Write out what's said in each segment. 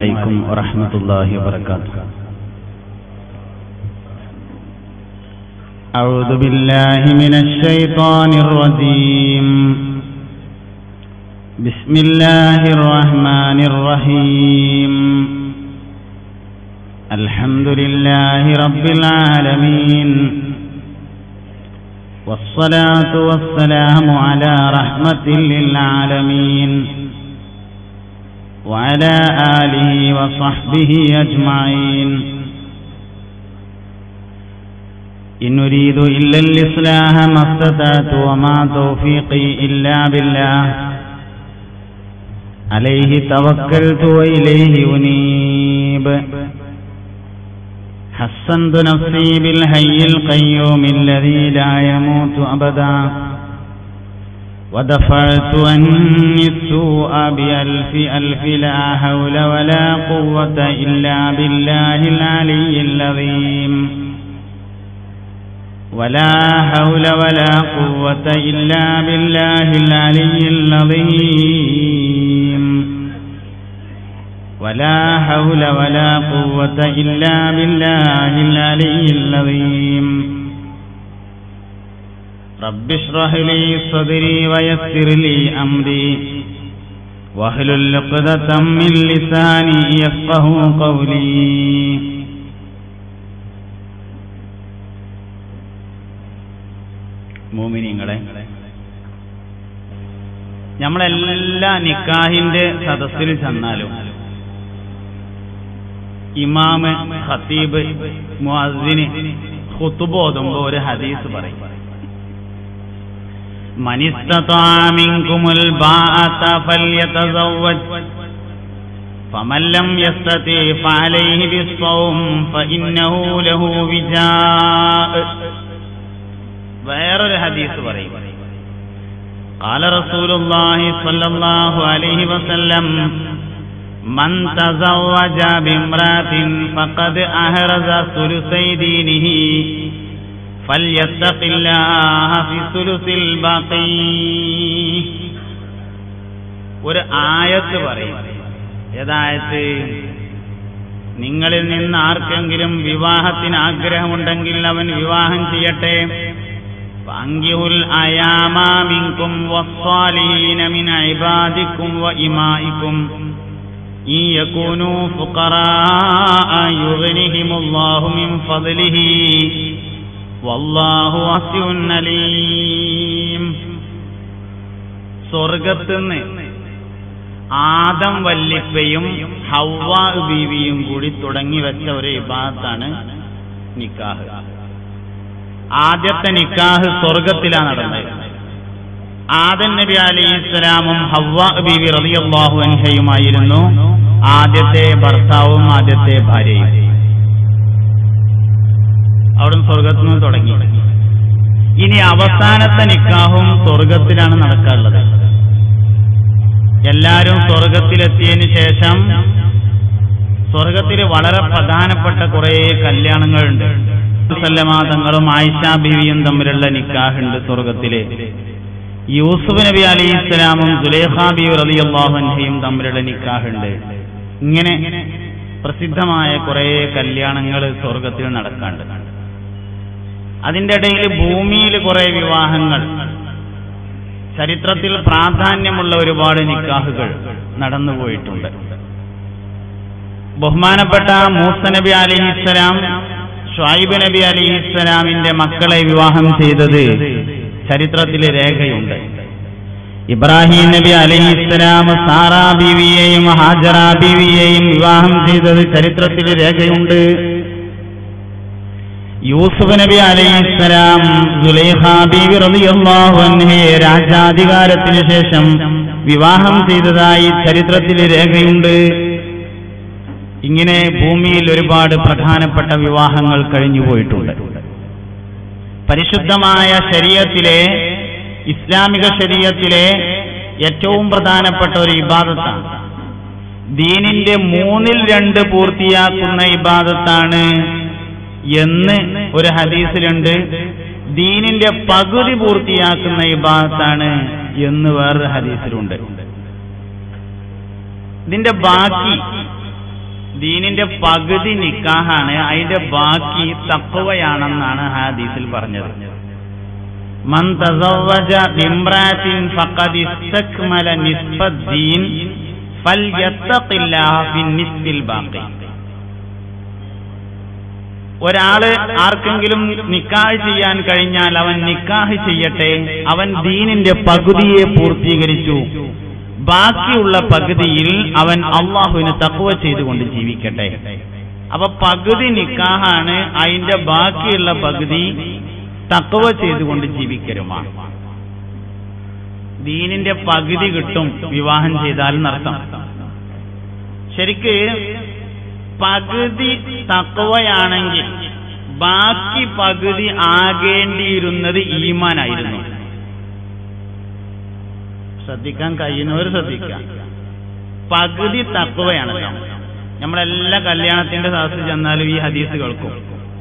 عليكم ورحمة الله وبركاته أعوذ بالله من الشيطان الرجيم بسم الله الرحمن الرحيم الحمد لله رب العالمين والصلاة والسلام على رحمة للعالمين وعلى آله وصحبه أجمعين إن أريد إلا الإصلاح ما استطعت وما توفيقي إلا بالله عليه توكلت وإليه أنيب حسنت نفسي بالحي القيوم الذي لا يموت أبدا ودفعت عني السوء بألف ألف لا حول ولا قوة إلا بالله العلي العظيم ولا حول ولا قوة إلا بالله العلي العظيم ولا حول ولا قوة إلا بالله العلي العظيم رب اشرح لي صدري ويسر لي أمري واحلل عقدة من لساني يفقه قولي മോമിനിങ്ങളെ നമ്മളെല്ലാ നിക്കാഹിന്റെ സദസ്സിൽ ചെന്നാലും ഇമാമ് ഖത്തീബ് മുഅദ്ദിന് ഖുതുബ ഓതുമ്പോൾ ഒരു ഹദീസ് പറയും من استطاع منكم الباءة فليتزوج فمن لم يستطع فعليه بالصوم فإنه له وجاء വേറൊരു ഹദീസ് പറയും قال رسول الله صلى الله عليه وسلم من تزوج بامرأة فقد أهرز ثلثي دينه فليتق الله في ثلث الباقي ഒരു ആയത്ത് പറയും ഏതായത്ത് നിങ്ങളിൽ നിന്ന് ആർക്കെങ്കിലും വിവാഹത്തിന് ആഗ്രഹമുണ്ടെങ്കിൽ അവൻ വിവാഹം ചെയ്യട്ടെ ഫാങ്കിഹുൽ അയാമാ മിൻകും വസ്സാലീന മിൻ ഇബാദിക്കും വഇമാഇക്കും ഇൻ യകൂനു ഫുഖറാഅ യുഗ്നിഹിമുല്ലാഹു മിൻ ഫദ്ലിഹി വല്ലാഹു വാസിഉൻ അലീം സ്വർഗത്തുനിന്ന് ആദം വല്ലിപ്പയും ഹവ്വാ ബീവിയും കൂടി തുടങ്ങി വെച്ച ഒരു ഇബാദത്താണ് നിക്കാഹ് ആദ്യത്തെ നിക്കാഹ് സ്വർഗത്തിലാണ് നടന്നത് ആദൻ നബി അലൈഹി ഇസ്ലാമും ഹവ്വാ ബീവി റളിയല്ലാഹു അൻഹയുമായിരുന്നു ആദ്യത്തെ ഭർത്താവും ആദ്യത്തെ ഭാര്യയും അവിടുന്ന് സ്വർഗത്തിൽ നിന്ന് തുടങ്ങി ഇനി അവസാനത്തെ നിക്കാഹും സ്വർഗത്തിലാണ് നടക്കാറുള്ളത് എല്ലാവരും സ്വർഗത്തിലെത്തിയതിന് ശേഷം സ്വർഗത്തിൽ വളരെ പ്രധാനപ്പെട്ട കുറെ കല്യാണങ്ങളുണ്ട് സല്ലമാതങ്ങളും ആയിഷ ബീവിയും തമ്മിലുള്ള നിക്കാഹുണ്ട് സ്വർഗത്തില് യൂസുഫ് നബി അലി ഇസ്ലാമും സുലേഖ ബീവി റലിയല്ലാഹുൻഹയും തമ്മിലുള്ള നിക്കാഹുണ്ട് ഇങ്ങനെ പ്രസിദ്ധമായ കുറെ കല്യാണങ്ങൾ സ്വർഗത്തിൽ നടക്കാണ്ട് അതിന്റെ ഇടയിൽ ഭൂമിയിൽ കുറെ വിവാഹങ്ങൾ ചരിത്രത്തിൽ പ്രാധാന്യമുള്ള ഒരുപാട് നിക്കാഹുകൾ നടന്നുപോയിട്ടുണ്ട് ബഹുമാനപ്പെട്ട മൂസ നബി അലിഹിസ്സലാം ഷായിബ് നബി അലിഹിസ്സലാമിന്റെ മക്കളെ വിവാഹം ചെയ്തത് ചരിത്രത്തിൽ രേഖയുണ്ട് ഇബ്രാഹിം നബി അലിഹിസ്സലാം സാറാ ബീവിയെയും ഹാജറ ബീവിയെയും വിവാഹം ചെയ്തത് ചരിത്രത്തിൽ രേഖയുണ്ട് യൂസുഫ് നബി അലൈഹിസ്സലാം സുലൈഖ ബീവി റളിയല്ലാഹു അൻഹയെ രാജാധികാരത്തിന് ശേഷം വിവാഹം ചെയ്തതായി ചരിത്രത്തിൽ രേഖയുണ്ട് ഇങ്ങനെ ഭൂമിയിൽ ഒരുപാട് പ്രധാനപ്പെട്ട വിവാഹങ്ങൾ കഴിഞ്ഞുപോയിട്ടുണ്ട് പരിശുദ്ധമായ ശരീരത്തിലെ ഇസ്ലാമിക ശരീരത്തിലെ ഏറ്റവും പ്രധാനപ്പെട്ട ഒരു ഇബാദത്താണ് ദീനിന്റെ മൂന്നിൽ രണ്ട് പൂർത്തിയാക്കുന്ന ഇബാദത്താണ് എന്ന് ഒരു ഹദീസിലുണ്ട് ദീനിന്റെ പകുതി പൂർത്തിയാക്കുന്ന ഇബാദത്താണ് എന്ന് വേറൊരു ഹദീസിലുണ്ട് ഇതിന്റെ ബാക്കി ദീനിന്റെ പകുതി നിക്കാഹാണ് അതിന്റെ ബാക്കി തക്കവയാണെന്നാണ് ഹാദീസിൽ പറഞ്ഞത് മൻ തസവ്വജ ബിംറാത്തിൻ ഫഖദ് ഇസ്തക്മല നിസ്ബദ്ദീൻ ഫൽയത്തഖില്ലാഹ ഫിന്നിസ്ബിൽ ബാഖി ഒരാള് ആർക്കെങ്കിലും നിക്കാഹ് ചെയ്യാൻ കഴിഞ്ഞാൽ അവൻ നിക്കാഹ് ചെയ്യട്ടെ അവൻ ദീനിന്റെ പകുതിയെ പൂർത്തീകരിച്ചു ബാക്കിയുള്ള പകുതിയിൽ അവൻ അള്ളാഹുവിന് തക്കുവ ചെയ്തുകൊണ്ട് ജീവിക്കട്ടെ അപ്പൊ പകുതി നിക്കാഹാണ് അതിന്റെ ബാക്കിയുള്ള പകുതി തക്കവ ചെയ്തുകൊണ്ട് ജീവിക്കലുമാണ് ദീനിന്റെ പകുതി കിട്ടും വിവാഹം ചെയ്താൽ നടത്താം ശരിക്ക് പകുതി തക്കവയാണെങ്കിൽ ബാക്കി പകുതി ആകേണ്ടിയിരുന്നത് ഈമാനായിരുന്നു ശ്രദ്ധിക്കാൻ കഴിയുന്നവർ ശ്രദ്ധിക്കാം പകുതി തക്കവയാണ് നമ്മളെല്ലാ കല്യാണത്തിന്റെ സാഹസ് ചെന്നാലും ഈ ഹദീസ് കേൾക്കും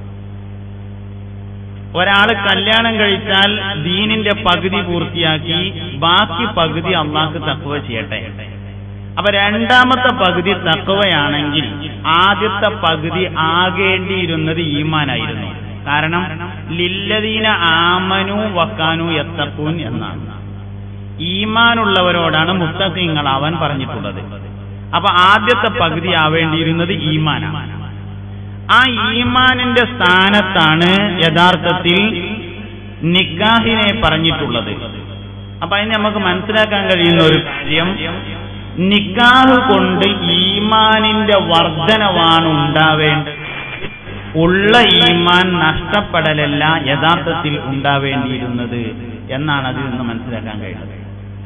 ഒരാള് കല്യാണം കഴിച്ചാൽ ദീനിന്റെ പകുതി പൂർത്തിയാക്കി ബാക്കി പകുതി അള്ളാഹ്ക്ക് തക്കവ ചെയ്യട്ടെ അപ്പൊ രണ്ടാമത്തെ പകുതി തക്കവയാണെങ്കിൽ ആദ്യത്തെ പകുതി ആകേണ്ടിയിരുന്നത് ഈമാനായിരുന്നു കാരണം ലില്ലദീന ആമനു വക്കാനു എത്തക്കൂൻ എന്നാണ് ഈമാനുള്ളവരോടാണ് മുത്തസിങ്ങളാവാൻ പറഞ്ഞിട്ടുള്ളത് അപ്പൊ ആദ്യത്തെ പകുതി ആവേണ്ടിയിരുന്നത് ഈമാനാണ് ആ ഈമാനിന്റെ സ്ഥാനത്താണ് യഥാർത്ഥത്തിൽ നിക്കാഹിനെ പറഞ്ഞിട്ടുള്ളത് അപ്പൊ അതിന് നമുക്ക് മനസ്സിലാക്കാൻ കഴിയുന്ന ഒരു കാര്യം നിക്കാഹ് കൊണ്ട് ഈമാനിന്റെ വർധനവാണ് ഉണ്ടാവേണ്ടത് ഉള്ള ഈമാൻ നഷ്ടപ്പെടലല്ല യഥാർത്ഥത്തിൽ ഉണ്ടാവേണ്ടിയിരുന്നത് എന്നാണ് അതിൽ നിന്ന് മനസ്സിലാക്കാൻ കഴിയുന്നത്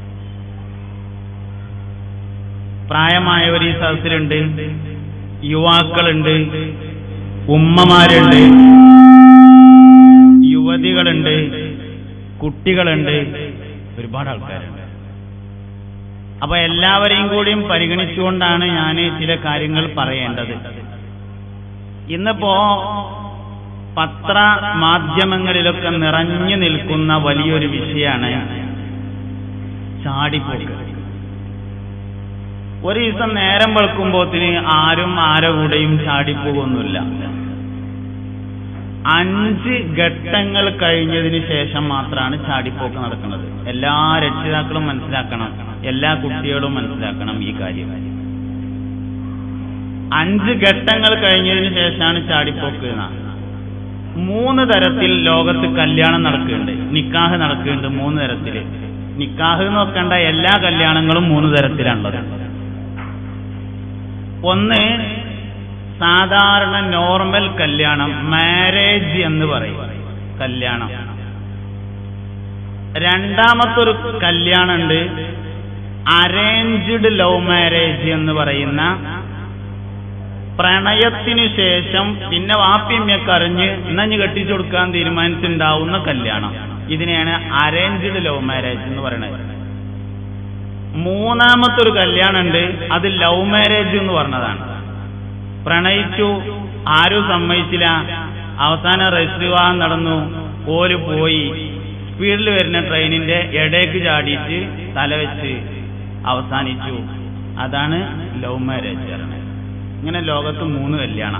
പ്രായമായവർ ഈ സദസ്സിലുണ്ട് യുവാക്കളുണ്ട് ഉമ്മമാരുണ്ട് യുവതികളുണ്ട് കുട്ടികളുണ്ട് ഒരുപാട് ആൾക്കാരുണ്ട് അപ്പൊ എല്ലാവരെയും കൂടിയും പരിഗണിച്ചുകൊണ്ടാണ് ഞാൻ ചില കാര്യങ്ങൾ പറയേണ്ടത് ഇന്നിപ്പോ പത്ര മാധ്യമങ്ങളിലൊക്കെ നിറഞ്ഞു നിൽക്കുന്ന വലിയൊരു വിഷയമാണ് ചാടിപ്പോക്ക് ഒരു ദിവസം നേരം വെളുക്കുമ്പോത്തിന് ആരും ആരെ കൂടെയും ചാടിപ്പോകൊന്നുമില്ല അഞ്ച് ഘട്ടങ്ങൾ കഴിഞ്ഞതിന് ശേഷം മാത്രമാണ് ചാടിപ്പോക്ക് നടക്കുന്നത് എല്ലാ രക്ഷിതാക്കളും മനസ്സിലാക്കണം എല്ലാ കുട്ടികളും മനസ്സിലാക്കണം ഈ കാര്യം അഞ്ച് ഘട്ടങ്ങൾ കഴിഞ്ഞതിന് ശേഷമാണ് ചാടിപ്പോക്ക് എന്നാ മൂന്ന് തരത്തിൽ ലോകത്ത് കല്യാണം നടക്കുന്നുണ്ട് നിക്കാഹ് നടക്കുന്നുണ്ട് മൂന്ന് തരത്തില് നിക്കാഹ് നോക്കേണ്ട എല്ലാ കല്യാണങ്ങളും മൂന്ന് തരത്തിലാണുള്ളത് ഒന്ന് സാധാരണ നോർമൽ കല്യാണം മാരേജ് എന്ന് പറയും കല്യാണം രണ്ടാമത്തൊരു കല്യാണമുണ്ട് അറേഞ്ച്ഡ് ലവ് മാരേജ് എന്ന് പറയുന്ന പ്രണയത്തിനു ശേഷം പിന്നെ വാപ്യമ്മയൊക്കെ അറിഞ്ഞ് ഇന്നഞ്ഞ് കെട്ടിച്ചു കൊടുക്കാൻ തീരുമാനിച്ചിട്ടുണ്ടാവുന്ന കല്യാണം ഇതിനെയാണ് അറേഞ്ച്ഡ് ലവ് മാരേജ് എന്ന് പറയുന്നത് മൂന്നാമത്തെ ഒരു കല്യാണം ഉണ്ട് അത് ലവ് മാരേജ് എന്ന് പറഞ്ഞതാണ് പ്രണയിച്ചു ആരും സമ്മതിച്ചില്ല അവസാനം രജിസ്റ്റർ വിവാഹം നടന്നു ഓര് പോയി സ്പീഡിൽ വരുന്ന ട്രെയിനിന്റെ ഇടയ്ക്ക് ചാടിയിട്ട് തലവെച്ച് അവസാനിച്ചു അതാണ് ലവ് മാരേജ് പറയുന്നത് ഇങ്ങനെ ലോകത്ത് മൂന്ന് കല്യാണം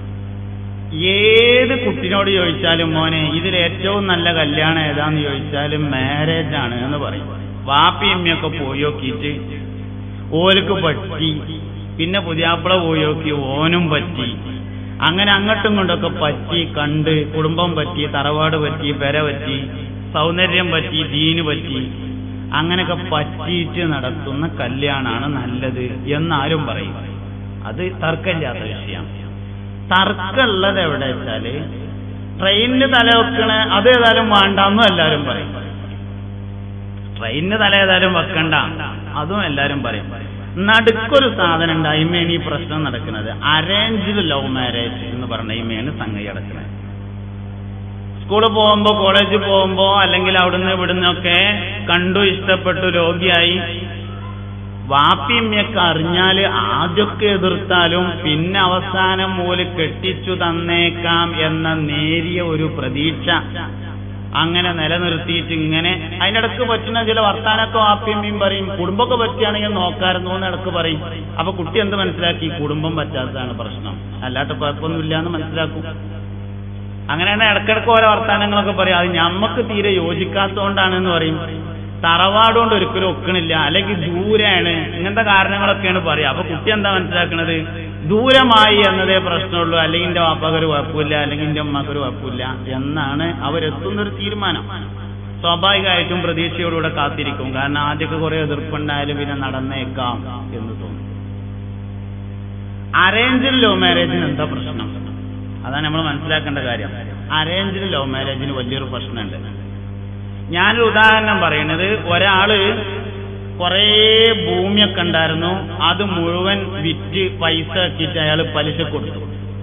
ഏത് കുട്ടിനോട് ചോദിച്ചാലും മോനെ ഇതിൽ ഏറ്റവും നല്ല കല്യാണം ഏതാന്ന് ചോദിച്ചാലും മാരേജ് ആണ് എന്ന് പറയും വാപ്പിയമ്മയൊക്കെ പോയി നോക്കിയിട്ട് ഓർക്ക് പറ്റി പിന്നെ പുതിയാപ്പിള പോയി നോക്കി ഓനും പറ്റി അങ്ങനെ അങ്ങോട്ടും കൊണ്ടൊക്കെ പറ്റി കണ്ട് കുടുംബം പറ്റി തറവാട് പറ്റി പെര പറ്റി സൗന്ദര്യം പറ്റി ദീന് പറ്റി അങ്ങനെയൊക്കെ പറ്റിയിട്ട് നടത്തുന്ന കല്യാണാണ് നല്ലത് എന്നാരും പറയും അത് തർക്കമില്ലാത്ത വിഷയമാണ് തർക്കമുള്ളത് എവിടെ വെച്ചാല് ട്രെയിനിന് തല വെക്കണ അത് ഏതായാലും വേണ്ടെന്നും എല്ലാരും പറയും ട്രെയിനിന് തല ഏതായാലും വെക്കണ്ട അതും എല്ലാരും പറയും നടുക്കൊരു സാധനം ഉണ്ട് അയിമേണ് ഈ പ്രശ്നം നടക്കുന്നത് അറേഞ്ച്ഡ് ലവ് മാരേജ് എന്ന് പറഞ്ഞ ഇമേണ് സംഗതി നടക്കുന്നത് സ്കൂളിൽ പോകുമ്പോ കോളേജിൽ പോകുമ്പോ അല്ലെങ്കിൽ അവിടുന്ന് ഇവിടുന്നൊക്കെ കണ്ടു ഇഷ്ടപ്പെട്ടു രോഗിയായി വാപ്പിയമ്മയൊക്കെ അറിഞ്ഞാല് ആദ്യമൊക്കെ എതിർത്താലും പിന്നെ അവസാനം മൂല് കെട്ടിച്ചു തന്നേക്കാം എന്ന നേരിയ ഒരു പ്രതീക്ഷ അങ്ങനെ നിലനിർത്തിയിട്ട് ഇങ്ങനെ അതിനിടക്ക് പറ്റുന്ന ചില വർത്താനൊക്കെ ആപ്യമ്മയും പറയും കുടുംബമൊക്കെ പറ്റുകയാണെങ്കിൽ നോക്കാറുണ്ടോ എന്ന് ഇടക്ക് പറയും അപ്പൊ കുട്ടി എന്ത് മനസ്സിലാക്കി കുടുംബം പറ്റാത്തതാണ് പ്രശ്നം അല്ലാത്ത കുഴപ്പമൊന്നുമില്ല എന്ന് മനസ്സിലാക്കും അങ്ങനെയാണ് ഇടക്കിടക്ക് ഓരോ വർത്താനങ്ങളൊക്കെ പറയും അത് ഞമ്മക്ക് തീരെ യോജിക്കാത്തതുകൊണ്ടാണെന്ന് പറയും തറവാട് കൊണ്ട് ഒരിക്കലും ഒക്കണില്ല അല്ലെങ്കിൽ ദൂരെയാണ് ഇങ്ങനത്തെ കാരണങ്ങളൊക്കെയാണ് പറയുക അപ്പൊ കുട്ടി എന്താ മനസ്സിലാക്കുന്നത് ദൂരമായി എന്നതേ പ്രശ്നമുള്ളൂ അല്ലെങ്കിൽ എന്റെ വാപ്പക്കൊരു കുഴപ്പമില്ല അല്ലെങ്കിൽ എന്റെ ഉമ്മക്കൊരു കുഴപ്പമില്ല എന്നാണ് അവരെത്തുന്ന ഒരു തീരുമാനം സ്വാഭാവികമായിട്ടും പ്രതീക്ഷയോടുകൂടെ കാത്തിരിക്കും കാരണം ആദ്യമൊക്കെ കുറെ എതിർപ്പുണ്ടായാലും പിന്നെ നടന്നേക്കാം എന്ന് തോന്നും അറേഞ്ച്ഡ് ലവ് മാരേജിന് എന്താ പ്രശ്നം അതാണ് നമ്മൾ മനസ്സിലാക്കേണ്ട കാര്യം അറേഞ്ച്ഡ് ലവ് മാരേജിന് വലിയൊരു പ്രശ്നമുണ്ട് ഞാനൊരു ഉദാഹരണം പറയുന്നത് ഒരാള് കുറേ ഭൂമിയൊക്കെ ഉണ്ടായിരുന്നു അത് മുഴുവൻ വിറ്റ് പൈസ ആക്കിയിട്ട് അയാൾ പലിശ കൊടുത്തു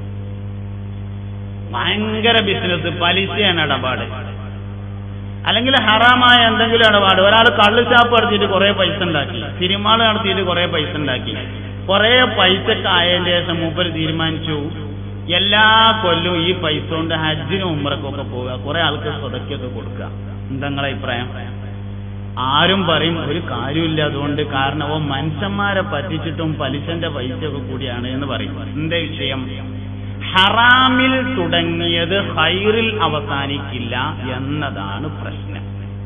ഭയങ്കര ബിസിനസ് പലിശയാണ് ഇടപാട് അല്ലെങ്കിൽ ഹറാമായ എന്തെങ്കിലും ഇടപാട് ഒരാൾ കള്ള് ഷാപ്പ് നടത്തിയിട്ട് കുറെ പൈസ ഉണ്ടാക്കി സിനിമകൾ നടത്തിയിട്ട് കുറെ പൈസ ഉണ്ടാക്കി കുറെ പൈസക്ക് ആയതിന്റെ ശേഷം മൂപ്പർ തീരുമാനിച്ചു എല്ലാ കൊല്ലവും ഈ പൈസ കൊണ്ട് ഹജ്ജിനും ഉമ്രക്കൊക്കെ പോവുക കുറെ ആൾക്ക് സ്വതക്കൊക്കെ കൊടുക്കുക എന്താ നിങ്ങളെ അഭിപ്രായം ആരും പറയും ഒരു കാര്യമില്ല അതുകൊണ്ട് കാരണം ഓ മനുഷ്യന്മാരെ പറ്റിച്ചിട്ടും പലിശന്റെ പൈസയൊക്കെ കൂടിയാണ് എന്ന് പറയും എന്താ വിഷയം ഹറാമിൽ തുടങ്ങിയത് ഹൈറിൽ അവസാനിക്കില്ല എന്നതാണ് പ്രശ്നം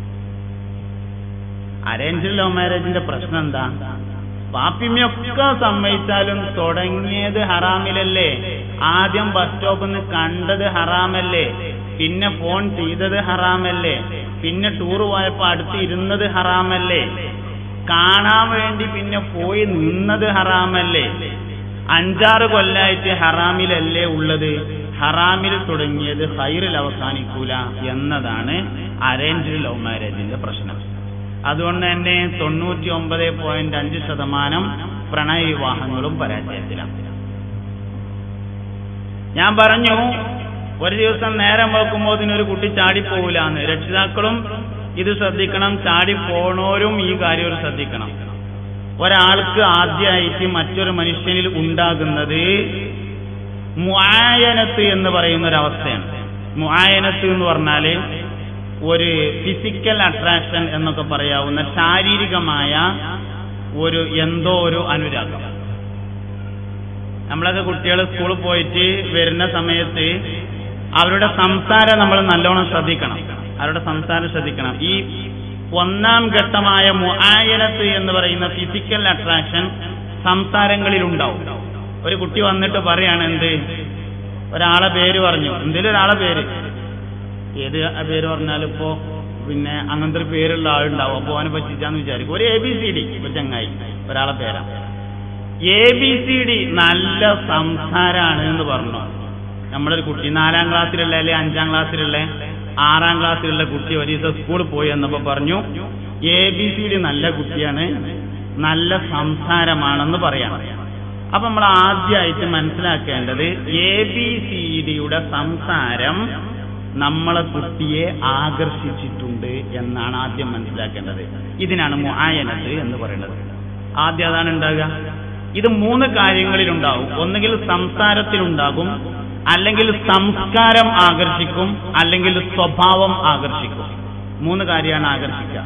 അറേഞ്ച് ലവ് മാരേജിന്റെ പ്രശ്നം എന്താ പാപ്പിമ്മയൊക്കെ സമ്മതിച്ചാലും തുടങ്ങിയത് ഹറാമിലല്ലേ ആദ്യം ബസ് സ്റ്റോപ്പിൽ നിന്ന് കണ്ടത് ഹറാമല്ലേ പിന്നെ ഫോൺ ചെയ്തത് ഹറാമല്ലേ പിന്നെ ടൂർ പോയപ്പോ അടുത്ത് ഇരുന്നത് ഹറാമല്ലേ കാണാൻ വേണ്ടി പിന്നെ പോയി നിന്നത് ഹറാമല്ലേ അഞ്ചാറ് കൊല്ലായിട്ട് ഹറാമിലല്ലേ ഉള്ളത് ഹറാമിൽ തുടങ്ങിയത് ഹൈറിൽ അവസാനിക്കൂല എന്നതാണ് അറേഞ്ച്ഡ് ലവ് മാരേജിന്റെ പ്രശ്നം അതുകൊണ്ട് തന്നെ തൊണ്ണൂറ്റി ഒമ്പത് പോയിന്റ് അഞ്ച് ശതമാനം പ്രണയ വിവാഹങ്ങളും പരാജയത്തിലാണ് ഞാൻ പറഞ്ഞു ഒരു ദിവസം നേരം വെക്കുമ്പോൾ ഇതിനൊരു കുട്ടി ചാടിപ്പോവില്ലാന്ന് രക്ഷിതാക്കളും ഇത് ശ്രദ്ധിക്കണം ചാടി പോണോരും ഈ കാര്യം ശ്രദ്ധിക്കണം ഒരാൾക്ക് ആദ്യമായിട്ട് മറ്റൊരു മനുഷ്യനിൽ ഉണ്ടാകുന്നത് മുആയനത്ത് എന്ന് പറയുന്ന ഒരു അവസ്ഥയാണ് മുആയനത്ത് എന്ന് പറഞ്ഞാല് ഒരു ഫിസിക്കൽ അട്രാക്ഷൻ എന്നൊക്കെ പറയാവുന്ന ശാരീരികമായ ഒരു എന്തോ ഒരു അനുരാഗം നമ്മളൊക്കെ കുട്ടികൾ സ്കൂളിൽ പോയിട്ട് വരുന്ന സമയത്ത് അവരുടെ സംസാരം നമ്മൾ നല്ലോണം ശ്രദ്ധിക്കണം അവരുടെ സംസാരം ശ്രദ്ധിക്കണം ഈ ഒന്നാം ഘട്ടമായ മുആയനത്ത് എന്ന് പറയുന്ന ഫിസിക്കൽ അട്രാക്ഷൻ സംസാരങ്ങളിൽ ഉണ്ടാവും ഒരു കുട്ടി വന്നിട്ട് പറയാണ് എന്ത് ഒരാളെ പേര് പറഞ്ഞു എന്തെങ്കിലും ഒരാളെ പേര് ഏത് ആ പേര് പറഞ്ഞാലും ഇപ്പോ പിന്നെ അങ്ങനത്തെ ഒരു പേരുള്ള ആളുണ്ടാവും അപ്പൊ അവനെ പറ്റിച്ചാന്ന് വിചാരിക്കും ഒരു എ ബി സി ഡി ഇപ്പൊ ചങ്ങായി ഒരാളെ പേരാ എ ബി സി ഡി നല്ല സംസാരാണ് എന്ന് പറഞ്ഞു നമ്മളൊരു കുട്ടി നാലാം ക്ലാസ്സിലുള്ള അല്ലെ അഞ്ചാം ക്ലാസ്സിലുള്ള ആറാം ക്ലാസ്സിലുള്ള കുട്ടി ഒരു ദിവസം സ്കൂളിൽ പോയി എന്നപ്പോ പറഞ്ഞു എ ബി സി ഡി നല്ല കുട്ടിയാണ് നല്ല സംസാരമാണെന്ന് പറയാം അപ്പൊ നമ്മൾ ആദ്യമായിട്ട് മനസ്സിലാക്കേണ്ടത് എ ബി സി ഡിയുടെ സംസാരം നമ്മളെ കുട്ടിയെ ആകർഷിച്ചിട്ടുണ്ട് എന്നാണ് ആദ്യം മനസ്സിലാക്കേണ്ടത് ഇതിനാണ് മുആയനത്ത് എന്ന് പറയുന്നത് ആദ്യം അതാണ് ഉണ്ടാകുക ഇത് മൂന്ന് കാര്യങ്ങളിലുണ്ടാവും ഒന്നുകിൽ സംസാരത്തിലുണ്ടാകും അല്ലെങ്കിൽ സംസ്കാരം ആകർഷിക്കും അല്ലെങ്കിൽ സ്വഭാവം ആകർഷിക്കും മൂന്ന് കാര്യമാണ് ആകർഷിക്കുക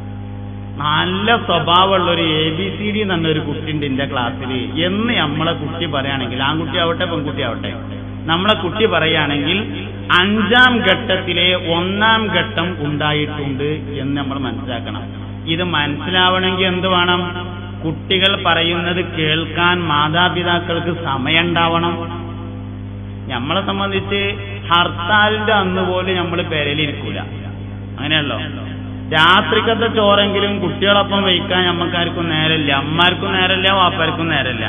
നല്ല സ്വഭാവമുള്ള ഒരു എ ബി സി ഡി എന്നൊരു കുട്ടി ഉണ്ട് എന്റെ ക്ലാസ്സിൽ എന്ന് നമ്മളെ കുട്ടി പറയുകയാണെങ്കിൽ ആൺകുട്ടി ആവട്ടെ പെൺകുട്ടി ആവട്ടെ നമ്മളെ കുട്ടി പറയുകയാണെങ്കിൽ അഞ്ചാം ഘട്ടത്തിലെ ഒന്നാം ഘട്ടം ഉണ്ടായിട്ടുണ്ട് എന്ന് നമ്മൾ മനസ്സിലാക്കണം ഇത് മനസ്സിലാവണമെങ്കിൽ എന്ത് വേണം കുട്ടികൾ പറയുന്നത് കേൾക്കാൻ മാതാപിതാക്കൾക്ക് സമയമുണ്ടാവണം നമ്മളെ സംബന്ധിച്ച് ഹർത്താലിന്റെ അന്ന് പോലും നമ്മൾ പെരലിരിക്കൂല അങ്ങനെയല്ലോ രാത്രിക്കത്തെ ചോറെങ്കിലും കുട്ടികളൊപ്പം വയ്ക്കാൻ നമ്മക്കാർക്കും നേരമില്ല അമ്മമാർക്കും നേരമില്ല വാപ്പാർക്കും നേരമില്ല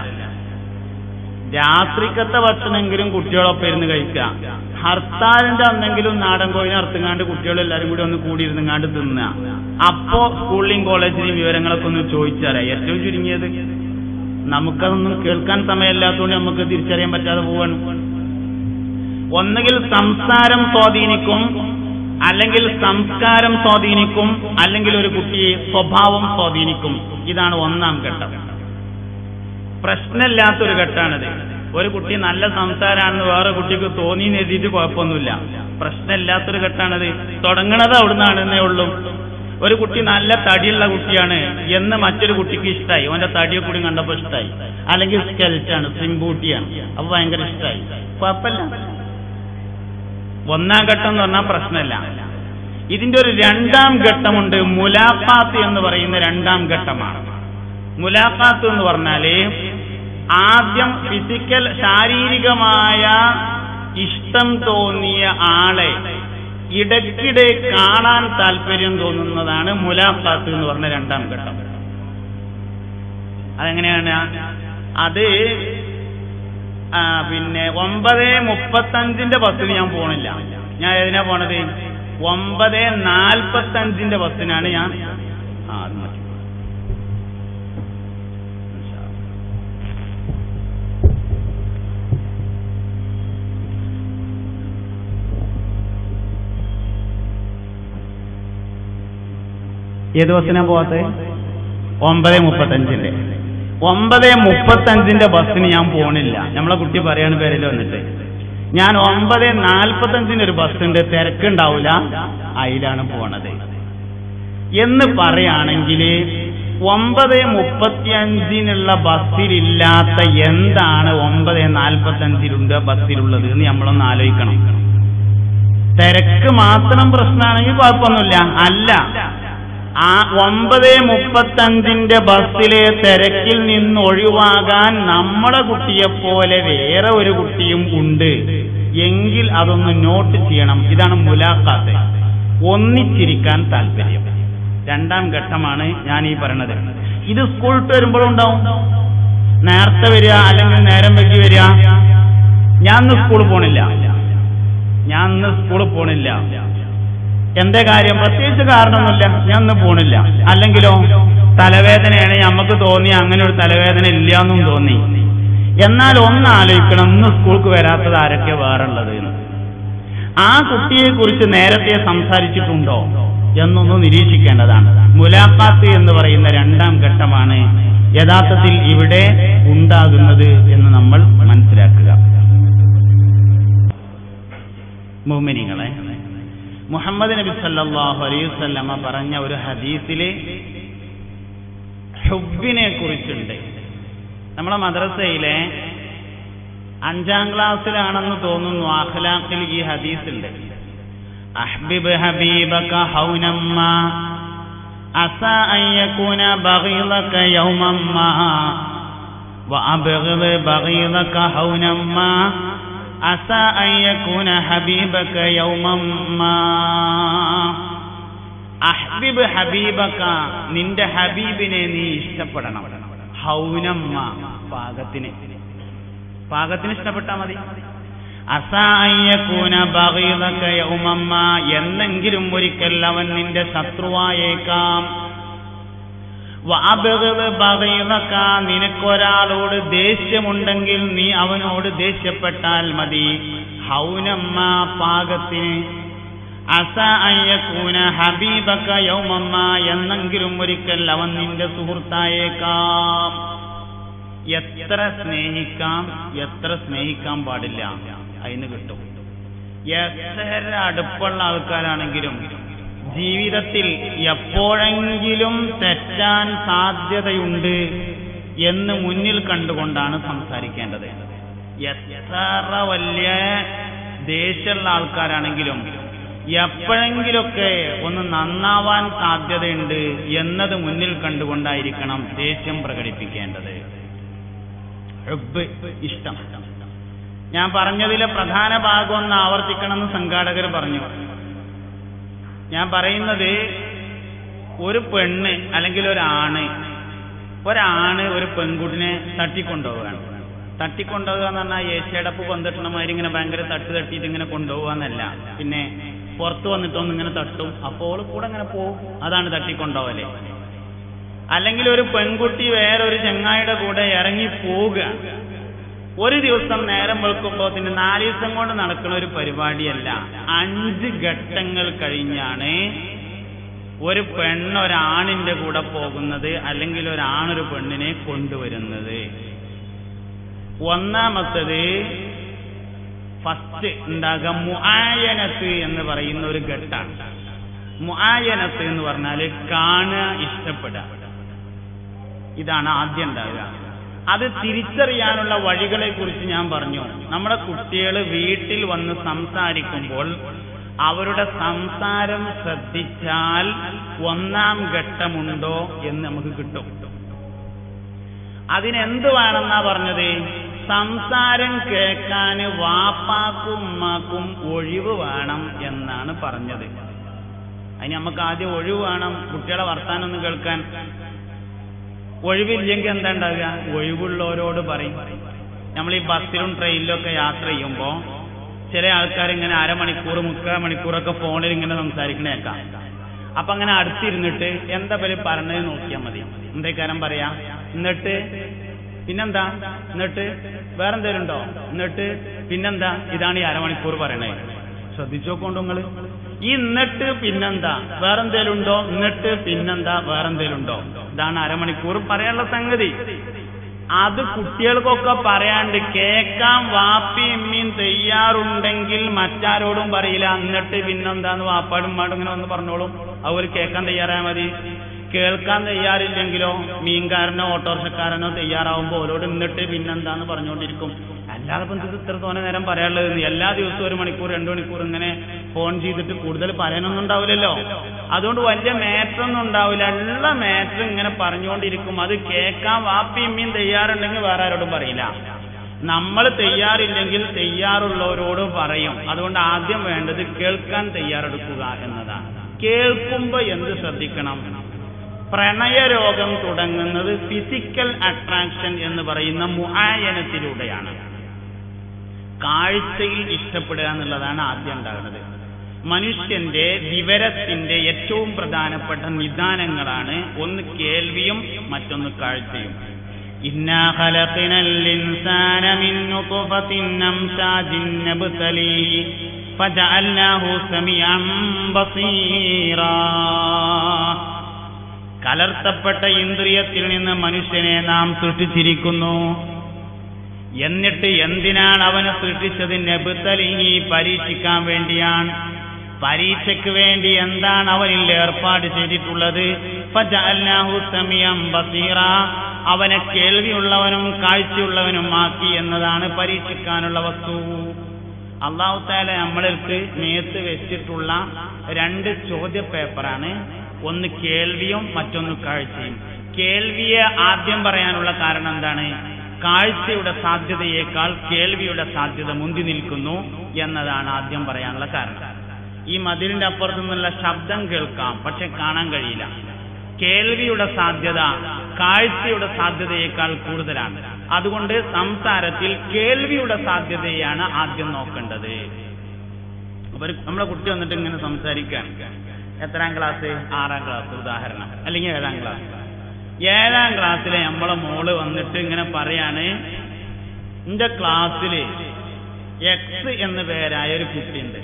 രാത്രിക്കത്തെ ഭക്ഷണമെങ്കിലും കുട്ടികളൊപ്പം ഇരുന്ന് കഴിക്കുക ഹർത്താലിന്റെ അന്നെങ്കിലും നാടൻ കോഴിനെ അറുത്തുങ്ങാണ്ട് കുട്ടികൾ എല്ലാവരും കൂടി ഒന്ന് കൂടിയിരുന്നുങ്ങാണ്ട് തിന്നുക അപ്പോ സ്കൂളിലെയും കോളേജിലെയും വിവരങ്ങളൊക്കെ ഒന്ന് ചോദിച്ചറിയാം ഏറ്റവും ചുരുങ്ങിയത് നമുക്കതൊന്നും കേൾക്കാൻ സമയമില്ലാത്തതുകൊണ്ട് നമുക്ക് തിരിച്ചറിയാൻ പറ്റാതെ പോവാണ് ഒന്നുകിൽ സംസാരം സ്വാധീനിക്കും അല്ലെങ്കിൽ സംസ്കാരം സ്വാധീനിക്കും അല്ലെങ്കിൽ ഒരു കുട്ടിയെ സ്വഭാവം സ്വാധീനിക്കും ഇതാണ് ഒന്നാം ഘട്ടം പ്രശ്നമില്ലാത്തൊരു ഘട്ടമാണിത് ഒരു കുട്ടി നല്ല സംസാരാണെന്ന് വേറെ കുട്ടിക്ക് തോന്നി എഴുതിയിട്ട് കുഴപ്പമൊന്നുമില്ല പ്രശ്നമില്ലാത്തൊരു ഘട്ടാണത് തുടങ്ങണത് അവിടുന്നാണെന്നേ ഉള്ളൂ ഒരു കുട്ടി നല്ല തടിയുള്ള കുട്ടിയാണ് എന്ന് മറ്റൊരു കുട്ടിക്ക് ഇഷ്ടമായി അവന്റെ തടിയെ കൂടി കണ്ടപ്പോൾ ഇഷ്ടമായി അല്ലെങ്കിൽ സ്കെൽറ്റാണ് സിംബൂട്ടിയാണ് അപ്പൊ ഭയങ്കര ഇഷ്ടമായി കുഴപ്പമില്ല ഒന്നാം ഘട്ടം എന്ന് പറഞ്ഞാൽ പ്രശ്നമില്ല ഇതിന്റെ ഒരു രണ്ടാം ഘട്ടമുണ്ട് മുലാഖാത്ത് എന്ന് പറയുന്ന രണ്ടാം ഘട്ടമാണ് മുലാഖാത്ത് എന്ന് പറഞ്ഞാല് ആദ്യം ഫിസിക്കൽ ശാരീരികമായ ഇഷ്ടം തോന്നിയ ആളെ ഇടയ്ക്കിടെ കാണാൻ താല്പര്യം തോന്നുന്നതാണ് മുലാഖാത്ത് എന്ന് പറഞ്ഞ രണ്ടാം ഘട്ടം അതെങ്ങനെയാണ് അത് ആ, പിന്നെ ഒമ്പത് മുപ്പത്തഞ്ചിന്റെ ബസ്സിന് ഞാൻ പോണില്ല ഞാൻ ഏതിനാ പോണത് ഒമ്പത് നാൽപ്പത്തഞ്ചിന്റെ ബസ്സിനാണ് ഞാൻ ആ അത് മതി ഏത് ബസ്സിനാ പോവാത്തത് ഒമ്പത് മുപ്പത്തഞ്ചിന്റെ ഒമ്പത് മുപ്പത്തഞ്ചിന്റെ ബസ്സിന് ഞാൻ പോണില്ല നമ്മളെ കുട്ടി പറയാണ് പേരിൽ വന്നിട്ട് ഞാൻ ഒമ്പത് നാൽപ്പത്തഞ്ചിന് ഒരു ബസ്സുണ്ട് തിരക്കുണ്ടാവില്ല അതിലാണ് പോണത് എന്ന് പറയുകയാണെങ്കിൽ ഒമ്പത് മുപ്പത്തിയഞ്ചിനുള്ള ബസ്സിലില്ലാത്ത എന്താണ് ഒമ്പത് നാൽപ്പത്തഞ്ചിലുണ്ട് ബസ്സിലുള്ളത് എന്ന് നമ്മളൊന്ന് ആലോചിക്കണം തിരക്ക് മാത്രം പ്രശ്നമാണെങ്കിൽ കുഴപ്പമൊന്നുമില്ല അല്ല ആ ഒമ്പത് മുപ്പത്തഞ്ചിന്റെ ബസ്സിലെ തിരക്കിൽ നിന്ന് ഒഴിവാകാൻ നമ്മളെ കുട്ടിയെപ്പോലെ വേറെ ഒരു കുട്ടിയും ഉണ്ട് എങ്കിൽ അതൊന്ന് നോട്ട് ചെയ്യണം ഇതാണ് മുലാഖാത്ത് ഒന്നിച്ചിരിക്കാൻ താല്പര്യം രണ്ടാം ഘട്ടമാണ് ഞാൻ ഈ പറയണത് ഇത് സ്കൂൾ വിട്ട് വരുമ്പോഴും ഉണ്ടാവും നേരത്തെ വരിക അല്ലെങ്കിൽ നേരം വൈകി വരിക ഞാൻ ഇന്ന് സ്കൂളിൽ പോണില്ല ഞാൻ ഇന്ന് സ്കൂളിൽ പോണില്ല എന്തേ കാര്യം പ്രത്യേകിച്ച് കാരണമൊന്നുമില്ല ഞാൻ ഇന്ന് പോണില്ല അല്ലെങ്കിലോ തലവേദനയാണ് നമുക്ക് തോന്നി അങ്ങനെ ഒരു തലവേദന ഇല്ല എന്നും തോന്നി എന്നാൽ ഒന്ന് ആലോചിക്കണം ഇന്ന് സ്കൂൾക്ക് വരാത്തത് ആരൊക്കെ വേറുള്ളത് എന്ന് ആ കുട്ടിയെ കുറിച്ച് നേരത്തെ സംസാരിച്ചിട്ടുണ്ടോ എന്നൊന്ന് നിരീക്ഷിക്കേണ്ടതാണ് മുലാഖാത്ത് എന്ന് പറയുന്ന രണ്ടാം ഘട്ടമാണ് യഥാർത്ഥത്തിൽ ഇവിടെ ഉണ്ടാകുന്നത് എന്ന് നമ്മൾ മനസ്സിലാക്കുക മോമിനിങ്ങളെ മുഹമ്മദ് നബി സല്ലല്ലാഹു അലൈഹി വസല്ലമ പറഞ്ഞ ഒരു ഹദീസില് ഹുബിനെ കുറിച്ചുണ്ട് നമ്മളെ മദ്രസയിലെ അഞ്ചാം ക്ലാസ്സിലാണെന്ന് തോന്നുന്നു അഖ്ലാഖിൽ ഈ ഹദീസ് ഉണ്ട് അഹ്ബിബ് ഹബീബക ഹൗനമ്മ അസ അൻ യകൂന ബഗീദക യൗമമ്മ وأبغض بغيضك هونا ما عسى أن يكون حبيبك يوما ما അഹ്ബിബ് ഹബീബക്ക നിന്റെ ഹബീബിനെ നീ ഇഷ്ടപ്പെടണം ഹൗനമ്മ പാകത്തിന് പാകത്തിന് ഇഷ്ടപ്പെട്ടാ മതി അസായക്കൂന ബഗീദക യൗമമ്മ എന്നെങ്കിലും ഒരിക്കൽ അവൻ നിന്റെ ശത്രുവായേക്കാം വഅബ്ഗിദ് ബഗീദക നിനക്കൊരാളോട് ദേഷ്യമുണ്ടെങ്കിൽ നീ അവനോട് ദേഷ്യപ്പെട്ടാൽ മതി ഹൗനമ്മ പാകത്തിന് അസ അയ്യക്കൂന ഹബീബക യൗമമ്മ എന്നെങ്കിലും ഒരിക്കൽ അവൻ നിന്റെ സുഹൃത്തായേക്കാം എത്ര സ്നേഹിക്കാം എത്ര സ്നേഹിക്കാൻ പാടില്ല അതിന് കിട്ടും എത്ര അടുപ്പുള്ള ആൾക്കാരാണെങ്കിലും ജീവിതത്തിൽ എപ്പോഴെങ്കിലും തെറ്റാൻ സാധ്യതയുണ്ട് എന്ന് മുന്നിൽ കണ്ടുകൊണ്ടാണ് സംസാരിക്കേണ്ടത് എത്ര വലിയ ദേഷ്യമുള്ള ആൾക്കാരാണെങ്കിലും എപ്പോഴെങ്കിലൊക്കെ ഒന്ന് നന്നാവാൻ സാധ്യതയുണ്ട് എന്നത് മുന്നിൽ കണ്ടുകൊണ്ടായിരിക്കണം ദേഷ്യം പ്രകടിപ്പിക്കേണ്ടത് ഹുബ്ബ് ഇഷ്ടം ഞാൻ പറഞ്ഞതിലെ പ്രധാന ഭാഗം ഒന്ന് ആവർത്തിക്കണമെന്ന് സംഘാടകർ പറഞ്ഞു ഞാൻ പറയുന്നത് ഒരു പെണ്ണ് അല്ലെങ്കിൽ ഒരാണ് ഒരാണ് ഒരു പെൺകുട്ടിനെ തട്ടിക്കൊണ്ടുപോവുകയാണ് തട്ടിക്കൊണ്ടുപോകുക എന്ന് പറഞ്ഞാൽ ഏഷ്യടപ്പ് പന്തിട്ടണമാതിരി ഇങ്ങനെ ഭയങ്കര തട്ട് തട്ടിയിട്ട് ഇങ്ങനെ കൊണ്ടുപോകാന്നല്ല പിന്നെ പുറത്ത് വന്നിട്ടൊന്ന് ഇങ്ങനെ തട്ടും അപ്പോൾ കൂടെ ഇങ്ങനെ പോകും അതാണ് തട്ടിക്കൊണ്ടുപോകല് അല്ലെങ്കിൽ ഒരു പെൺകുട്ടി വേറൊരു ചെങ്ങായിയുടെ കൂടെ ഇറങ്ങി പോവുക ഒരു ദിവസം നേരം വെളുക്കുമ്പോൾ പിന്നെ നാല് ദിവസം കൊണ്ട് നടക്കുന്ന ഒരു പരിപാടിയല്ല അഞ്ച് ഘട്ടങ്ങൾ കഴിഞ്ഞാണ് ഒരു പെണ്ണ് ഒരാണിന്റെ കൂടെ പോകുന്നത് അല്ലെങ്കിൽ ഒരാണൊരു പെണ്ണിനെ കൊണ്ടുവരുന്നത് ഒന്നാമത്തത് ഫസ്റ്റ് ഉണ്ടാകുക മുആയനത്ത് എന്ന് പറയുന്ന ഒരു ഘട്ടാണ് മുആയനത്ത് എന്ന് പറഞ്ഞാൽ കാണുക ഇഷ്ടപ്പെടുക ഇതാണ് ആദ്യം ഉണ്ടാകുക അത് തിരിച്ചറിയാനുള്ള വഴികളെ കുറിച്ച് ഞാൻ പറഞ്ഞു നമ്മുടെ കുട്ടികൾ വീട്ടിൽ വന്ന് സംസാരിക്കുമ്പോൾ അവരുടെ സംസാരം ശ്രദ്ധിച്ചാൽ ഒന്നാം ഘട്ടമുണ്ടോ എന്ന് നമുക്ക് കിട്ടും അതിനെന്ത് വേണമെന്നാ പറഞ്ഞത് സംസാരം കേൾക്കാൻ വാപ്പാക്കും ഉമ്മാക്കും ഒഴിവ് വേണം എന്നാണ് പറഞ്ഞത് അതിന് നമുക്ക് ആദ്യം ഒഴിവ് വേണം കുട്ടികളെ വർത്താനം ഒന്ന് കേൾക്കാൻ ഒഴിവില്ലെങ്കിൽ എന്താ ഉണ്ടാവുക ഒഴിവുള്ളവരോട് പറയും നമ്മൾ ഈ ബസ്സിലും ട്രെയിനിലും ഒക്കെ യാത്ര ചെയ്യുമ്പോൾ ചില ആൾക്കാർ ഇങ്ങനെ അരമണിക്കൂർ മുക്കാൽ മണിക്കൂറൊക്കെ ഫോണിൽ ഇങ്ങനെ സംസാരിക്കണേക്കാം അപ്പൊ അങ്ങനെ അടുത്തിരുന്നിട്ട് എന്താ പേര് പറഞ്ഞത് നോക്കിയാൽ മതി എന്തേക്കാരം പറയാ എന്നിട്ട് പിന്നെന്താ എന്നിട്ട് വേറെന്തേലും ഉണ്ടോ എന്നിട്ട് പിന്നെന്താ ഇതാണ് ഈ അരമണിക്കൂർ പറയണേ ശ്രദ്ധിച്ചോക്കൊണ്ടു നിങ്ങള് ഈ എന്നിട്ട് പിന്നെന്താ വേറെന്തേലും ഉണ്ടോ എന്നിട്ട് പിന്നെന്താ വേറെന്തേലും ഉണ്ടോ ഇതാണ് അരമണിക്കൂർ പറയാനുള്ള സംഗതി അത് കുട്ടികൾക്കൊക്കെ പറയാണ്ട് കേൾക്കാൻ വാപ്പി ഉമ്മയും തയ്യാറുണ്ടെങ്കിൽ മറ്റാരോടും പറയില്ല എന്നിട്ട് പിന്നെന്താന്ന് വാപ്പാടും ഉമ്മാടും ഇങ്ങനെ വന്ന് പറഞ്ഞോളും അതുപോലെ കേൾക്കാൻ തയ്യാറായാൽ മതി കേൾക്കാൻ തയ്യാറില്ലെങ്കിലോ മീൻകാരനോ ഓട്ടോറിക്ഷക്കാരനോ തയ്യാറാവുമ്പോൾ ഓരോട് എന്നിട്ട് പിന്നെന്താന്ന് പറഞ്ഞുകൊണ്ടിരിക്കും അല്ലാതെ ഇപ്പം ഇത് ഇത്ര തോനെ നേരം പറയാനുള്ളത് എല്ലാ ദിവസവും ഒരു മണിക്കൂർ രണ്ടു മണിക്കൂർ ഇങ്ങനെ ഫോൺ ചെയ്തിട്ട് കൂടുതൽ പറയാനൊന്നും ഉണ്ടാവില്ലല്ലോ അതുകൊണ്ട് വലിയ മാറ്ററൊന്നും ഉണ്ടാവില്ല ഉള്ള മാറ്റർ ഇങ്ങനെ പറഞ്ഞുകൊണ്ടിരിക്കും അത് കേൾക്കാൻ വാപ്പിയമ്മയും തയ്യാറുണ്ടെങ്കിൽ വേറെ ആരോടും പറയില്ല നമ്മൾ തയ്യാറില്ലെങ്കിൽ തയ്യാറുള്ളവരോട് പറയും അതുകൊണ്ട് ആദ്യം വേണ്ടത് കേൾക്കാൻ തയ്യാറെടുക്കുക എന്നതാണ് കേൾക്കുമ്പോൾ എന്ത് ശ്രദ്ധിക്കണം പ്രണയരോഗം തുടങ്ങുന്നത് ഫിസിക്കൽ അട്രാക്ഷൻ എന്ന് പറയുന്ന മുആയനത്തിലൂടെയാണ് കാഴ്ചയിൽ ഇഷ്ടപ്പെടുക എന്നുള്ളതാണ് ആദ്യം ഉണ്ടാകുന്നത് മനുഷ്യന്റെ വിവരത്തിന്റെ ഏറ്റവും പ്രധാനപ്പെട്ട നിദാനങ്ങളാണ് ഒന്ന് കേൾവിയും മറ്റൊന്ന് കാഴ്ചയും ഇന്നാ ഖലഖനൽ ഇൻസാന മിൻ നുത്ഫത്തിൻ അംശാജിൻ നബ്തലീഹി ഫജഅൽനാഹു സമീഅൻ ബസീറാ കലർത്തപ്പെട്ട ഇന്ദ്രിയത്തിൽ നിന്ന് മനുഷ്യനെ നാം സൃഷ്ടിച്ചിരിക്കുന്നു എന്നിട്ട് എന്തിനാണ് അവനെ സൃഷ്ടിച്ചത് നെബുത്തലിങ്ങി പരീക്ഷിക്കാൻ വേണ്ടിയാണ് പരീക്ഷയ്ക്ക് വേണ്ടി എന്താണ് അവനിൽ ഏർപ്പാട് ചെയ്തിട്ടുള്ളത് ഫജഅൽനാഹു സമീഅൻ ബസീറ അവനെ കേൾവിയുള്ളവനും കാഴ്ചയുള്ളവനും ആക്കി എന്നതാണ് പരീക്ഷിക്കാനുള്ള വസ്തു അള്ളാഹു താല നമ്മൾക്ക് മേത്ത് വെച്ചിട്ടുള്ള രണ്ട് ചോദ്യ പേപ്പറാണ് ഒന്ന് കേൾവിയും മറ്റൊന്ന് കാഴ്ചയും കേൾവിയെ ആദ്യം പറയാനുള്ള കാരണം എന്താണ് കാഴ്ചയുടെ സാധ്യതയേക്കാൾ കേൾവിയുടെ സാധ്യത മുന്തി നിൽക്കുന്നു എന്നതാണ് ആദ്യം പറയാനുള്ള കാരണം ഈ മതിലിന്റെ അപ്പുറത്തു നിന്നുള്ള ശബ്ദം കേൾക്കാം പക്ഷെ കാണാൻ കഴിയില്ല കേൾവിയുടെ സാധ്യത കാഴ്ചയുടെ സാധ്യതയേക്കാൾ കൂടുതലാണ് അതുകൊണ്ട് സംസാരത്തിൽ കേൾവിയുടെ സാധ്യതയാണ് ആദ്യം നോക്കേണ്ടത് അപ്പൊ ഒരു- നമ്മുടെ കുട്ടി വന്നിട്ട് ഇങ്ങനെ സംസാരിക്കാൻ എത്രാം ക്ലാസ് ആറാം ക്ലാസ് ഉദാഹരണം അല്ലെങ്കിൽ ഏഴാം ക്ലാസ് ഏഴാം ക്ലാസ്സിലെ നമ്മളെ മോള് വന്നിട്ട് ഇങ്ങനെ പറയാണ് എന്റെ ക്ലാസ്സില് എക്സ് എന്ന് പേരായ ഒരു കുട്ടിയുണ്ട്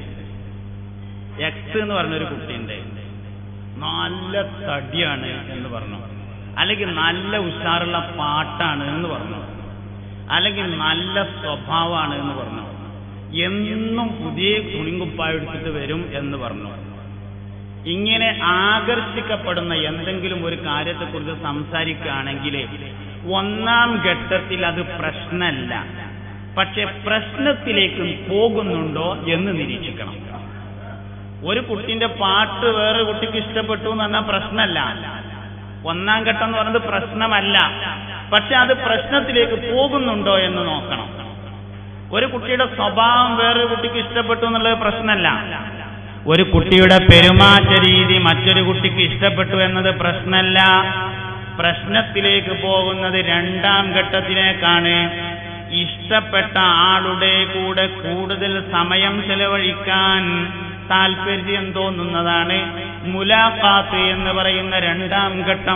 എക്സ് എന്ന് പറഞ്ഞൊരു കുട്ടിയുണ്ട് നല്ല തടിയാണ് എന്ന് പറഞ്ഞു അല്ലെങ്കിൽ നല്ല ഉഷാറുള്ള പാട്ടാണ് എന്ന് പറഞ്ഞു അല്ലെങ്കിൽ നല്ല സ്വഭാവമാണ് എന്ന് പറഞ്ഞു എന്നും പുതിയ തുണിങ്കുപ്പായ എടുത്തിട്ട് വരും എന്ന് പറഞ്ഞു ഇങ്ങനെ ആകർഷിക്കപ്പെടുന്ന എന്തെങ്കിലും ഒരു കാര്യത്തെക്കുറിച്ച് സംസാരിക്കുകയാണെങ്കിൽ ഒന്നാം ഘട്ടത്തിൽ അത് പ്രശ്നമല്ല പക്ഷെ പ്രശ്നത്തിലേക്ക് പോകുന്നുണ്ടോ എന്ന് നിരീക്ഷിക്കണം ഒരു കുട്ടിന്റെ പാട്ട് വേറെ കുട്ടിക്ക് ഇഷ്ടപ്പെട്ടു എന്ന് പറഞ്ഞാൽ പ്രശ്നമല്ല ഒന്നാം ഘട്ടം എന്ന് പറയുന്നത് പ്രശ്നമല്ല പക്ഷെ അത് പ്രശ്നത്തിലേക്ക് പോകുന്നുണ്ടോ എന്ന് നോക്കണം ഒരു കുട്ടിയുടെ സ്വഭാവം വേറൊരു കുട്ടിക്ക് ഇഷ്ടപ്പെട്ടു എന്നുള്ളത് പ്രശ്നമല്ല ഒരു കുട്ടിയുടെ പെരുമാറ്റ രീതി മറ്റൊരു കുട്ടിക്ക് ഇഷ്ടപ്പെട്ടു എന്നത് പ്രശ്നമല്ല പ്രശ്നത്തിലേക്ക് പോകുന്നത് രണ്ടാം ഘട്ടത്തിലേക്കാണ് ഇഷ്ടപ്പെട്ട ആളുടെ കൂടെ കൂടുതൽ സമയം ചെലവഴിക്കാൻ താല്പര്യം തോന്നുന്നതാണ് മുലാഖാത്ത് എന്ന് പറയുന്ന രണ്ടാം ഘട്ടം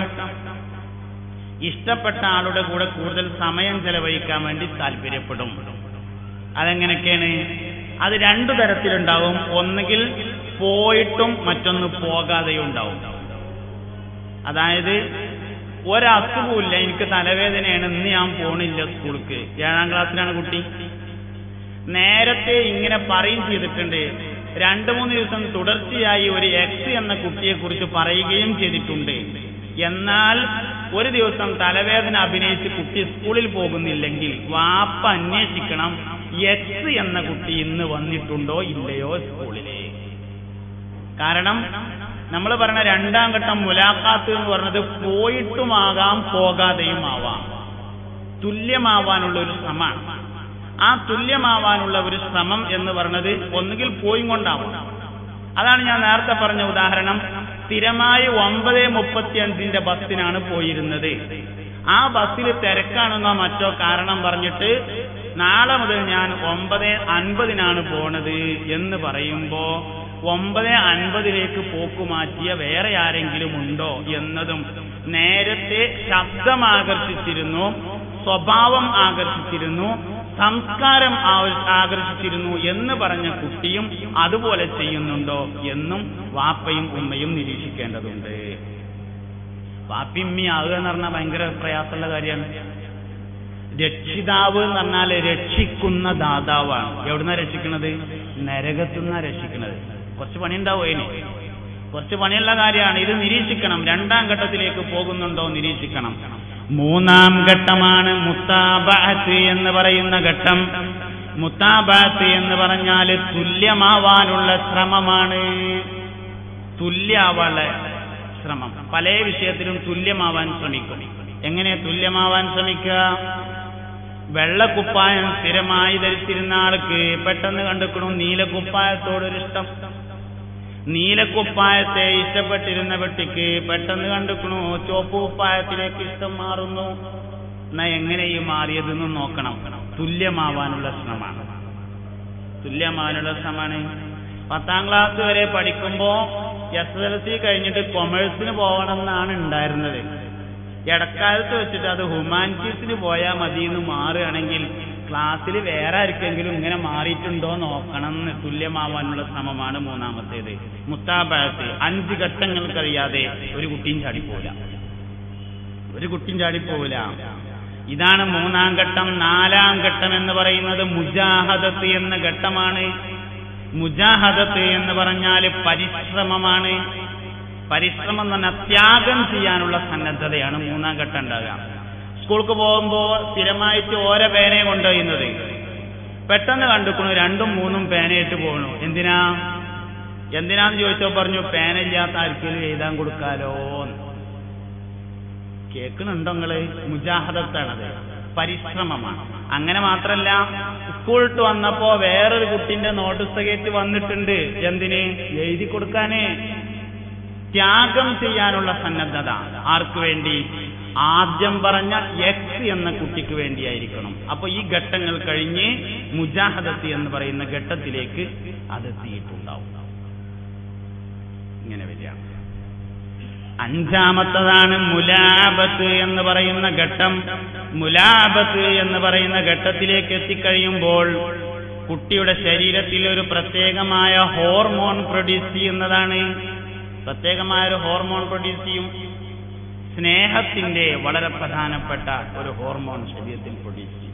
ഇഷ്ടപ്പെട്ട ആളുടെ കൂടെ കൂടുതൽ സമയം ചെലവഴിക്കാൻ വേണ്ടി താല്പര്യപ്പെടും അതെങ്ങനെയൊക്കെയാണ് അത് രണ്ടു തരത്തിലുണ്ടാവും ഒന്നുകിൽ പോയിട്ടും മറ്റൊന്ന് പോകാതെയും ഉണ്ടാവും അതായത് ഒരസുഖമില്ല എനിക്ക് തലവേദനയാണ് ഇന്ന് ഞാൻ പോണില്ല സ്കൂൾക്ക് ഏഴാം ക്ലാസ്സിലാണ് കുട്ടി നേരത്തെ ഇങ്ങനെ പറയും ചെയ്തിട്ടുണ്ട് രണ്ടു മൂന്ന് ദിവസം തുടർച്ചയായി ഒരു എക്സ് എന്ന കുട്ടിയെ കുറിച്ച് പറയുകയും ചെയ്തിട്ടുണ്ട് എന്നാൽ ഒരു ദിവസം തലവേദന അഭിനയിച്ച് കുട്ടി സ്കൂളിൽ പോകുന്നില്ലെങ്കിൽ വാപ്പ അന്വേഷിക്കണം എക്സ് എന്ന കുട്ടി ഇന്ന് വന്നിട്ടുണ്ടോ ഇല്ലയോ സ്കൂളിലെ കാരണം നമ്മൾ പറഞ്ഞ രണ്ടാം ഘട്ടം മുലാഖാത്ത് എന്ന് പറഞ്ഞത് പോയിട്ടുമാകാം പോകാതെയും ആവാം തുല്യമാവാനുള്ള ഒരു ശ്രമമാണ് ആ തുല്യമാവാനുള്ള ഒരു ശ്രമം എന്ന് പറഞ്ഞത് ഒന്നുകിൽ പോയി കൊണ്ടാവും അതാണ് ഞാൻ നേരത്തെ പറഞ്ഞ ഉദാഹരണം സ്ഥിരമായി ഒമ്പത് മുപ്പത്തി അഞ്ചിന്റെ ബസ്സിനാണ് പോയിരുന്നത് ആ ബസ്സിൽ തിരക്കാണെന്നോ മറ്റോ കാരണം പറഞ്ഞിട്ട് നാളെ മുതൽ ഞാൻ ഒമ്പത് അൻപതിനാണ് പോണത് എന്ന് പറയുമ്പോ ഒമ്പത് അൻപതിലേക്ക് പോക്ക് മാറ്റിയ വേറെ ആരെങ്കിലും ഉണ്ടോ എന്നതും നേരത്തെ ശബ്ദം ആകർഷിച്ചിരുന്നു സ്വഭാവം ആകർഷിച്ചിരുന്നു സംസ്കാരം ആവ- ആകർഷിച്ചിരുന്നു എന്ന് പറഞ്ഞ കുട്ടിയും അതുപോലെ ചെയ്യുന്നുണ്ടോ എന്നും വാപ്പയും ഉമ്മയും നിരീക്ഷിക്കേണ്ടതുണ്ട് വാപ്പിമ്മി ആകുക എന്ന് പറഞ്ഞാൽ ഭയങ്കര പ്രയാസമുള്ള കാര്യമാണ് രക്ഷിതാവ് എന്ന് പറഞ്ഞാൽ രക്ഷിക്കുന്ന ദാതാവാണ് എവിടുന്ന രക്ഷിക്കുന്നത് നരകത്തുനിന്നാ രക്ഷിക്കുന്നത് കുറച്ച് പണിയുണ്ടാവും അതിന് കുറച്ച് പണിയുള്ള കാര്യമാണ് ഇത് നിരീക്ഷിക്കണം രണ്ടാം ഘട്ടത്തിലേക്ക് പോകുന്നുണ്ടോ നിരീക്ഷിക്കണം മൂന്നാം ഘട്ടമാണ് മുത്താബഅത്ത് എന്ന് പറയുന്ന ഘട്ടം മുത്താബഅത്ത് എന്ന് പറഞ്ഞാൽ തുല്യമാവാനുള്ള ശ്രമമാണ് തുല്യാവാനുള്ള ശ്രമം പല വിഷയത്തിലും തുല്യമാവാൻ ശ്രമിക്കും എങ്ങനെ തുല്യമാവാൻ ശ്രമിക്കുക വെള്ളക്കുപ്പായം സ്ഥിരമായി ധരിച്ചിരുന്ന ആൾക്ക് പെട്ടെന്ന് കണ്ടുക്കണു നീലക്കുപ്പായത്തോടൊരിഷ്ടം നീലക്കുപ്പായത്തെ ഇഷ്ടപ്പെട്ടിരുന്ന വ്യക്തിക്ക് പെട്ടെന്ന് കണ്ടുക്കണു ചുവപ്പ് കുപ്പായത്തിലേക്ക് ഇഷ്ടം മാറുന്നു എന്നാ എങ്ങനെ ഈ മാറിയതെന്ന് നോക്കണം തുല്യമാവാനുള്ള ശ്രമമാണ് തുല്യമാവാനുള്ള ശ്രമമാണ് പത്താം ക്ലാസ് വരെ പഠിക്കുമ്പോ എസ് എൽ സി കഴിഞ്ഞിട്ട് കൊമേഴ്സിന് പോകണം എന്നാണ് ഉണ്ടായിരുന്നത് ഇടക്കാലത്ത് വെച്ചിട്ട് അത് ഹ്യൂമാനിറ്റീസിന് പോയാൽ മതി എന്ന് മാറുകയാണെങ്കിൽ ക്ലാസ്സിൽ വേറെ ആർക്കെങ്കിലും ഇങ്ങനെ മാറിയിട്ടുണ്ടോ നോക്കണം എന്ന് തുല്യമാവാനുള്ള ശ്രമമാണ് മൂന്നാമത്തേത് മുത്താബാത്ത് അഞ്ച് ഘട്ടങ്ങൾ കഴിയാതെ ഒരു കുട്ടിയും ചാടിപ്പോവില്ല ഒരു കുട്ടിയും ചാടിപ്പോവില്ല ഇതാണ് മൂന്നാം ഘട്ടം നാലാം ഘട്ടം എന്ന് പറയുന്നത് മുജാഹദത്ത് എന്ന ഘട്ടമാണ് മുജാഹദത്ത് എന്ന് പറഞ്ഞാൽ പരിശ്രമമാണ് പരിശ്രമം എന്ന് പറഞ്ഞാൽ ത്യാഗം ചെയ്യാനുള്ള സന്നദ്ധതയാണ് മൂന്നാം ഘട്ടം ഉണ്ടാകുക സ്കൂൾക്ക് പോകുമ്പോൾ സ്ഥിരമായിട്ട് ഓരോ പേനയെ കൊണ്ടുപോയിരുന്നത് പെട്ടെന്ന് കണ്ടുക്കണു രണ്ടും മൂന്നും പേനയിട്ട് പോകണു എന്തിനാ എന്തിനാന്ന് ചോദിച്ചോ പറഞ്ഞു പേനയില്ലാത്ത ആർക്കെങ്കിലും എഴുതാൻ കൊടുക്കാലോ കേൾക്കണുണ്ടോ നിങ്ങള് മുജാഹദത്താണത് പരിശ്രമമാണ് അങ്ങനെ മാത്രല്ല സ്കൂളിട്ട് വന്നപ്പോ വേറൊരു കുട്ടിന്റെ നോട്ടീസ് കയറ്റി വന്നിട്ടുണ്ട് എന്തിന് എഴുതി കൊടുക്കാനേ ത്യാഗം ചെയ്യാനുള്ള സന്നദ്ധത ആർക്ക് വേണ്ടി ആദ്യം പറഞ്ഞ എക്സ് എന്ന കുട്ടിക്ക് വേണ്ടിയായിരിക്കണം അപ്പൊ ഈ ഘട്ടങ്ങൾ കഴിഞ്ഞ് മുജാഹദത്ത് എന്ന് പറയുന്ന ഘട്ടത്തിലേക്ക് അതെത്തിയിട്ടുണ്ടാവും ഇങ്ങനെ വരിക അഞ്ചാമത്തതാണ് മുലാബത്ത് എന്ന് പറയുന്ന ഘട്ടം മുലാബത്ത് എന്ന് പറയുന്ന ഘട്ടത്തിലേക്ക് എത്തിക്കഴിയുമ്പോൾ കുട്ടിയുടെ ശരീരത്തിൽ ഒരു പ്രത്യേകമായ ഹോർമോൺ പ്രൊഡ്യൂസ് ചെയ്യുന്നതാണ് പ്രത്യേകമായ ഒരു ഹോർമോൺ പ്രൊഡ്യൂസ് ചെയ്യും സ്നേഹത്തിന്റെ വളരെ പ്രധാനപ്പെട്ട ഒരു ഹോർമോൺ ശരീരത്തിൽ പ്രൊഡ്യൂസ് ചെയ്യും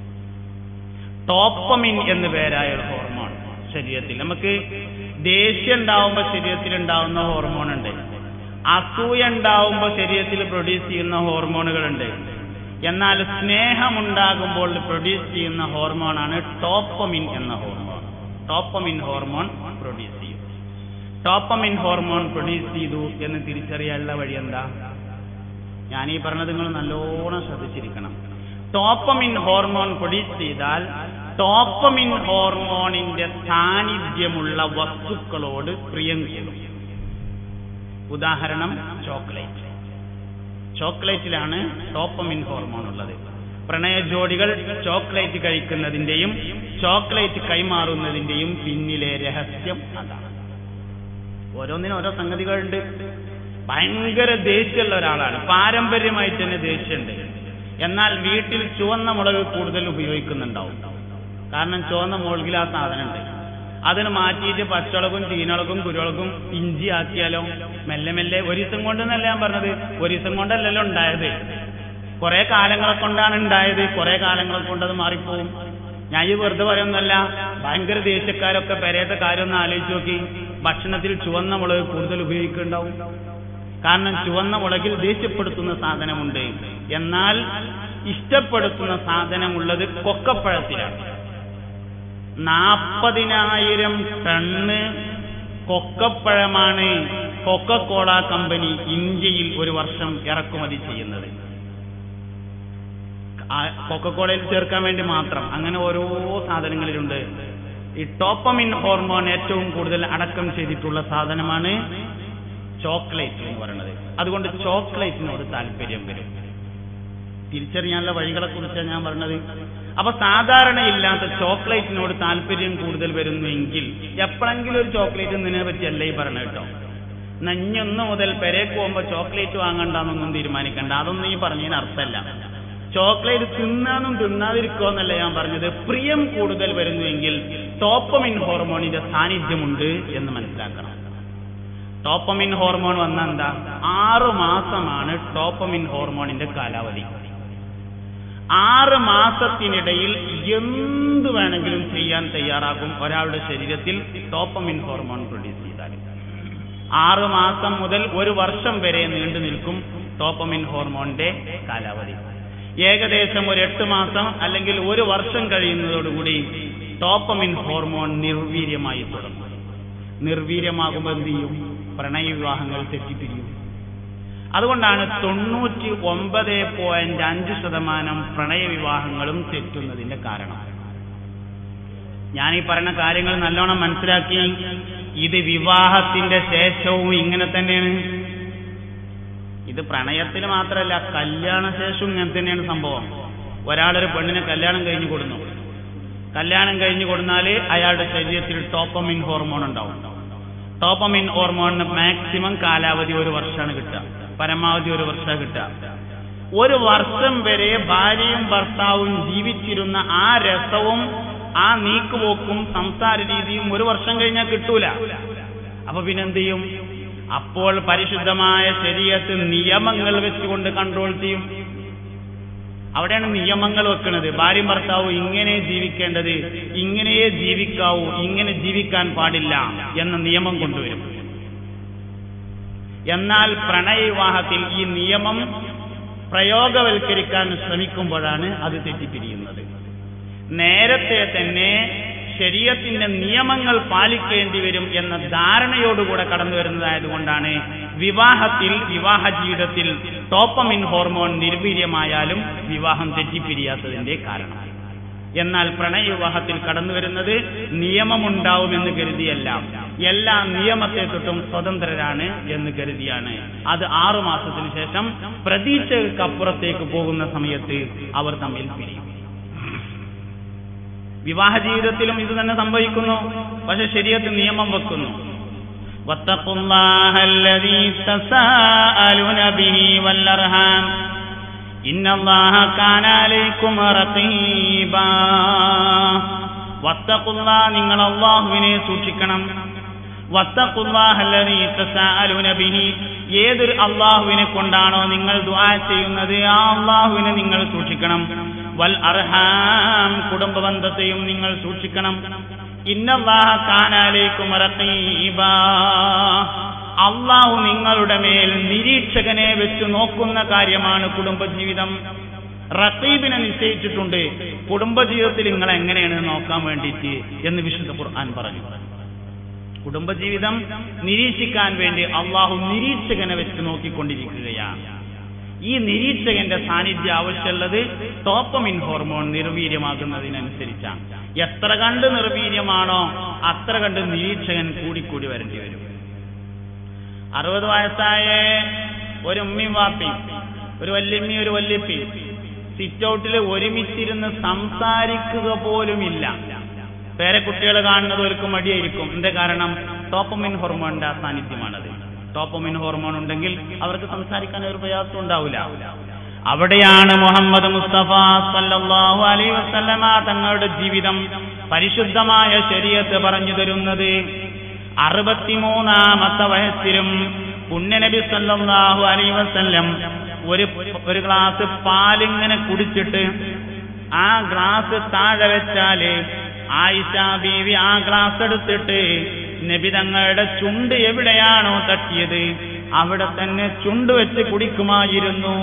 ടോപ്പമിൻ എന്ന് പേരായ ഒരു ഹോർമോൺ ശരീരത്തിൽ നമുക്ക് ദേഷ്യം ഉണ്ടാവുമ്പോൾ ശരീരത്തിൽ ഉണ്ടാവുന്ന ഹോർമോൺ ഉണ്ട് അസൂയ ഉണ്ടാവുമ്പോൾ ശരീരത്തിൽ പ്രൊഡ്യൂസ് ചെയ്യുന്ന ഹോർമോണുകളുണ്ട് എന്നാൽ സ്നേഹമുണ്ടാകുമ്പോൾ പ്രൊഡ്യൂസ് ചെയ്യുന്ന ഹോർമോണാണ് ടോപ്പമിൻ എന്ന ഹോർമോൺ ടോപ്പമിൻ ഹോർമോൺ പ്രൊഡ്യൂസ് ചെയ്യും ടോപ്പമിൻ ഹോർമോൺ പ്രൊഡ്യൂസ് ചെയ്തു എന്ന് തിരിച്ചറിയാനുള്ള വഴി എന്താ ഞാൻ ഈ പറഞ്ഞത് നിങ്ങൾ നല്ലോണം ശ്രദ്ധിച്ചിരിക്കണം ടോപ്പമിൻ ഹോർമോൺ പ്രൊഡ്യൂസ് ചെയ്താൽ ടോപ്പമിൻ ഹോർമോണിന്റെ സാന്നിധ്യമുള്ള വസ്തുക്കളോട് പ്രിയം കൂടും ഉദാഹരണം ചോക്ലേറ്റ് ചോക്ലേറ്റിലാണ് ടോപ്പമിൻ ഹോർമോൺ ഉള്ളത് പ്രണയ ജോഡികൾ ചോക്ലേറ്റ് കഴിക്കുന്നതിന്റെയും ചോക്ലേറ്റ് കൈമാറുന്നതിന്റെയും പിന്നിലെ രഹസ്യം അതാണ് ഓരോന്നിനും ഓരോ സംഗതികളുണ്ട് ഭയങ്കര ദേഷ്യമുള്ള ഒരാളാണ് പാരമ്പര്യമായിട്ട് തന്നെ ദേഷ്യമുണ്ട് എന്നാൽ വീട്ടിൽ ചുവന്ന മുളക് കൂടുതൽ ഉപയോഗിക്കുന്നുണ്ടാവും കാരണം ചുവന്ന മുളകിൽ ആ സാധനമുണ്ട് അതിന് മാറ്റിയിട്ട് പച്ചമുളകും ചീനളകും കുരുളകും ഇഞ്ചി ആക്കിയാലോ മെല്ലെ മെല്ലെ ഒരു ദിവസം കൊണ്ടെന്നല്ല ഞാൻ പറഞ്ഞത് ഒരു ദിവസം കൊണ്ടല്ലല്ലോ ഉണ്ടായത് കുറെ കാലങ്ങളെ കൊണ്ടാണ് ഉണ്ടായത് കുറെ കാലങ്ങളെ കൊണ്ട് അത് മാറിപ്പോവും ഞാൻ ഈ വെറുതെ പറയുന്നല്ല ഭയങ്കര ദേശക്കാരൊക്കെ പെരേത്തെ കാര്യം ഒന്ന് ആലോചിച്ച് നോക്കി ഭക്ഷണത്തിൽ ചുവന്ന മുളക് കൂടുതൽ ഉപയോഗിക്കുന്നുണ്ടാവും കാരണം ചുവന്ന മുളകിൽ ദേഷ്യപ്പെടുത്തുന്ന സാധനമുണ്ട് എന്നാൽ ഇഷ്ടപ്പെടുത്തുന്ന സാധനമുള്ളത് കൊക്കപ്പഴത്തിലാണ് നാൽപ്പതിനായിരം ടണ്ണ് കൊക്കപ്പഴമാണ് കൊക്കക്കോള കമ്പനി ഇന്ത്യയിൽ ഒരു വർഷം ഇറക്കുമതി ചെയ്യുന്നത് ആ കൊക്കക്കോളയിൽ ചേർക്കാൻ വേണ്ടി മാത്രം അങ്ങനെ ഓരോ സാധനങ്ങളിലുണ്ട് ഈ ടോപ്പമിൻ ഹോർമോൺ ഏറ്റവും കൂടുതൽ അടക്കം ചെയ്തിട്ടുള്ള സാധനമാണ് ചോക്ലേറ്റ് എന്ന് പറയുന്നത് അതുകൊണ്ട് ചോക്ലേറ്റിനോട് താല്പര്യം വരും തിരിച്ചറിയാനുള്ള വഴികളെ കുറിച്ചാണ് ഞാൻ പറഞ്ഞത് അപ്പൊ സാധാരണയില്ലാത്ത ചോക്ലേറ്റിനോട് താല്പര്യം കൂടുതൽ വരുന്നുവെങ്കിൽ എപ്പോഴെങ്കിലും ഒരു ചോക്ലേറ്റ് നിന്നെ പറ്റിയല്ല ഈ പറഞ്ഞ കേട്ടോ നഞ്ഞൊന്ന് മുതൽ പെരേക്ക് പോകുമ്പോ ചോക്ലേറ്റ് വാങ്ങണ്ടെന്നൊന്നും തീരുമാനിക്കണ്ട അതൊന്നും ഈ പറഞ്ഞതിന് അർത്ഥമല്ല ചോക്ലേറ്റ് തിന്നാനും തിന്നാതിരിക്കോ എന്നല്ല ഞാൻ പറഞ്ഞത് പ്രിയം കൂടുതൽ വരുന്നുവെങ്കിൽ ടോപ്പമിൻ ഹോർമോണിന്റെ സാന്നിധ്യമുണ്ട് എന്ന് മനസ്സിലാക്കണം ടോപ്പമിൻ ഹോർമോൺ വന്ന എന്താ ആറു മാസമാണ് ടോപ്പമിൻ ഹോർമോണിന്റെ കാലാവധി ആറ് മാസത്തിനിടയിൽ എന്ത് വേണമെങ്കിലും ചെയ്യാൻ തയ്യാറാകും ഒരാളുടെ ശരീരത്തിൽ ടോപ്പമിൻ ഹോർമോൺ പ്രൊഡ്യൂസ് ചെയ്താൽ ആറ് മാസം മുതൽ ഒരു വർഷം വരെ നീണ്ടു നിൽക്കും ടോപ്പമിൻ ഹോർമോണിന്റെ കാലാവധി ഏകദേശം ഒരു എട്ട് മാസം അല്ലെങ്കിൽ ഒരു വർഷം കഴിയുന്നതോടുകൂടി ടോപ്പമിൻ ഹോർമോൺ നിർവീര്യമായി തുടങ്ങും നിർവീര്യമാകുമ്പോൾ എന്ത് ചെയ്യും പ്രണയ വിവാഹങ്ങൾ തെറ്റിപ്പിരിയും അതുകൊണ്ടാണ് തൊണ്ണൂറ്റി ഒമ്പത് പോയിന്റ് അഞ്ച് ശതമാനം പ്രണയ വിവാഹങ്ങളും തെറ്റുന്നതിന്റെ കാരണം ഞാൻ ഈ പറയുന്ന കാര്യങ്ങൾ നല്ലോണം മനസ്സിലാക്കി ഇത് വിവാഹത്തിന്റെ ശേഷവും ഇങ്ങനെ തന്നെയാണ് ഇത് പ്രണയത്തിൽ മാത്രമല്ല കല്യാണ ശേഷവും ഇങ്ങനെ തന്നെയാണ് സംഭവം ഒരാളൊരു പെണ്ണിനെ കല്യാണം കഴിഞ്ഞു കൊടുന്നു കല്യാണം കഴിഞ്ഞു കൊടുത്താൽ അയാളുടെ ശരീരത്തിൽ ടോപ്പമിൻ ഹോർമോൺ ഉണ്ടാവും ടോപ്പമിൻ ഹോർമോണിന് മാക്സിമം കാലാവധി ഒരു വർഷമാണ് കിട്ടുക പരമാവധി ഒരു വർഷം കിട്ടുക ഒരു വർഷം വരെ ഭാര്യയും ഭർത്താവും ജീവിച്ചിരുന്ന ആ രസവും ആ നീക്കുപോക്കും സംസാര രീതിയും ഒരു വർഷം കഴിഞ്ഞാൽ കിട്ടൂല അപ്പൊ പിന്നെന്ത് ചെയ്യും അപ്പോൾ പരിശുദ്ധമായ ശരീരത്ത് നിയമങ്ങൾ വെച്ചുകൊണ്ട് കൺട്രോൾ ചെയ്യും അവിടെയാണ് നിയമങ്ങൾ വെക്കുന്നത് ഭാര്യയും ഭർത്താവും ഇങ്ങനെ ജീവിക്കേണ്ടത് ഇങ്ങനെയേ ജീവിക്കാവൂ ഇങ്ങനെ ജീവിക്കാൻ പാടില്ല എന്ന നിയമം കൊണ്ടുവരും എന്നാൽ പ്രണയവിവാഹത്തിൽ ഈ നിയമം പ്രയോഗവൽക്കരിക്കാൻ ശ്രമിക്കുമ്പോഴാണ് അത് തെറ്റിപ്പിരിയുന്നത് നേരത്തെ തന്നെ ശരീരത്തിന്റെ നിയമങ്ങൾ പാലിക്കേണ്ടി വരും എന്ന ധാരണയോടുകൂടെ കടന്നു വരുന്നതായതുകൊണ്ടാണ് വിവാഹത്തിൽ വിവാഹ ജീവിതത്തിൽ ടോപ്പമിൻ ഹോർമോൺ നിർവീര്യമായാലും വിവാഹം തെറ്റിപ്പിരിയാത്തതിന്റെ കാരണം എന്നാൽ പ്രണയവിവാഹത്തിൽ കടന്നു വരുന്നത് നിയമമുണ്ടാവുമെന്ന് കരുതിയല്ല എല്ലാ നിയമത്തെ തൊട്ടും സ്വതന്ത്രരാണ് എന്ന് കരുതിയാണ് അത് ആറു മാസത്തിന് ശേഷം പ്രതീക്ഷകൾക്കപ്പുറത്തേക്ക് പോകുന്ന സമയത്ത് അവർ തമ്മിൽ പിരിയും വിവാഹ ജീവിതത്തിലും ഇത് തന്നെ സംഭവിക്കുന്നു പക്ഷെ ശരീരത്തിൽ നിയമം വെക്കുന്നു واتقوا الله الذي تساءلون به والأرحام إن الله كان عليكم رقيبا واتقوا الله നിങ്ങൾ അള്ളാഹുവിനെ സൂക്ഷിക്കണം വത്തഖുല്ലാഹ അല്ലദീ തസാഅലൂന ബിഹി ഏതൊരു അള്ളാഹുവിനെ കൊണ്ടാണോ നിങ്ങൾ ദുആ ചെയ്യുന്നത് ആ അള്ളാഹുവിനെ നിങ്ങൾ സൂക്ഷിക്കണം വൽ അർഹാം കുടുംബ ബന്ധത്തെയും നിങ്ങൾ സൂക്ഷിക്കണം ഇന്നല്ലാഹ കാനാലേക്കും അള്ളാഹു നിങ്ങളുടെ മേൽ നിരീക്ഷകനെ വെച്ച് നോക്കുന്ന കാര്യമാണ് കുടുംബജീവിതം റത്തീബിനെ നിശ്ചയിച്ചിട്ടുണ്ട് കുടുംബജീവിതത്തിൽ നിങ്ങൾ എങ്ങനെയാണ് നോക്കാൻ വേണ്ടിയിട്ട് എന്ന് വിശുദ്ധ ഖുർആൻ പറഞ്ഞു കുടുംബജീവിതം നിരീക്ഷിക്കാൻ വേണ്ടി അള്ളാഹു നിരീക്ഷകനെ വെച്ച് നോക്കിക്കൊണ്ടിരിക്കുകയാണ് ഈ നിരീക്ഷകന്റെ സാന്നിധ്യം ആവശ്യമുള്ളത് ടോപ്പമിൻ ഹോർമോൺ നിർവീര്യമാകുന്നതിനനുസരിച്ചാണ് എത്ര കണ്ട് നിർവീര്യമാണോ അത്ര കണ്ട് നിരീക്ഷകൻ കൂടിക്കൂടി വരേണ്ടി വരും അറുപത് വയസ്സായ ഒരു ഉമ്മയും വാപ്പിയും ഒരു വല്യമ്മയും ഒരു വല്യപ്പി സിറ്റ് ഔട്ടിൽ ഒരുമിച്ചിരുന്ന് സംസാരിക്കുക പോലുമില്ല പേരെ കുട്ടികൾ കാണുന്നത് ഒരു മടിയായിരിക്കും എന്താ കാരണം ടോപ്പമിൻ ഹോർമോണിന്റെ ആ സാന്നിധ്യമാണത് ടോപ്പമിൻ ഹോർമോൺ ഉണ്ടെങ്കിൽ അവർക്ക് സംസാരിക്കാൻ ഒരു പ്രയാസം ഉണ്ടാവില്ല അവിടെയാണ് മുഹമ്മദ് മുസ്തഫ സല്ലല്ലാഹു അലൈഹി വസല്ലമ തങ്ങളുടെ ജീവിതം പരിശുദ്ധമായ ശരീരത്ത് പറഞ്ഞു തരുന്നത് അറുപത്തിമൂന്നാമത്തെ വയസ്സിലും പുണ്യനബി സല്ലല്ലാഹു അലൈഹി വസല്ലം ഒരു ഒരു ഗ്ലാസ് പാലിങ്ങനെ കുടിച്ചിട്ട് ആ ഗ്ലാസ് താഴെ വെച്ചാല് ആയിഷ ബീവി ആ ഗ്ലാസ് എടുത്തിട്ട് നബി തങ്ങളുടെ ചുണ്ട് എവിടെയാണോ തട്ടിയത് അവിടെ തന്നെ ചുണ്ട് വെച്ച് കുടിക്കുമായിരുന്നു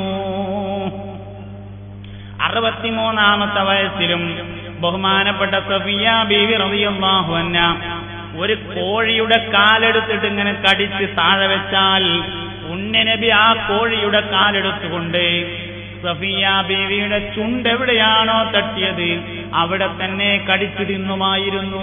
അറുപത്തിമൂന്നാമത്തെ വയസ്സിലും ബഹുമാനപ്പെട്ട സഫിയ ബീവി റളിയല്ലാഹു അൻഹ ഒരു കോഴിയുടെ കാലെടുത്തിട്ട് ഇങ്ങനെ കടിച്ച് താഴെ വെച്ചാൽ ഉണ്ണനബി ആ കോഴിയുടെ കാലെടുത്തുകൊണ്ട് സഫിയ ബീവിയുടെ ചുണ്ട് എവിടെയാണോ തട്ടിയത് അവിടെ തന്നെ കടിച്ചു തിന്നുമായിരുന്നു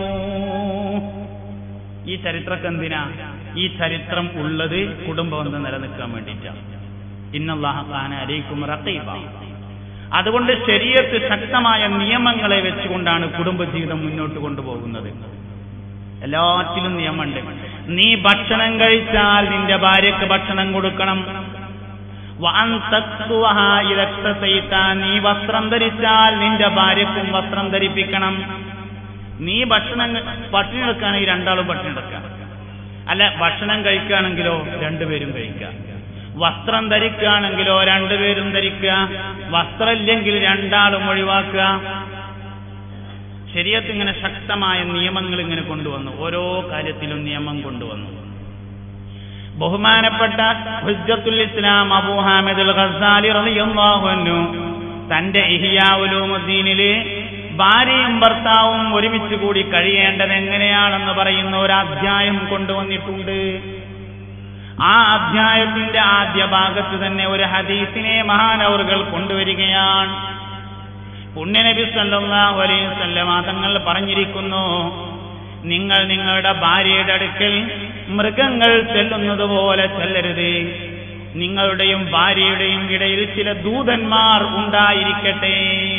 ഈ ചരിത്രക്ക് എന്തിനാ ഈ ചരിത്രം ഉള്ളത് കുടുംബബന്ധം നിലനിൽക്കാൻ വേണ്ടിയിട്ടാണ് ഇന്നല്ലാഹ ഖാന അലൈക്കും റഖീബ അതുകൊണ്ട് ശരീരത്ത് ശക്തമായ നിയമങ്ങളെ വെച്ചുകൊണ്ടാണ് കുടുംബജീവിതം മുന്നോട്ട് കൊണ്ടുപോകുന്നത് എല്ലാറ്റിലും നിയമമുണ്ട് നീ ഭക്ഷണം കഴിച്ചാൽ നിന്റെ ഭാര്യക്ക് ഭക്ഷണം കൊടുക്കണം വഅൻ തക്സുവഹ ഇദക്തസൈത, നീ വസ്ത്രം ധരിച്ചാൽ നിന്റെ ഭാര്യക്കും വസ്ത്രം ധരിപ്പിക്കണം നീ ഭക്ഷണം പട്ടിണി എടുക്കുകയാണെങ്കിൽ രണ്ടാളും പട്ടിണി എടുക്കാം അല്ല ഭക്ഷണം കഴിക്കുകയാണെങ്കിലോ രണ്ടുപേരും കഴിക്കുക വസ്ത്രം ധരിക്കുകയാണെങ്കിലോ രണ്ടുപേരും ധരിക്കുക വസ്ത്രമില്ലെങ്കിൽ രണ്ടാളും ഒഴിവാക്കുക ശരീരത്ത് ഇങ്ങനെ ശക്തമായ നിയമങ്ങൾ ഇങ്ങനെ കൊണ്ടുവന്നു ഓരോ കാര്യത്തിലും നിയമം കൊണ്ടുവന്നു ബഹുമാനപ്പെട്ട ഹുജ്ജത്തുൽ ഇസ്ലാം അബൂ ഹാമിദുൽ ഖസാലി റളിയല്ലാഹു അൻഹു തന്റെ ഇഹിയാ ഉലൂമുദ്ദീനില് ഭാര്യയും ഭർത്താവും ഒരുമിച്ച് കൂടി കഴിയേണ്ടത് എങ്ങനെയാണെന്ന് പറയുന്ന ഒരു അധ്യായം കൊണ്ടുവന്നിട്ടുണ്ട് ആ അധ്യായത്തിന്റെ ആദ്യ ഭാഗത്ത് തന്നെ ഒരു ഹദീസിനെ മഹാനവറുകൾ കൊണ്ടുവരികയാണ് പുണ്യനബി സല്ലല്ലാഹു അലൈഹി വസല്ലമ തങ്ങൾ പറഞ്ഞിരിക്കുന്നു നിങ്ങൾ നിങ്ങളുടെ ഭാര്യയുടെ അടുക്കൽ മൃഗങ്ങൾ ചെല്ലുന്നത് പോലെ ചെല്ലരുത് നിങ്ങളുടെയും ഭാര്യയുടെയും ഇടയിൽ ചില ദൂതന്മാർ ഉണ്ടായിരിക്കട്ടെ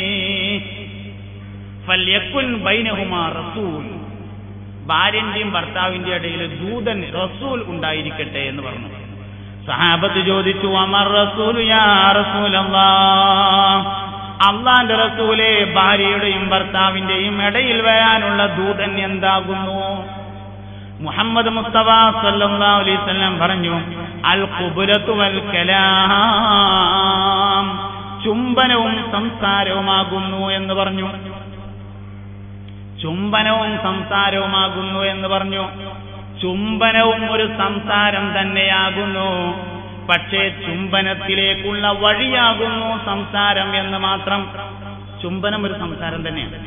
ഫല്യക്കുൻ ബൈനഹുമാ റസൂൽ ഭാര്യന്റെയും ഭർത്താവിന്റെ ഇടയിൽ ദൂതൻ റസൂൽ ഉണ്ടായിരിക്കട്ടെ എന്ന് പറഞ്ഞു സഹാബത്ത് ചോദിച്ചു അമർ റസൂൽ യാ റസൂലല്ലാ അള്ളാന്റെ റസൂലെ ഭാര്യയുടെയും ഭർത്താവിന്റെയും ഇടയിൽ വരാനുള്ള ദൂതൻ എന്താകുന്നു മുഹമ്മദ് മുസ്തഫ സല്ലല്ലാഹു അലൈഹി വസല്ലം പറഞ്ഞു അൽ ഖുബുലത്തു വൽ കലാം ചുംബനവും സംസാരവുമാകുന്നു എന്ന് പറഞ്ഞു ചുംബനവും സംസാരവുമാകുന്നു എന്ന് പറഞ്ഞു ചുംബനവും ഒരു സംസാരം തന്നെയാകുന്നു പക്ഷേ ചുംബനത്തിലേക്കുള്ള വഴിയാകുന്നു സംസാരം എന്ന് മാത്രം ചുംബനം ഒരു സംസാരം തന്നെയാണ്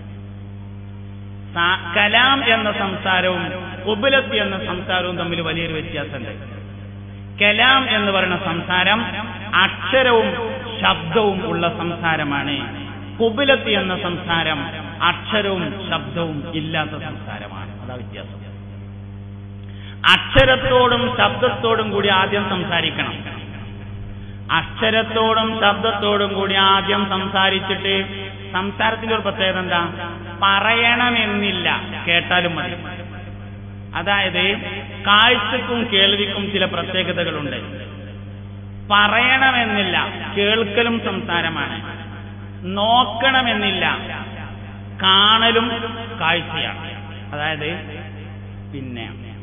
സാ- കലാം എന്ന സംസാരവും ഉബുലത്ത് എന്ന സംസാരവും തമ്മിൽ വലിയൊരു വ്യത്യാസമുണ്ട് കലാം എന്ന് പറയുന്ന സംസാരം അക്ഷരവും ശബ്ദവും ഉള്ള സംസാരമാണ് കുബുലത്ത് എന്ന സംസാരം അക്ഷരവും ശബ്ദവും ഇല്ലാത്ത സംസാരമാണ് അതാ വ്യത്യാസം അക്ഷരത്തോടും ശബ്ദത്തോടും കൂടി ആദ്യം സംസാരിക്കണം അക്ഷരത്തോടും ശബ്ദത്തോടും കൂടി ആദ്യം സംസാരിച്ചിട്ട് സംസാരത്തിന്റെ ഒരു പ്രത്യേകത എന്താ പറയണമെന്നില്ല കേട്ടാലും മതി അതായത് കാഴ്ചക്കും കേൾവിക്കും ചില പ്രത്യേകതകളുണ്ട് പറയണമെന്നില്ല കേൾക്കലും സംസാരമാണ് നോക്കണമെന്നില്ല കാണലും കാഴ്ചയാണ് അതായത് പിന്നെ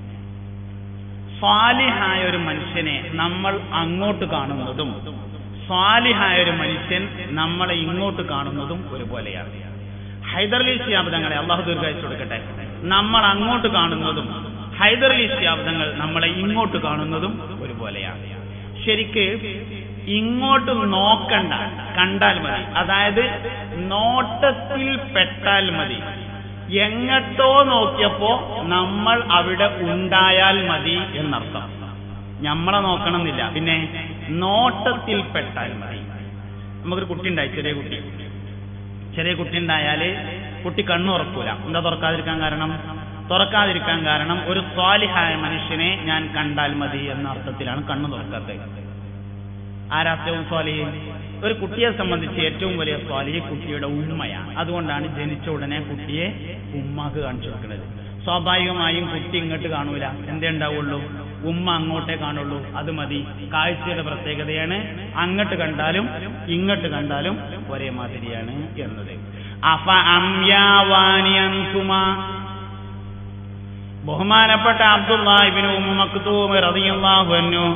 സ്വാലിഹായ ഒരു മനുഷ്യനെ നമ്മൾ അങ്ങോട്ട് കാണുന്നതും സ്വാലിഹായ ഒരു മനുഷ്യൻ നമ്മളെ ഇങ്ങോട്ട് കാണുന്നതും ഒരുപോലെയാണ് ഹൈദർലി ശാബ്ദങ്ങളെ അള്ളാഹു ദീർഘായുസ് കൊടുക്കട്ടെ നമ്മൾ അങ്ങോട്ട് കാണുന്നതും ഹൈദർലി ശാബ്ദങ്ങൾ നമ്മളെ ഇങ്ങോട്ട് കാണുന്നതും ഒരുപോലെയാണ് ശരിക്ക് ഇങ്ങോട്ട് നോക്കണ്ട കണ്ടാൽ മതി അതായത് നോട്ടത്തിൽ പെട്ടാൽ മതി എങ്ങട്ടോ നോക്കിയപ്പോ നമ്മൾ അവിടെ ഉണ്ടായാൽ മതി എന്നർത്ഥം നമ്മളെ നോക്കണമെന്നില്ല പിന്നെ നോട്ടത്തിൽ പെട്ടാൽ മതി നമുക്കൊരു കുട്ടി ഉണ്ടായി ചെറിയ കുട്ടി ചെറിയ കുട്ടി ഉണ്ടായാല് കുട്ടി കണ്ണു തുറക്കൂല എന്താ തുറക്കാതിരിക്കാൻ കാരണം തുറക്കാതിരിക്കാൻ കാരണം ഒരു സ്വാലിഹായ മനുഷ്യനെ ഞാൻ കണ്ടാൽ മതി എന്ന അർത്ഥത്തിലാണ് കണ്ണു തുറക്കാത്തത് ആരാസ്യവും സ്വാലിഹ് ഒരു കുട്ടിയെ സംബന്ധിച്ച് ഏറ്റവും വലിയ സ്വാലിഹ് കുട്ടിയുടെ ഉമ്മയാണ് അതുകൊണ്ടാണ് ജനിച്ച ഉടനെ കുട്ടിയെ ഉമ്മാക്ക് കാണിച്ചു കൊടുക്കുന്നത് സ്വാഭാവികമായും കുട്ടി ഇങ്ങോട്ട് കാണൂല എന്തേ ഉണ്ടാവുള്ളൂ ഉമ്മ അങ്ങോട്ടേ കാണുള്ളൂ അത് മതി കാഴ്ചയുടെ പ്രത്യേകതയാണ് അങ്ങോട്ട് കണ്ടാലും ഇങ്ങോട്ട് കണ്ടാലും ഒരേ മാതിരിയാണ് എന്നത് അഫ അംയാവാനിയൻകുമാ ബഹുമാനപ്പെട്ട അബ്ദുല്ലാഹിബിന് ഉമ്മ മക്തൂം റളിയല്ലാഹു അൻഹു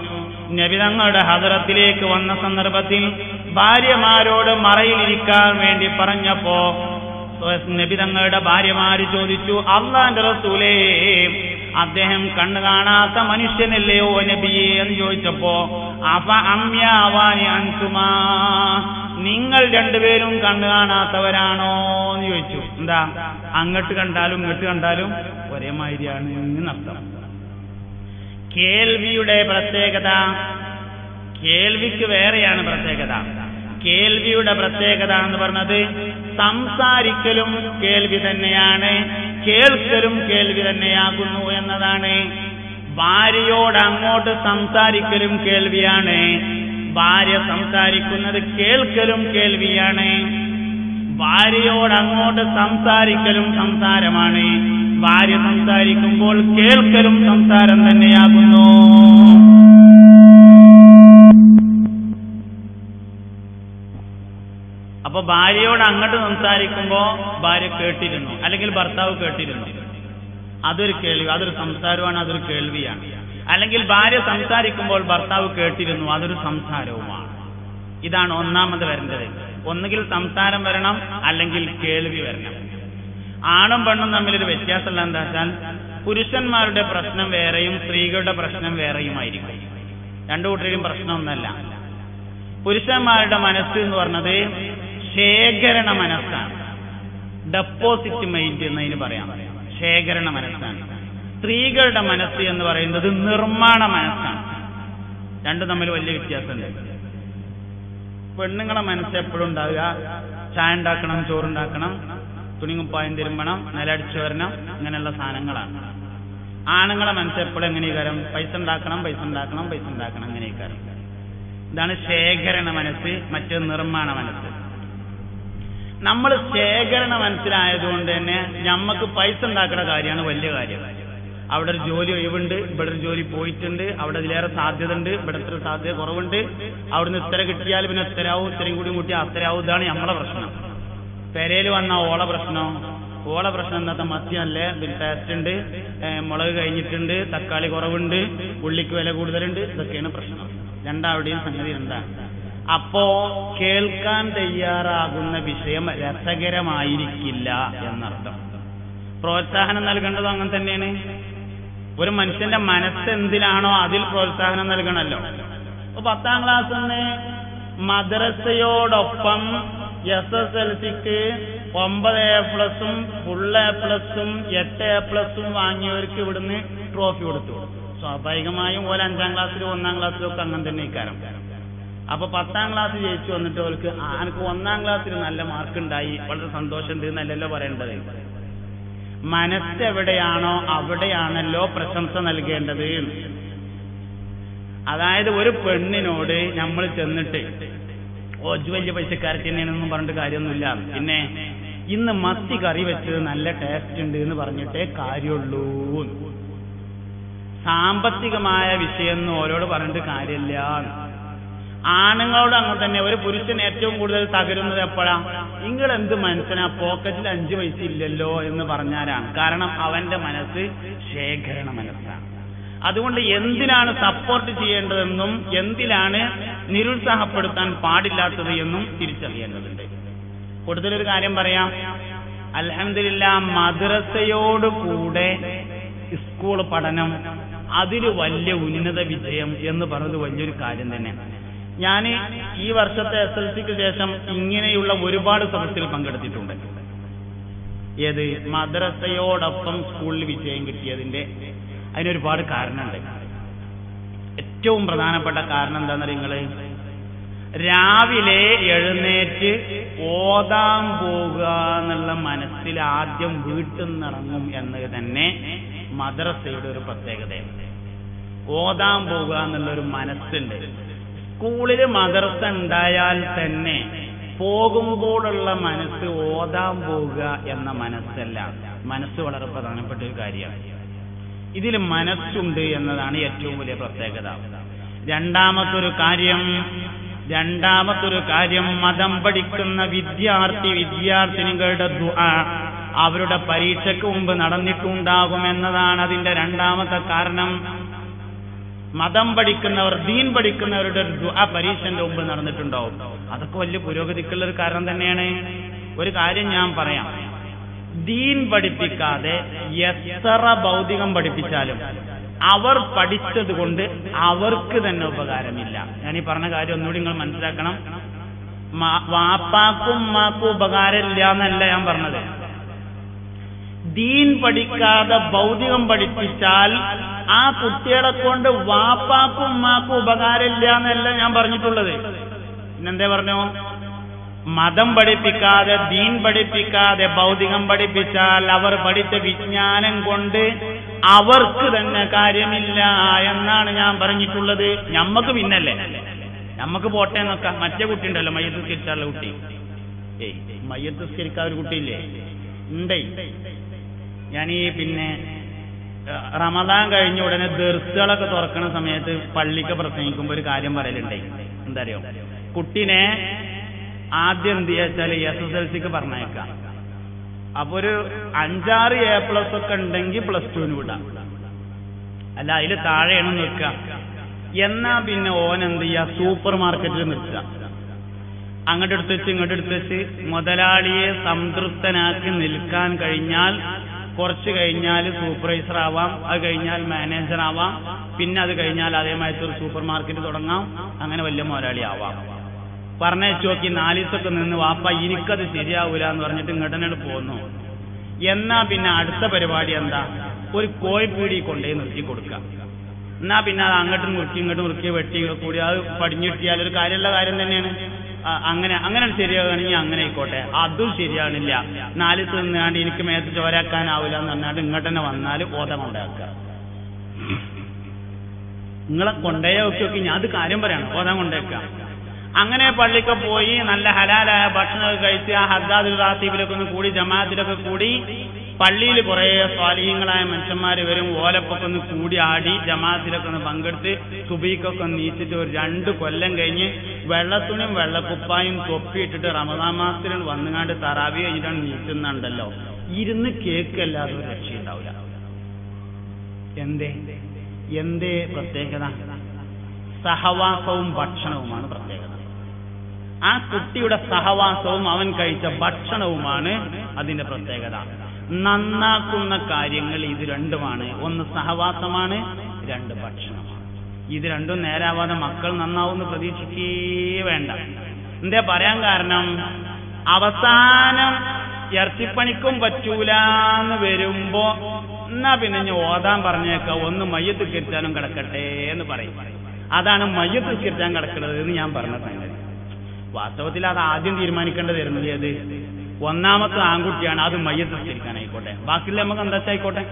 നബിതങ്ങളുടെ ഹദറത്തിലേക്ക് വന്ന സന്ദർഭത്തിൽ ഭാര്യമാരോട് മറയിലിരിക്കാൻ വേണ്ടി പറഞ്ഞപ്പോ നബിതങ്ങളുടെ ഭാര്യമാര് ചോദിച്ചു അള്ളാന്റെ റസൂലേ അദ്ദേഹം കണ്ണു കാണാത്ത മനുഷ്യനല്ലയോ നബിയെ എന്ന് ചോദിച്ചപ്പോ അഫ അമ്യാവാനി അൻസുമാ നിങ്ങൾ രണ്ടുപേരും കണ്ണു കാണാത്തവരാണോ എന്ന് ചോദിച്ചു എന്താ അങ്ങോട്ട് കണ്ടാലും ഇങ്ങോട്ട് കണ്ടാലും ഒരേ മാതിരിയാണ് എന്നർത്ഥം കേൾവിയുടെ പ്രത്യേകത കേൾവിക്ക് വേറെയാണ് പ്രത്യേകത കേൾവിയുടെ പ്രത്യേകത എന്ന് പറഞ്ഞത് സംസാരിക്കലും കേൾവി തന്നെയാണ് കേൾക്കലും കേൾവി തന്നെയാകുന്നു എന്നതാണ് ഭാര്യയോട് അങ്ങോട്ട് സംസാരിക്കലും കേൾവിയാണ് ഭാര്യ സംസാരിക്കുന്നത് കേൾക്കലും കേൾവിയാണ് ഭാര്യയോട് അങ്ങോട്ട് സംസാരിക്കലും സംസാരമാണ് ഭാര്യ സംസാരിക്കുമ്പോൾ കേൾക്കലും സംസാരം തന്നെയാകുന്നു അപ്പൊ ഭാര്യയോട് അങ്ങോട്ട് സംസാരിക്കുമ്പോ ഭാര്യ കേട്ടിരുന്നു അല്ലെങ്കിൽ ഭർത്താവ് കേട്ടിരുന്നു അതൊരു കേൾവി അതൊരു സംസാരമാണ് അതൊരു കേൾവിയാണ് അല്ലെങ്കിൽ ഭാര്യ സംസാരിക്കുമ്പോൾ ഭർത്താവ് കേട്ടിരുന്നു അതൊരു സംസാരവുമാണ് ഇതാണ് ഒന്നാമത് വരേണ്ടത് ഒന്നുകിൽ സംസാരം വരണം അല്ലെങ്കിൽ കേൾവി വരണം ആണും പെണ്ണും തമ്മിലൊരു വ്യത്യാസമുള്ള എന്താ വെച്ചാൽ പുരുഷന്മാരുടെ പ്രശ്നം വേറെയും സ്ത്രീകളുടെ പ്രശ്നം വേറെയുമായിരിക്കും രണ്ടു കൂട്ടരും പ്രശ്നമൊന്നല്ല പുരുഷന്മാരുടെ മനസ്സ് എന്ന് പറഞ്ഞത് ശേഖരണ മനസ്സാണ് ഡെപ്പോസിറ്റ് മൈൻഡ് എന്നതിന് പറയാം ശേഖരണ മനസ്സാണ് സ്ത്രീകളുടെ മനസ്സ് എന്ന് പറയുന്നത് നിർമ്മാണ മനസ്സാണ് രണ്ടും തമ്മിൽ വലിയ വ്യത്യാസമുണ്ട് പെണ്ണുങ്ങളെ മനസ്സ് എപ്പോഴും ഉണ്ടാവുക ചായ ഉണ്ടാക്കണം ചോറുണ്ടാക്കണം തുണികുപ്പായം തിരുമ്പണം നിലടിച്ചു വരണം ഇങ്ങനെയുള്ള സാധനങ്ങളാണ് ആണുങ്ങളെ മനസ്സ് എപ്പോഴും എങ്ങനെയാക്കാരം പൈസ ഉണ്ടാക്കണം പൈസ ഉണ്ടാക്കണം പൈസ ഉണ്ടാക്കണം അങ്ങനെയാക്കാരം ഇതാണ് ശേഖരണ മനസ്സ് മറ്റ് നിർമ്മാണ മനസ്സ് നമ്മൾ ശേഖരണ മനസ്സിലായതുകൊണ്ട് തന്നെ നമ്മക്ക് പൈസ ഉണ്ടാക്കുന്ന കാര്യമാണ് വലിയ കാര്യം അവിടെ ഒരു ജോലി ഒഴിവുണ്ട് ഇവിടെ ഒരു ജോലി പോയിട്ടുണ്ട് അവിടെ ഇതിലേറെ സാധ്യത ഉണ്ട് ഇവിടെ ഇത്ര സാധ്യത കുറവുണ്ട് അവിടുന്ന് ഇത്ര കിട്ടിയാൽ പിന്നെ ഇത്തരാവും ഇത്രയും കൂടി കൂട്ടി അത്തരാവും ഇതാണ് നമ്മളെ പ്രശ്നം പെരയിൽ വന്ന ഓള പ്രശ്നം ഓള പ്രശ്നം ഇന്നത്തെ മദ്യമല്ലേ ഇതിൽ ടേസ്റ്റ് ഉണ്ട് ഏ, മുളക് കഴിഞ്ഞിട്ടുണ്ട് തക്കാളി കുറവുണ്ട് ഉള്ളിക്ക് വില കൂടുതലുണ്ട് ഇതൊക്കെയാണ് പ്രശ്നം രണ്ടാളുടെയും സംഗതി രണ്ടാണ് അപ്പോ കേൾക്കാൻ തയ്യാറാകുന്ന വിഷയം രസകരമായിരിക്കില്ല എന്നർത്ഥം പ്രോത്സാഹനം നൽകേണ്ടതും അങ്ങനെ തന്നെയാണ് ഒരു മനുഷ്യന്റെ മനസ്സ് എന്തിലാണോ അതിൽ പ്രോത്സാഹനം നൽകണമല്ലോ അപ്പൊ പത്താം ക്ലാസ് നിന്ന് മദ്രസയോടൊപ്പം എസ് എസ് എൽ സിക്ക് ഒമ്പത് എ പ്ലസും ഫുൾ എ പ്ലസും എട്ട് എ പ്ലസും വാങ്ങിയവർക്ക് ഇവിടുന്ന് ട്രോഫി കൊടുത്തു സ്വാഭാവികമായും ഓരോ അഞ്ചാം ക്ലാസ്സിലും ഒന്നാം ക്ലാസ്സിലും ഒക്കെ അങ്ങനെ തന്നെ ഇക്കാരം അപ്പൊ പത്താം ക്ലാസ് ജയിച്ചു വന്നിട്ട് അവർക്ക് ആ, എനിക്ക് ഒന്നാം ക്ലാസ്സിൽ നല്ല മാർക്ക് ഉണ്ടായി വളരെ സന്തോഷമുണ്ട് എന്നല്ലല്ലോ പറയേണ്ടത് മനസ്സ് എവിടെയാണോ അവിടെയാണല്ലോ പ്രശംസ നൽകേണ്ടത് അതായത് ഒരു പെണ്ണിനോട് നമ്മൾ ചെന്നിട്ട് ഓ ഇജ്ജ് വലിയ പൈസക്കാരത്തി തന്നെയാണെന്നും പറഞ്ഞിട്ട് കാര്യമൊന്നുമില്ല പിന്നെ ഇന്ന് മത്തി കറി വെച്ചത് നല്ല ടേസ്റ്റ് ഉണ്ട് എന്ന് പറഞ്ഞിട്ടേ കാര്യമുള്ളൂ സാമ്പത്തികമായ വിഷയം ഒന്നും ഓരോട് പറഞ്ഞിട്ട് കാര്യമില്ല ആണുങ്ങളോട് അങ്ങനെ തന്നെ ഒരു പുരുഷൻ ഏറ്റവും കൂടുതൽ തകരുന്നത് എപ്പോഴാ നിങ്ങൾ എന്ത് മനസ്സിനാ പോക്കറ്റിൽ അഞ്ചു പൈസ ഇല്ലല്ലോ എന്ന് പറഞ്ഞാലാണ് കാരണം അവന്റെ മനസ്സ് ശേഖരണ മനസ്സാണ് അതുകൊണ്ട് എന്തിനാണ് സപ്പോർട്ട് ചെയ്യേണ്ടതെന്നും എന്തിലാണ് നിരുത്സാഹപ്പെടുത്താൻ പാടില്ലാത്തത് എന്നും തിരിച്ചറിയേണ്ടതുണ്ട് കൂടുതലൊരു കാര്യം പറയാം അലഹമില്ല മദ്രസയോട് കൂടെ സ്കൂൾ പഠനം അതിൽ വലിയ ഉന്നത വിജയം എന്ന് പറഞ്ഞത് വലിയൊരു കാര്യം തന്നെ ഞാൻ ഈ വർഷത്തെ എസ് എൽ സിക്ക് ശേഷം ഇങ്ങനെയുള്ള ഒരുപാട് സദസ്സിൽ പങ്കെടുത്തിട്ടുണ്ട് ഏത് മദ്രസയോടൊപ്പം സ്കൂളിൽ വിജയം കിട്ടിയതിന്റെ അതിനൊരുപാട് കാരണമുണ്ട് ഏറ്റവും പ്രധാനപ്പെട്ട കാരണം എന്താണെന്ന് നിങ്ങള് രാവിലെ എഴുന്നേറ്റ് ഓതാൻ പോകുക എന്നുള്ള മനസ്സിൽ ആദ്യം വീട്ടിൽ നിന്നിറങ്ങും എന്നത് തന്നെ മദ്രസയുടെ ഒരു പ്രത്യേകതയാണ് ഓതാൻ പോകുക എന്നുള്ളൊരു മനസ്സുണ്ട് സ്കൂളിൽ മദ്രസ ഉണ്ടായാൽ തന്നെ പോകുമ്പോഴുള്ള മനസ്സ് ഓതാൻ പോകുക എന്ന മനസ്സല്ല മനസ്സ് വളരെ പ്രധാനപ്പെട്ട ഒരു കാര്യമാണ് ഇതിൽ മനസ്സുണ്ട് എന്നതാണ് ഏറ്റവും വലിയ പ്രത്യേകത രണ്ടാമത്തൊരു കാര്യം രണ്ടാമത്തൊരു കാര്യം മതം പഠിക്കുന്ന വിദ്യാർത്ഥി വിദ്യാർത്ഥിനികളുടെ ദുആ അവരുടെ പരീക്ഷയ്ക്ക് മുമ്പ് നടന്നിട്ടുണ്ടാകും എന്നതാണ് അതിന്റെ രണ്ടാമത്തെ കാരണം മതം പഠിക്കുന്നവർ ദീൻ പഠിക്കുന്നവരുടെ ഒരു ദുആ പരീക്ഷന്റെ മുമ്പ് നടന്നിട്ടുണ്ടാവും അതൊക്കെ വലിയ പുരോഗതിക്കുള്ള ഒരു കാരണം തന്നെയാണ് ഒരു കാര്യം ഞാൻ പറയാം ദീൻ പഠിപ്പിക്കാതെ എത്ര ഭൗതികം പഠിപ്പിച്ചാലും അവർ പഠിച്ചത് കൊണ്ട് അവർക്ക് തന്നെ ഉപകാരമില്ല ഞാൻ ഈ പറഞ്ഞ കാര്യം ഒന്നുകൂടി നിങ്ങൾ മനസ്സിലാക്കണം മാ- വാപ്പാക്കും ഉമ്മാക്കും ഉപകാരമില്ല എന്നല്ല ഞാൻ പറഞ്ഞത് ദീൻ പഠിക്കാതെ ഭൗതികം പഠിപ്പിച്ചാൽ ആ കുട്ടികളെ കൊണ്ട് വാപ്പാക്കും ഉമ്മാക്കും ഉപകാരമില്ല എന്നല്ല ഞാൻ പറഞ്ഞിട്ടുള്ളത് പിന്നെന്തേ പറഞ്ഞു മതം പഠിപ്പിക്കാതെ ദീൻ പഠിപ്പിക്കാതെ ഭൗതികം പഠിപ്പിച്ചാൽ അവർ പഠിച്ച വിജ്ഞാനം കൊണ്ട് അവർക്ക് തന്നെ കാര്യമില്ല എന്നാണ് ഞാൻ പറഞ്ഞിട്ടുള്ളത് ഞമ്മക്ക് പിന്നല്ലേ ഞമ്മക്ക് പോട്ടെ എന്നൊക്കെ മറ്റേ കുട്ടി ഉണ്ടല്ലോ മയ്യത്ത് സ്കരിച്ചാലുള്ള കുട്ടി ഏയ് മയ്യത്ത് സ്കരിക്കാത്ത ഒരു കുട്ടിയില്ലേ ഉണ്ടേ ഞാൻ ഈ പിന്നെ ഏഹ്, റമദാൻ കഴിഞ്ഞ ഉടനെ ദർസുകളൊക്കെ തുറക്കുന്ന സമയത്ത് പള്ളിക്ക് പ്രസംഗിക്കുമ്പോൾ ഒരു കാര്യം പറയലുണ്ടേ എന്താ അറിയോ കുട്ടിനെ ആദ്യം എന്ത് ചെയ്യാച്ചാൽ എസ് എസ് എൽ സിക്ക് പറഞ്ഞേക്കാം അപ്പൊ ഒരു അഞ്ചാറ് എ പ്ലസ് ഒക്കെ ഉണ്ടെങ്കിൽ പ്ലസ് ടുവിന് വിടാം അല്ല അതിൽ താഴെയാണ് നിൽക്കുക എന്നാ പിന്നെ ഓൻ എന്ത് ചെയ്യാ സൂപ്പർ മാർക്കറ്റിൽ നിൽക്കുക അങ്ങോട്ട് എടുത്ത് വെച്ച് ഇങ്ങോട്ട് എടുത്ത് വെച്ച് മുതലാളിയെ സംതൃപ്തനാക്കി നിൽക്കാൻ കഴിഞ്ഞാൽ കുറച്ച് കഴിഞ്ഞാൽ സൂപ്പർവൈസർ ആവാം അത് കഴിഞ്ഞാൽ മാനേജർ ആവാം പിന്നെ അത് കഴിഞ്ഞാൽ അതേമാതിരി ഒരു സൂപ്പർ മാർക്കറ്റ് തുടങ്ങാം അങ്ങനെ വലിയ മുതലാളി ആവാം പറഞ്ഞേച്ചു നോക്കി നാലീസൊക്കെ നിന്ന് വാപ്പ എനിക്കത് ശരിയാവൂല എന്ന് പറഞ്ഞിട്ട് ഇങ്ങോട്ടന്നെ പോന്നു എന്നാ പിന്നെ അടുത്ത പരിപാടി എന്താ ഒരു കോഴിപ്പീടി കൊണ്ടുപോയി നിർത്തി കൊടുക്കാം എന്നാ പിന്നെ അത് അങ്ങോട്ടും മുറുക്കി ഇങ്ങോട്ടും മുറുക്കി വെട്ടി കൂടി അത് പടിഞ്ഞിട്ടിയാൽ ഒരു കാര്യമുള്ള കാര്യം തന്നെയാണ് ആ, അങ്ങനെ അങ്ങനെ ശരിയാവുകയാണെങ്കിൽ അങ്ങനെ ആയിക്കോട്ടെ അതും ശരിയാണില്ല നാല് തിന്നാണ്ട് എനിക്ക് മേത്ത് ചോരാക്കാനാവില്ല എന്ന് പറഞ്ഞാണ്ട് ഇങ്ങോട്ട് തന്നെ വന്നാൽ ഓത കൊണ്ടാക്കുക നിങ്ങളെ കൊണ്ടേ ഒക്കെ നോക്കി ഞാൻ അത് കാര്യം പറയാണ് ഓതാൻ കൊണ്ടേക്കാം അങ്ങനെ പള്ളിക്ക് പോയി നല്ല ഹലാലായ ഭക്ഷണമൊക്കെ കഴിച്ച് ആ ഹദ്ദാദുൽ റാത്തീബിലൊക്കെ ഒന്ന് കൂടി ജമാഅത്തിലൊക്കെ കൂടി പള്ളിയിൽ കുറേ സ്വാധീനങ്ങളായ മനുഷ്യന്മാർ വരും ഓലപ്പൊക്കെ ഒന്ന് കൂടി ആടി ജമാഅത്തിലൊക്കെ ഒന്ന് പങ്കെടുത്ത് സുബീക്കൊക്കെ ഒന്ന് നീച്ചിട്ട് ഒരു രണ്ട് കൊല്ലം കഴിഞ്ഞ് വെള്ളത്തുണിയും വെള്ളക്കുപ്പായും തൊപ്പിയിട്ടിട്ട് റമദാൻ മാസത്തിൽ വന്നുകാണ്ട് തറാവി കഴിഞ്ഞിട്ടാണ് നീച്ചുന്നുണ്ടല്ലോ ഇരുന്ന് കേക്കല്ലാതെ ഒരു രക്ഷയുണ്ടാവില്ല എന്തേ എന്തേ പ്രത്യേകത സഹവാസവും ഭക്ഷണവുമാണ് പ്രത്യേകത ആ കുട്ടിയുടെ സഹവാസവും അവൻ കഴിച്ച ഭക്ഷണവുമാണ് അതിന്റെ പ്രത്യേകത നന്നാക്കുന്ന കാര്യങ്ങൾ ഇത് രണ്ടുമാണ് ഒന്ന് സഹവാസമാണ് രണ്ട് ഭക്ഷണമാണ് ഇത് രണ്ടും നേരാവാതെ മക്കൾ നന്നാവുമെന്ന് പ്രതീക്ഷിക്കേ വേണ്ട എന്തേ പറയാൻ കാരണം അവസാനം ഇറച്ചിപ്പണിക്കും പറ്റൂലാന്ന് വരുമ്പോ എന്നാ പിന്നെ ഇനി ഓതാൻ പറഞ്ഞേക്ക ഒന്ന് മയ്യത്ത് കിരിച്ചാലും കിടക്കട്ടെ എന്ന് പറയും അതാണ് മയ്യത്ത് കിരിച്ചാൻ കിടക്കുന്നത് എന്ന് ഞാൻ പറഞ്ഞ സംഗതി വാസ്തവത്തിൽ അത് ആദ്യം തീരുമാനിക്കേണ്ടതായിരുന്നു ഏത് ഒന്നാമത്തെ ആൺകുട്ടിയാണ് അത് മയ്യത്ത് സ്കരിക്കാനായിക്കോട്ടെ ബാക്കിയുള്ള നമുക്ക് എന്താ ആയിക്കോട്ടെ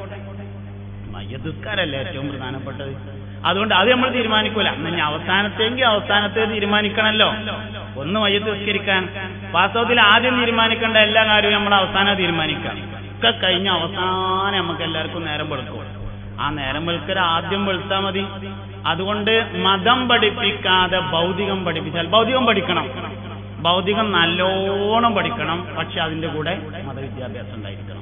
മയ്യത്തുസ്കാരല്ലേ ഏറ്റവും പ്രധാനപ്പെട്ടത് അതുകൊണ്ട് അത് നമ്മൾ തീരുമാനിക്കൂല ഇനി അവസാനത്തെങ്കിൽ അവസാനത്തെ തീരുമാനിക്കണമല്ലോ ഒന്ന് മയ്യത്ത് നിസ്കരിക്കാൻ വാസ്തവത്തിൽ ആദ്യം തീരുമാനിക്കേണ്ട എല്ലാ കാര്യവും നമ്മൾ അവസാനം തീരുമാനിക്കാം ഒക്കെ കഴിഞ്ഞ അവസാനം നമുക്ക് എല്ലാവർക്കും നേരം വെളുക്കും ആ നേരം വെളുക്കൽ ആദ്യം വെളുത്താൽ മതി അതുകൊണ്ട് മതം പഠിപ്പിക്കാതെ ഭൗതികം പഠിപ്പിച്ചാൽ ഭൗതികം പഠിക്കണം ഭൗതികം നല്ലോണം പഠിക്കണം പക്ഷെ അതിന്റെ കൂടെ മതവിദ്യാഭ്യാസം ഉണ്ടായിരിക്കണം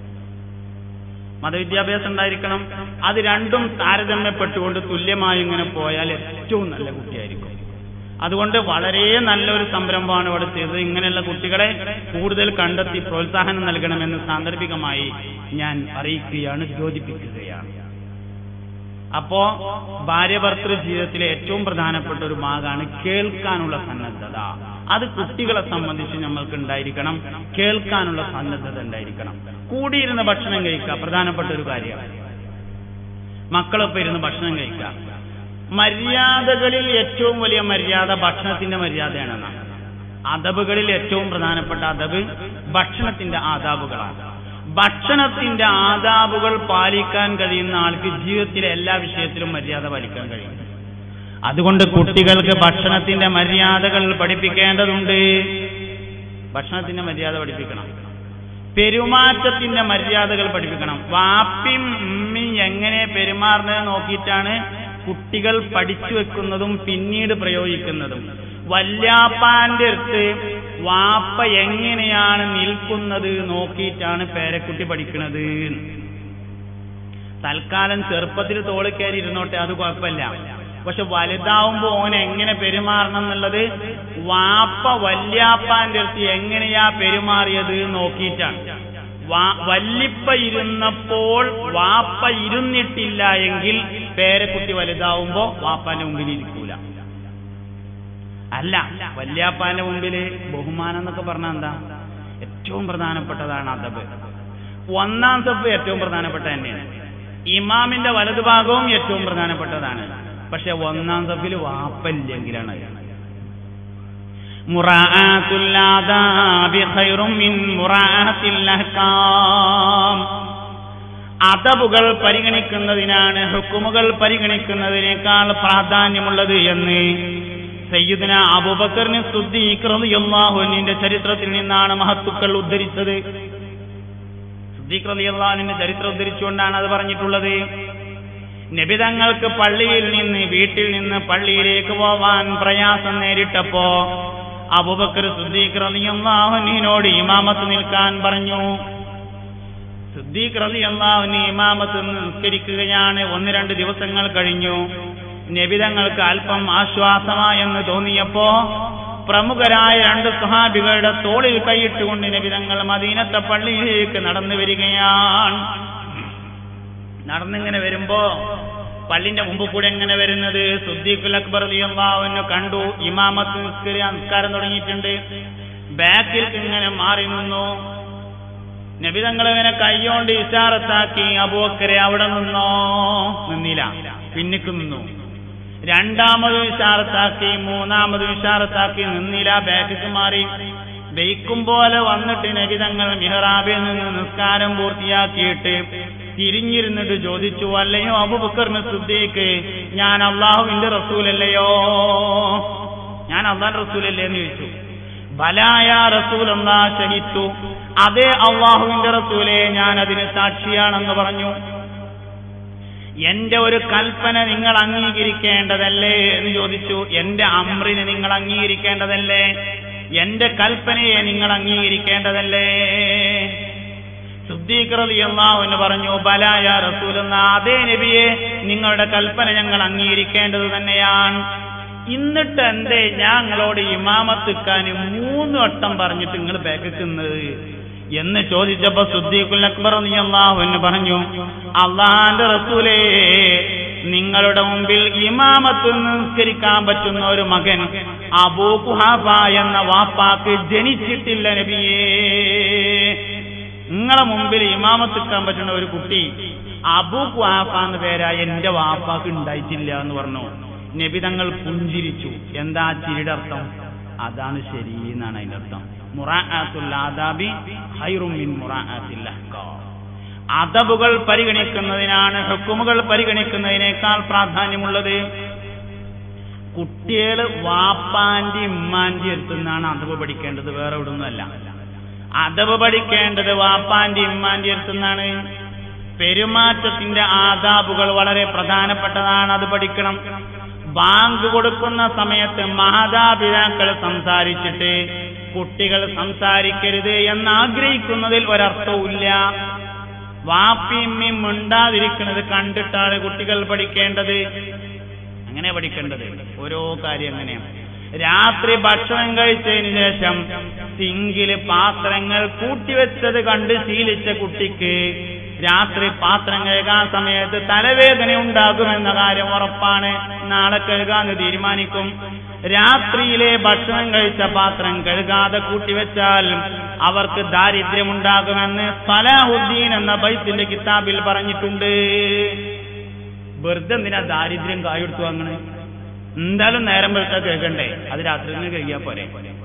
മതവിദ്യാഭ്യാസം ഉണ്ടായിരിക്കണം അത് രണ്ടും താരതമ്യപ്പെട്ടുകൊണ്ട് തുല്യമായി ഇങ്ങനെ പോയാൽ ഏറ്റവും നല്ല കുട്ടിയായിരിക്കും അതുകൊണ്ട് വളരെ നല്ലൊരു സംരംഭമാണ് ഇവിടെ ചെയ്തത് ഇങ്ങനെയുള്ള കുട്ടികളെ കൂടുതൽ കണ്ടെത്തി പ്രോത്സാഹനം നൽകണമെന്ന് സാന്ദർഭികമായി ഞാൻ അറിയിക്കുകയാണ് യോജിപ്പിക്കുകയാണ് അപ്പോ ഭാര്യ ഭർത്തൃ ജീവിതത്തിലെ ഏറ്റവും പ്രധാനപ്പെട്ട ഒരു ഭാഗമാണ് കേൾക്കാനുള്ള സന്നദ്ധത അത് കുട്ടികളെ സംബന്ധിച്ച് നമ്മൾക്ക് ഉണ്ടായിരിക്കണം കേൾക്കാനുള്ള സന്നദ്ധത ഉണ്ടായിരിക്കണം കൂടിയിരുന്ന് ഭക്ഷണം കഴിക്കുക പ്രധാനപ്പെട്ട ഒരു കാര്യമാണ് മക്കളൊപ്പം ഇരുന്ന് ഭക്ഷണം കഴിക്കുക മര്യാദകളിൽ ഏറ്റവും വലിയ മര്യാദ ഭക്ഷണത്തിന്റെ മര്യാദയാണെന്നാണ് അതബുകളിൽ ഏറ്റവും പ്രധാനപ്പെട്ട അതബ് ഭക്ഷണത്തിന്റെ ആദാബുകളാണ് ഭക്ഷണത്തിന്റെ ആദാബുകൾ പാലിക്കാൻ കഴിയുന്ന ആൾക്ക് ജീവിതത്തിലെ എല്ലാ വിഷയത്തിലും മര്യാദ പാലിക്കാൻ കഴിയും അതുകൊണ്ട് കുട്ടികൾക്ക് ഭക്ഷണത്തിന്റെ മര്യാദകൾ പഠിപ്പിക്കേണ്ടതുണ്ട് ഭക്ഷണത്തിന്റെ മര്യാദ പഠിപ്പിക്കണം പെരുമാറ്റത്തിന്റെ മര്യാദകൾ പഠിപ്പിക്കണം വാപ്പിയും ഉമ്മയും എങ്ങനെ പെരുമാറുന്നത് നോക്കിയിട്ടാണ് കുട്ടികൾ പഠിച്ചു വെക്കുന്നതും പിന്നീട് പ്രയോഗിക്കുന്നതും വല്യാപ്പാന്റെ അടുത്ത് വാപ്പ എങ്ങനെയാണ് നിൽക്കുന്നത് നോക്കിയിട്ടാണ് പേരക്കുട്ടി പഠിക്കുന്നത് തൽക്കാലം ചെറുപ്പത്തിൽ തോളിക്കയറി ഇരുന്നോട്ടെ അത് കുഴപ്പമില്ല പക്ഷെ വലുതാവുമ്പോ ഓൻ എങ്ങനെ പെരുമാറണം എന്നുള്ളത് വാപ്പ വല്യാപ്പാന്റെ അടുത്ത് എങ്ങനെയാ പെരുമാറിയത് നോക്കിയിട്ടാണ് വാ- വല്ലിപ്പ ഇരുന്നപ്പോൾ വാപ്പ ഇരുന്നിട്ടില്ല എങ്കിൽ പേരക്കുട്ടി വലുതാവുമ്പോ വാപ്പാന്റെ മുമ്പിൽ ഇരിക്കൂല അല്ല വല്യാപ്പാന്റെ മുമ്പിൽ ബഹുമാനം എന്നൊക്കെ പറഞ്ഞാൽ എന്താ ഏറ്റവും പ്രധാനപ്പെട്ടതാണ് അതബ് ഒന്നാം സബ് ഏറ്റവും പ്രധാനപ്പെട്ട തന്നെയാണ് ഇമാമിന്റെ വലതുഭാഗവും ഏറ്റവും പ്രധാനപ്പെട്ടതാണ് പക്ഷെ ഒന്നാം സബിൽ വാപ്പയില്ലെങ്കിലാണ് അത്. മുറാഅത്തുൽ ആദാബി ഖൈറും മിൻ മുറാഅത്തിൽ അഹ്കാം അതബുകൾ പരിഗണിക്കുന്നതിനാണ് ഹുക്കുമുകൾ പരിഗണിക്കുന്നതിനേക്കാൾ പ്രാധാന്യമുള്ളത് എന്ന് സയ്യിദ്ന അബൂബക്കറിന് സുദ്ദീഖ് റളിയല്ലാഹു അൻഹുവിന്റെ ചരിത്രത്തിൽ നിന്നാണ് മഹത്തുക്കൾ ഉദ്ധരിച്ചത് സുദ്ദീഖ് റളിയല്ലാഹുവിന്റെ ചരിത്രം ഉദ്ധരിച്ചുകൊണ്ടാണ് അത് പറഞ്ഞിട്ടുള്ളത് നബിതങ്ങൾക്ക് പള്ളിയിൽ നിന്ന് വീട്ടിൽ നിന്ന് പള്ളിയിലേക്ക് പോവാൻ പ്രയാസം നേരിട്ടപ്പോ അബൂബക്കർ സുദ്ദീഖ് റളിയല്ലാഹുവിനോട് ഇമാമത്ത് നിൽക്കാൻ പറഞ്ഞു സിദ്ദീഖ് റളിയല്ലാഹുവിന് ഇമാമത്ത് നിസ്കരിക്കുകയാണ് ഒന്ന് രണ്ട് ദിവസങ്ങൾ കഴിഞ്ഞു നബിതങ്ങൾക്ക് അല്പം ആശ്വാസമായെന്ന് തോന്നിയപ്പോ പ്രമുഖരായ രണ്ട് സുഹാബികളുടെ തോളിൽ കൈയിട്ടുകൊണ്ട് നബിതങ്ങൾ മദീനത്തെ പള്ളിയിലേക്ക് നടന്നു വരികയാണ് നടന്നിങ്ങനെ വരുമ്പോ പള്ളിന്റെ മുമ്പ് കൂടെ എങ്ങനെ വരുന്നത് സുദ്ദീഖുൽ അക്ബർ റളിയല്ലാഹുവിനെ കണ്ടു ഇമാമത്ത് നിസ്കരി നിസ്കാരം തുടങ്ങിയിട്ടുണ്ട് ബാക്കിൽ ഇങ്ങനെ മാറി നിന്നു നബിതങ്ങൾ ഇങ്ങനെ കൈയോണ്ട് ഇഷാറത്താക്കി അബൂക്കരെ അവിടെ നിന്നോ നിന്നില്ല പിന്നിക്ക് നിന്നു രണ്ടാമത് ഇഷാറത്താക്കി മൂന്നാമത് ഇഷാറത്താക്കി നിന്നില്ല ബാക്കിക്ക് മാറി ബെയ്ക്കും പോലെ വന്നിട്ട് നബിതങ്ങൾ മിഹ്റാബിൽ നിന്ന് നിസ്കാരം പൂർത്തിയാക്കിയിട്ട് തിരിഞ്ഞിരുന്നിട്ട് ചോദിച്ചു അല്ലയോ അബുബക്കറിന് സിദ്ദീഖ് ഞാൻ അള്ളാഹുവിന്റെ റസൂലല്ലയോ ഞാൻ അള്ളാഹ് റസൂലല്ലേ എന്ന് ചോദിച്ചു ബലായ റസൂൽ എന്നാ ഷഹിത്തു അതേ അള്ളാഹുവിന്റെ റസൂലെ ഞാൻ അതിന് സാക്ഷിയാണെന്ന് പറഞ്ഞു എന്റെ ഒരു കൽപ്പന നിങ്ങൾ അംഗീകരിക്കേണ്ടതല്ലേ എന്ന് ചോദിച്ചു എന്റെ അമ്രിനെ നിങ്ങൾ അംഗീകരിക്കേണ്ടതല്ലേ എന്റെ കൽപ്പനയെ നിങ്ങൾ അംഗീകരിക്കേണ്ടതല്ലേ ശുദ്ധീകൃതിയല്ലാഹു എന്ന് പറഞ്ഞു ബലായ റസൂൽ എന്ന അതേ നബിയെ നിങ്ങളുടെ കൽപ്പന ഞങ്ങൾ അംഗീകരിക്കേണ്ടത് തന്നെയാണ് എന്നിട്ട് എന്തേ ഞങ്ങളോട് ഇമാമത്തിക്കാൻ മൂന്ന് വട്ടം പറഞ്ഞിട്ട് നിങ്ങൾ ബേക്കുന്നത് എന്ന് ചോദിച്ചപ്പോ സുദ്ദീഖുൽ അക്ബർ അള്ളാഹു എന്ന് പറഞ്ഞു അള്ളാഹാന്റെ റസൂലേ നിങ്ങളുടെ മുമ്പിൽ ഇമാമത്ത് നിസ്കരിക്കാൻ പറ്റുന്ന ഒരു മകൻ അബൂ കുഹാഫ എന്ന വാപ്പാക്ക് ജനിച്ചിട്ടില്ല നബിയേ നിങ്ങളെ മുമ്പിൽ ഇമാമത്തിക്കാൻ പറ്റുന്ന ഒരു കുട്ടി അബൂ കുഹാഫ എന്ന പേരായ എന്റെ വാപ്പാക്ക് ഉണ്ടായിട്ടില്ല എന്ന് പറഞ്ഞു നബി തങ്ങൾ പുഞ്ചിരിച്ചു എന്താ ആ ചിരിയുടെ അർത്ഥം അതാണ് ശരി എന്നാണ് അതിന്റെ അർത്ഥം മുറാഅത്തുൽ ആദാബി ഖൈറും മിൻ മുറാഅത്തിൽ അഹ്കാം അതബുകൾ പരിഗണിക്കുന്നതിനാണ് ഹുക്കുമുകൾ പരിഗണിക്കുന്നതിനേക്കാൾ പ്രാധാന്യമുള്ളത് കുട്ടികൾ വാപ്പാന്റെ ഉമ്മാന്റെ അടുത്തുനിന്നാണ് അതബ് പഠിക്കേണ്ടത് വേറെ എവിടുന്നല്ല അതബ് പഠിക്കേണ്ടത് വാപ്പാന്റെ ഉമ്മാന്റെ അടുത്തുനിന്നാണ് പെരുമാറ്റത്തിന്റെ ആദാബുകൾ വളരെ പ്രധാനപ്പെട്ടതാണ് അത് പഠിക്കണം ബാങ്ക് കൊടുക്കുന്ന സമയത്ത് മാതാപിതാക്കൾ സംസാരിച്ചിട്ട് കുട്ടികൾ സംസാരിക്കരുത് എന്ന് ആഗ്രഹിക്കുന്നതിൽ ഒരർത്ഥവുമില്ല വാപ്പിയമ്മയും മിണ്ടാതിരിക്കുന്നത് കണ്ടിട്ടാണ് കുട്ടികൾ പഠിക്കേണ്ടത് അങ്ങനെ പഠിക്കേണ്ടത് ഓരോ കാര്യം അങ്ങനെയാണ് രാത്രി ഭക്ഷണം കഴിച്ചതിന് ശേഷം സിങ്കില് പാത്രങ്ങൾ കൂട്ടിവെച്ചത് കണ്ട് ശീലിച്ച കുട്ടിക്ക് രാത്രി പാത്രം കഴുകാൻ സമയത്ത് തലവേദന ഉണ്ടാകുമെന്ന കാര്യം ഉറപ്പാണ് നാളെ കഴുകാന്ന് തീരുമാനിക്കും രാത്രിയിലെ ഭക്ഷണം കഴിച്ച പാത്രം കഴുകാതെ കൂട്ടിവെച്ചാൽ അവർക്ക് ദാരിദ്ര്യമുണ്ടാകുമെന്ന് സലാഹുദ്ദീൻ എന്ന ബൈത്തിന്റെ കിതാബിൽ പറഞ്ഞിട്ടുണ്ട് വെറുതെ എന്തിനാ ദാരിദ്ര്യം കായെടുത്തു അങ്ങനെ എന്തായാലും നേരം വെളുത്താൽ കേൾക്കണ്ടേ അത് രാത്രി തന്നെ കഴിയാ പോരെ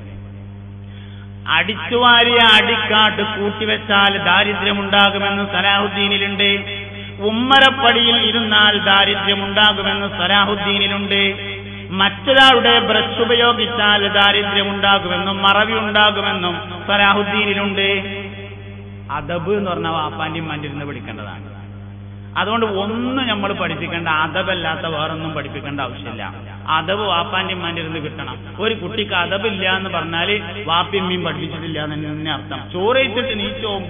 അടിച്ചുവാരിയ അടിക്കാട്ട് കൂട്ടിവെച്ചാൽ ദാരിദ്ര്യമുണ്ടാകുമെന്ന് സലാഹുദ്ദീനിലുണ്ട് ഉമ്മരപ്പടിയിൽ ഇരുന്നാൽ ദാരിദ്ര്യമുണ്ടാകുമെന്ന് സലാഹുദ്ദീനിലുണ്ട് മറ്റൊരാളുടെ ബ്രഷ് ഉപയോഗിച്ചാൽ ദാരിദ്ര്യമുണ്ടാകുമെന്നും മറവി ഉണ്ടാകുമെന്നും സലാഹുദ്ദീനിലുണ്ട് അദബ് എന്ന് പറഞ്ഞാൽ വാപ്പാന്റെയും മഞ്ഞിരുന്ന് പഠിക്കേണ്ടതാണ് അതുകൊണ്ട് ഒന്നും നമ്മൾ പഠിപ്പിക്കേണ്ട അതബല്ലാത്ത വേറൊന്നും പഠിപ്പിക്കേണ്ട ആവശ്യമില്ല അതബ് വാപ്പാന്റെ ഉമ്മാന്റെ കിട്ടണം ഒരു കുട്ടിക്ക് അതബില്ല എന്ന് പറഞ്ഞാല് വാപ്പിയമ്മയും പഠിപ്പിച്ചിട്ടില്ല എന്ന് തന്നെ അർത്ഥം ചോറ് വെച്ചിട്ട് നീച്ചു പോകുമ്പോ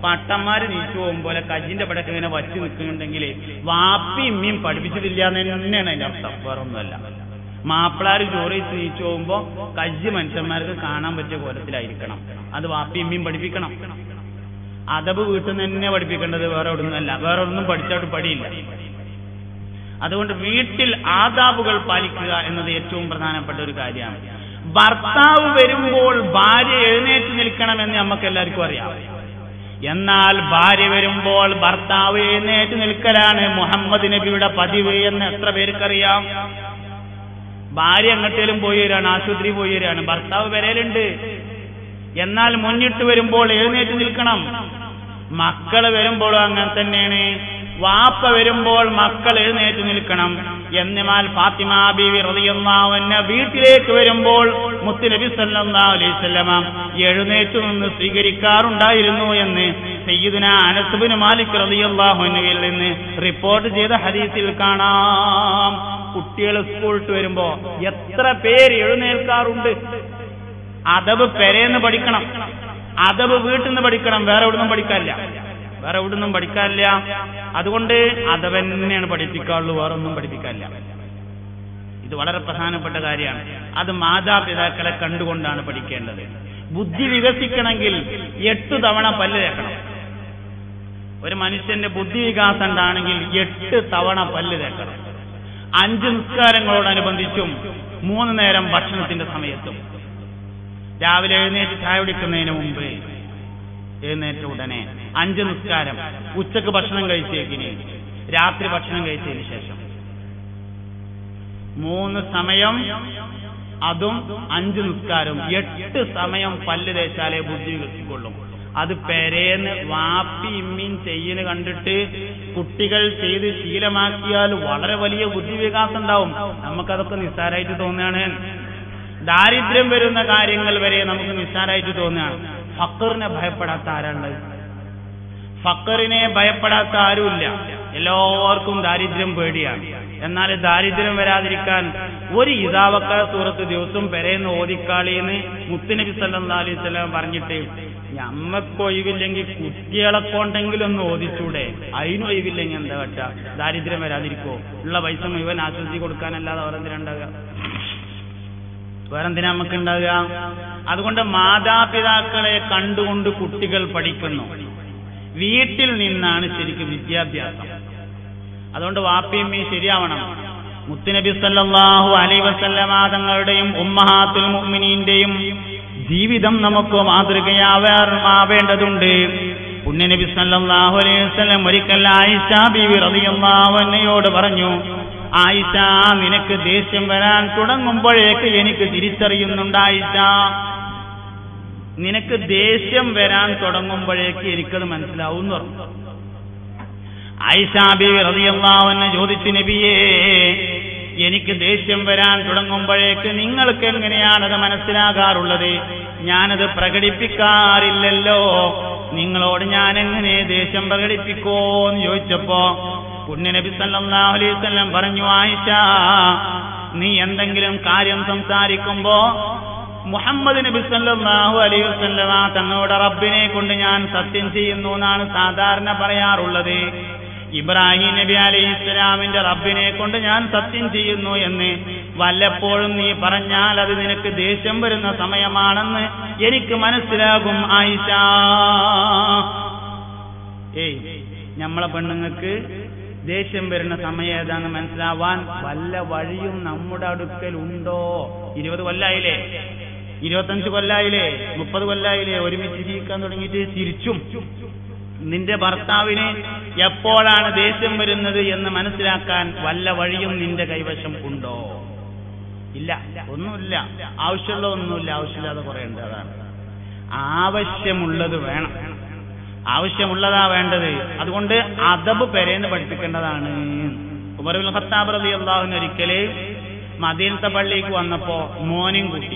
പട്ടന്മാര് നീച്ചു പോകുമ്പോലെ കജിന്റെ പടക്ക് ഇങ്ങനെ വച്ച് നിൽക്കുന്നുണ്ടെങ്കിൽ വാപ്പി ഇമ്മയും പഠിപ്പിച്ചിട്ടില്ല എന്ന് തന്നെയാണ് അതിന്റെ അർത്ഥം വേറൊന്നുമല്ല മാപ്പിളാര് ചോറ് വെച്ച് നീച്ചു പോകുമ്പോ കജ്ജ് മനുഷ്യന്മാർക്ക് കാണാൻ പറ്റിയ കോലത്തിലായിരിക്കണം അത് വാപ്പി ഇമ്മയും പഠിപ്പിക്കണം അതബ് വീട്ടിൽ നിന്ന് തന്നെ പഠിപ്പിക്കേണ്ടത് വേറെ ഒന്നുമല്ല വേറെ ഒന്നും പഠിച്ചോട്ട് പടിയില്ല അതുകൊണ്ട് വീട്ടിൽ ആദാബുകൾ പാലിക്കുക എന്നത് ഏറ്റവും പ്രധാനപ്പെട്ട ഒരു കാര്യമാണ് ഭർത്താവ് വരുമ്പോൾ ഭാര്യ എഴുന്നേറ്റ് നിൽക്കണമെന്ന് നമുക്ക് എല്ലാവർക്കും അറിയാം എന്നാൽ ഭാര്യ വരുമ്പോൾ ഭർത്താവ് എഴുന്നേറ്റ് നിൽക്കലാണ് മുഹമ്മദ് നബിയുടെ പതിവ് എന്ന് എത്ര പേർക്കറിയാം ഭാര്യ എങ്ങോട്ടേലും പോയി വരികയാണ് ആശുപത്രി പോയി വരികയാണ് ഭർത്താവ് വരലുണ്ട് എന്നാൽ മുന്നിട്ട് വരുമ്പോൾ എഴുന്നേറ്റ് നിൽക്കണം മക്കള് വരുമ്പോഴും അങ്ങനെ തന്നെയാണ് വാപ്പ വരുമ്പോൾ മക്കൾ എഴുന്നേറ്റ് നിൽക്കണം എന്നാൽ ഫാത്തിമ ബീവി റളിയല്ലാഹുവിനെ വീട്ടിലേക്ക് വരുമ്പോൾ മുത്തുനബി സല്ലല്ലാഹു അലൈഹി വസല്ലമ എഴുന്നേറ്റ് നിന്ന് സ്വീകരിക്കാറുണ്ടായിരുന്നു എന്ന് സയ്യിദുന അനസ് ബിൻ മാലിക് റളിയല്ലാഹു അൻഹുവിൽ നിന്ന് റിപ്പോർട്ട് ചെയ്ത ഹദീസിൽ കാണാം കുട്ടികൾ സ്കൂളിട്ട് വരുമ്പോ എത്ര പേര് എഴുന്നേൽക്കാറുണ്ട് അതവ് പെരേന്ന് പഠിക്കണം അതവ് വീട്ടിൽ നിന്ന് പഠിക്കണം വേറെ എവിടുന്നും പഠിക്കാനില്ല വേറെ എവിടുന്നും പഠിക്കാനില്ല അതുകൊണ്ട് അതവ് തന്നെയാണ് പഠിപ്പിക്കാറുള്ളൂ വേറെ ഒന്നും പഠിപ്പിക്കാനില്ല ഇത് വളരെ പ്രധാനപ്പെട്ട കാര്യമാണ് അത് മാതാപിതാക്കളെ കണ്ടുകൊണ്ടാണ് പഠിക്കേണ്ടത് ബുദ്ധി വികസിക്കണമെങ്കിൽ എട്ടു തവണ പല്ല് തേക്കണം ഒരു മനുഷ്യന്റെ ബുദ്ധി വികാസം ഉണ്ടാണെങ്കിൽ എട്ട് തവണ പല്ല് തേക്കണം അഞ്ച് നിസ്കാരങ്ങളോടനുബന്ധിച്ചും മൂന്ന് നേരം ഭക്ഷണത്തിന്റെ സമയത്തും രാവിലെ എഴുന്നേറ്റ് ചായ കുടിക്കുന്നതിന് മുമ്പ് എഴുന്നേറ്റ ഉടനെ അഞ്ച് നിസ്കാരം ഉച്ചക്ക് ഭക്ഷണം കഴിച്ചേക്കിന് രാത്രി ഭക്ഷണം കഴിച്ചതിന് ശേഷം മൂന്ന് സമയം അതും അഞ്ച് നിസ്കാരം എട്ട് സമയം പല്ല് തേച്ചാലേ ബുദ്ധി വികസിക്കൊള്ളും അത് പെരേന്ന് വാപ്പി ഇമ്മീൻ ചെയ്യുന്ന കണ്ടിട്ട് കുട്ടികൾ ചെയ്ത് ശീലമാക്കിയാൽ വളരെ വലിയ ബുദ്ധി വികാസം ഉണ്ടാവും നമുക്കതൊക്കെ നിസ്സാരമായിട്ട് തോന്നുകയാണ് ദാരിദ്ര്യം വരുന്ന കാര്യങ്ങൾ വരെ നമുക്ക് നിസ്സാരമായിട്ട് തോന്നുകയാണ് ഫക്കറിനെ ഭയപ്പെടാത്ത ആരാണുള്ളത് ഫക്കറിനെ ഭയപ്പെടാത്ത ആരുമില്ല എല്ലാവർക്കും ദാരിദ്ര്യം പേടിയാണ് എന്നാൽ ദാരിദ്ര്യം വരാതിരിക്കാൻ ഒരു ഇതാവക്ക സൂറത്ത് ദിവസം പെരേന്ന് ഓതിക്കാളിന്ന് മുത്തുനബി സല്ലാ അലൈഹി സ്വലാം പറഞ്ഞിട്ട് ഞമ്മക്ക് ഒഴിവില്ലെങ്കിൽ കുട്ടികളെ കൊണ്ടെങ്കിലും ഒന്ന് ഓദിച്ചൂടെ അതിനും ഒഴിവില്ലെങ്കിൽ എന്താ കട്ട ദാരിദ്ര്യം വരാതിരിക്കോ ഉള്ള പൈസ മുഴുവൻ ആശ്വസിച്ച് കൊടുക്കാനല്ലാതെ വേറെന്തിനാ ഉണ്ടാകുക വേറെന്തിനാ നമുക്ക് ഉണ്ടാകുക അതുകൊണ്ട് മാതാപിതാക്കളെ കണ്ടുകൊണ്ട് കുട്ടികൾ പഠിക്കുന്നു വീട്ടിൽ നിന്നാണ് ശരിക്കും വിദ്യാഭ്യാസം അതുകൊണ്ട് വാപ്പിയമ്മയും ശരിയാവണം മുത്തുനബി സല്ലല്ലാഹു അലൈഹി വസല്ലമ തങ്ങളുടെയും ഉമ്മഹാത്തുൽ മുഅ്മിനീന്റെയും ജീവിതം നമുക്ക് മാതൃകയാവേണ്ടതുണ്ട് പുണ്യനബി സല്ലല്ലാഹു അലൈഹി വസല്ലം ഒരിക്കൽ ആയിഷ ബീവി റളിയല്ലാഹു അൻഹയോട് പറഞ്ഞു ആയിഷ നിനക്ക് ദേഷ്യം വരാൻ തുടങ്ങുമ്പോഴേക്ക് എനിക്ക് തിരിച്ചറിയുന്നുണ്ട് ആയിഷ നിനക്ക് ദേഷ്യം വരാൻ തുടങ്ങുമ്പോഴേക്ക് എനിക്കത് മനസ്സിലാവും എന്ന് പറഞ്ഞു ആയിഷാബി റളിയല്ലാഹുവിനെ ചോദിച്ചു നബിയേ എനിക്ക് ദേഷ്യം വരാൻ തുടങ്ങുമ്പോഴേക്ക് നിങ്ങൾക്ക് എങ്ങനെയാണത് മനസ്സിലാകാറുള്ളത് ഞാനത് പ്രകടിപ്പിക്കാറില്ലല്ലോ നിങ്ങളോട് ഞാൻ എങ്ങനെ ദേഷ്യം പ്രകടിപ്പിക്കോ എന്ന് ചോദിച്ചപ്പോ പുണ്യനബി സല്ലല്ലാഹു അലൈഹി വസല്ലം പറഞ്ഞു ആയിഷ നീ എന്തെങ്കിലും കാര്യം സംസാരിക്കുമ്പോ മുഹമ്മദ് നബി സല്ലല്ലാഹു അലൈഹി വസല്ലമ തങ്ങളുടെ റബ്ബിനെ കൊണ്ട് ഞാൻ സത്യം ചെയ്യുന്നു എന്നാണ് സാധാരണ പറയാറുള്ളത് ഇബ്രാഹിം നബി അലൈഹി ഇസ്ലാമിന്റെ റബ്ബിനെ കൊണ്ട് ഞാൻ സത്യം ചെയ്യുന്നു എന്ന് വല്ലപ്പോഴും നീ പറഞ്ഞാൽ അത് നിനക്ക് ദേഷ്യം വരുന്ന സമയമാണെന്ന് എനിക്ക് മനസ്സിലാകും ആയിഷ ഏയ് നമ്മളെ പെണ്ണുങ്ങൾക്ക് ദേഷ്യം വരുന്ന സമയം ഏതാന്ന് മനസ്സിലാവാൻ വല്ല വഴിയും നമ്മുടെ അടുക്കൽ ഉണ്ടോ ഇരുപത് കൊല്ലായില്ലേ ഇരുപത്തഞ്ച് കൊല്ലായില്ലേ മുപ്പത് കൊല്ലായില്ലേ ഒരുമിച്ച് ജീവിക്കാൻ തുടങ്ങിയിട്ട് ചിരിച്ചും നിന്റെ ഭർത്താവിന് എപ്പോഴാണ് ദേഷ്യം വരുന്നത് എന്ന് മനസ്സിലാക്കാൻ വല്ല വഴിയും നിന്റെ കൈവശം ഉണ്ടോ ഇല്ല ഒന്നുമില്ല ആവശ്യമുള്ള ഒന്നുമില്ല ആവശ്യമില്ലാതെ കുറെ ഉണ്ട് അതാണ് ആവശ്യമുള്ളത് വേണം ആവശ്യമുള്ളതാ വേണ്ടത് അതുകൊണ്ട് അതബ് പെരേന്ന് പഠിപ്പിക്കേണ്ടതാണ് ഉമറുൽ ഖത്താബ് റതി അള്ളാഹുവിന് ഒരിക്കല് മദീനത്തെ പള്ളിക്ക് വന്നപ്പോ മോനും കൂട്ടി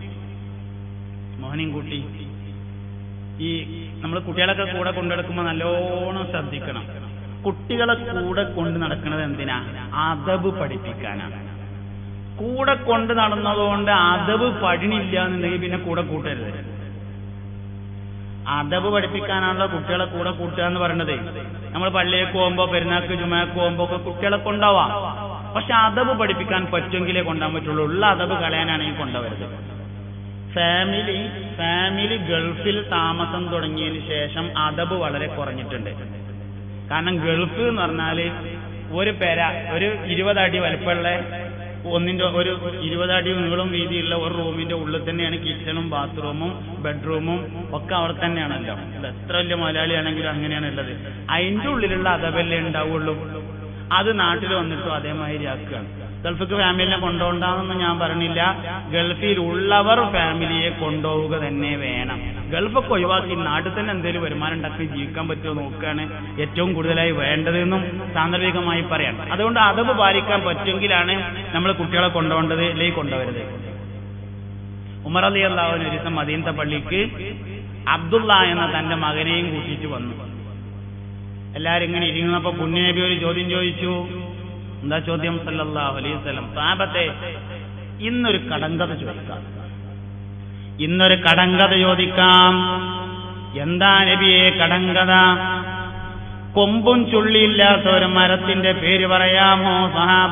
മോനും കൂട്ടി ഈ നമ്മൾ കുട്ടികളൊക്കെ കൂടെ കൊണ്ടെടുക്കുമ്പോൾ നല്ലോണം ശ്രദ്ധിക്കണം കുട്ടികളെ കൂടെ കൊണ്ട് നടക്കുന്നത് എന്തിനാ അതബ് പഠിപ്പിക്കാനാണ് കൂടെ കൊണ്ട് നടന്നതുകൊണ്ട് അതബ് പഴിനില്ല എന്നുണ്ടെങ്കിൽ പിന്നെ കൂടെ കൂട്ടരുത് അതബ് പഠിപ്പിക്കാനാണല്ലോ കുട്ടികളെ കൂടെ കൂട്ടുക എന്ന് പറയുന്നത് നമ്മൾ പള്ളിയേക്ക് പോകുമ്പോ പെരുന്നാൾക്ക് ജുമാക്ക് പോകുമ്പോ ഒക്കെ കുട്ടികളെ കൊണ്ടുപോവാം പക്ഷെ അതബ് പഠിപ്പിക്കാൻ പറ്റുമെങ്കിലേ കൊണ്ടുപോകാൻ പറ്റുള്ളൂ ഉള്ള അതബ് കളയാനാണെങ്കിൽ കൊണ്ടുവരുത് ഫാമിലി ഫാമിലി ഗൾഫിൽ താമസം തുടങ്ങിയതിന് ശേഷം അതബ് വളരെ കുറഞ്ഞിട്ടുണ്ട് കാരണം ഗൾഫ് എന്ന് പറഞ്ഞാല് ഒരു പെര ഒരു ഇരുപതടി വലിപ്പമുള്ള ഒന്നിന്റെ ഒരു ഇരുപതടി നീളം വീതിയുള്ള ഒരു റൂമിന്റെ ഉള്ളിൽ തന്നെയാണ് കിച്ചണും ബാത്റൂമും ബെഡ്റൂമും ഒക്കെ അവിടെ തന്നെയാണല്ലോ ഇത് എത്ര വലിയ മലയാളിയാണെങ്കിലും അങ്ങനെയാണ് ഉള്ളത് അതിന്റെ ഉള്ളിലുള്ള അതവല്ലേ ഉണ്ടാവുള്ളൂ അത് നാട്ടിൽ വന്നിട്ടും അതേമാതിരി ആക്കുകയാണ് ഗൾഫിക്ക് ഫാമിലിനെ കൊണ്ടുപോകണ്ടെന്നൊന്നും ഞാൻ പറഞ്ഞില്ല ഗൾഫിൽ ഉള്ളവർ ഫാമിലിയെ കൊണ്ടുപോവുക തന്നെ വേണം ഗൾഫൊക്കെ ഒഴിവാക്കി നാട്ടിൽ തന്നെ എന്തെങ്കിലും വരുമാനം ഉണ്ടാക്കി ജീവിക്കാൻ പറ്റുമോ നോക്കുകയാണ് ഏറ്റവും കൂടുതലായി വേണ്ടതെന്നും സാന്ദർഭികമായി പറയാം അതുകൊണ്ട് അതവ് പാലിക്കാൻ പറ്റുമെങ്കിലാണ് നമ്മൾ കുട്ടികളെ കൊണ്ടുപോകേണ്ടത് അല്ലെങ്കിൽ കൊണ്ടുവരുന്നത് ഉമർ അലി അള്ളാഹുവിന് ഒരു ദിവസം മദീനത്തെ പള്ളിക്ക് അബ്ദുള്ള എന്ന തന്റെ മകനെയും കൂട്ടിയിട്ട് വന്നു എല്ലാരും ഇങ്ങനെ ഇരിക്കുന്നപ്പോ പുണ്യനബി ഒരു ചോദ്യം ചോദിച്ചു എന്താ ചോദ്യം സല്ലല്ലാഹു അലൈഹി വസല്ലം സാബത്തെ ഇന്നൊരു കടങ്കഥ ചോദിക്കാം ഇന്നൊരു കടങ്കഥ ചോദിക്കാം എന്താ നബിയെ കടങ്കഥ കൊമ്പും ചുള്ളിയില്ലാത്ത ഒരു മരത്തിന്റെ പേര് പറയാമോ സഹാബ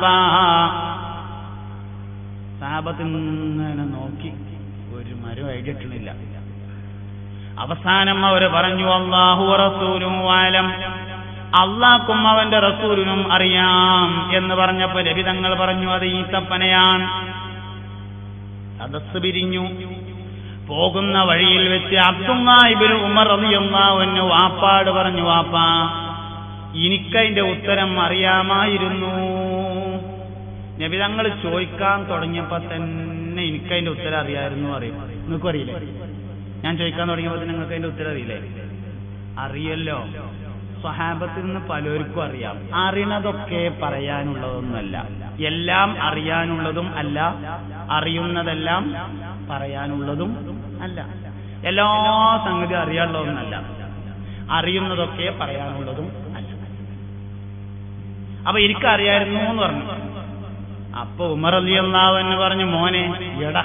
സഹാബത്ത് ഇങ്ങനെ നോക്കി ഒരു മരം ഐഡിയട്ടില്ല അവസാനം അവർ പറഞ്ഞു അള്ളാഹു റസൂലും ആലം അള്ളാഹ്ക്കും അവന്റെ റസൂലിനും അറിയാം എന്ന് പറഞ്ഞപ്പോ രവിതങ്ങൾ പറഞ്ഞു അത് ഈത്തപ്പനയാണ് സദസ് പിരിഞ്ഞു പോകുന്ന വഴിയിൽ വെച്ച് അബ്ദുല്ലാഹിബിന് ഉമർ റളിയല്ലാഹുവിന് വാപ്പാട് പറഞ്ഞു വാപ്പാ എനിക്കതിന്റെ ഉത്തരം അറിയാമായിരുന്നു നബിതങ്ങൾ ചോദിക്കാൻ തുടങ്ങിയപ്പോ തന്നെ എനിക്കതിന്റെ ഉത്തരം അറിയായിരുന്നു അറിയും നിങ്ങൾക്കും അറിയില്ലേ ഞാൻ ചോദിക്കാൻ തുടങ്ങിയപ്പോ തന്നെ നിങ്ങൾക്ക് അതിന്റെ ഉത്തരം അറിയില്ലേ അറിയല്ലോ സ്വഹാബത്തിൽ നിന്ന് പലർക്കും അറിയാം അറിയണതൊക്കെ പറയാനുള്ളതൊന്നുമല്ല എല്ലാം അറിയാനുള്ളതും അല്ല അറിയുന്നതെല്ലാം പറയാനുള്ളതും അല്ല എല്ലാ സംഗതി അറിയാനുള്ളതൊന്നല്ല അറിയുന്നതൊക്കെ പറയാനുള്ളതും അല്ല അപ്പൊ എനിക്കറിയായിരുന്നു എന്ന് പറഞ്ഞു അപ്പൊ ഉമർ അലി അള്ളാവെന്ന് പറഞ്ഞു മോനെ എടാ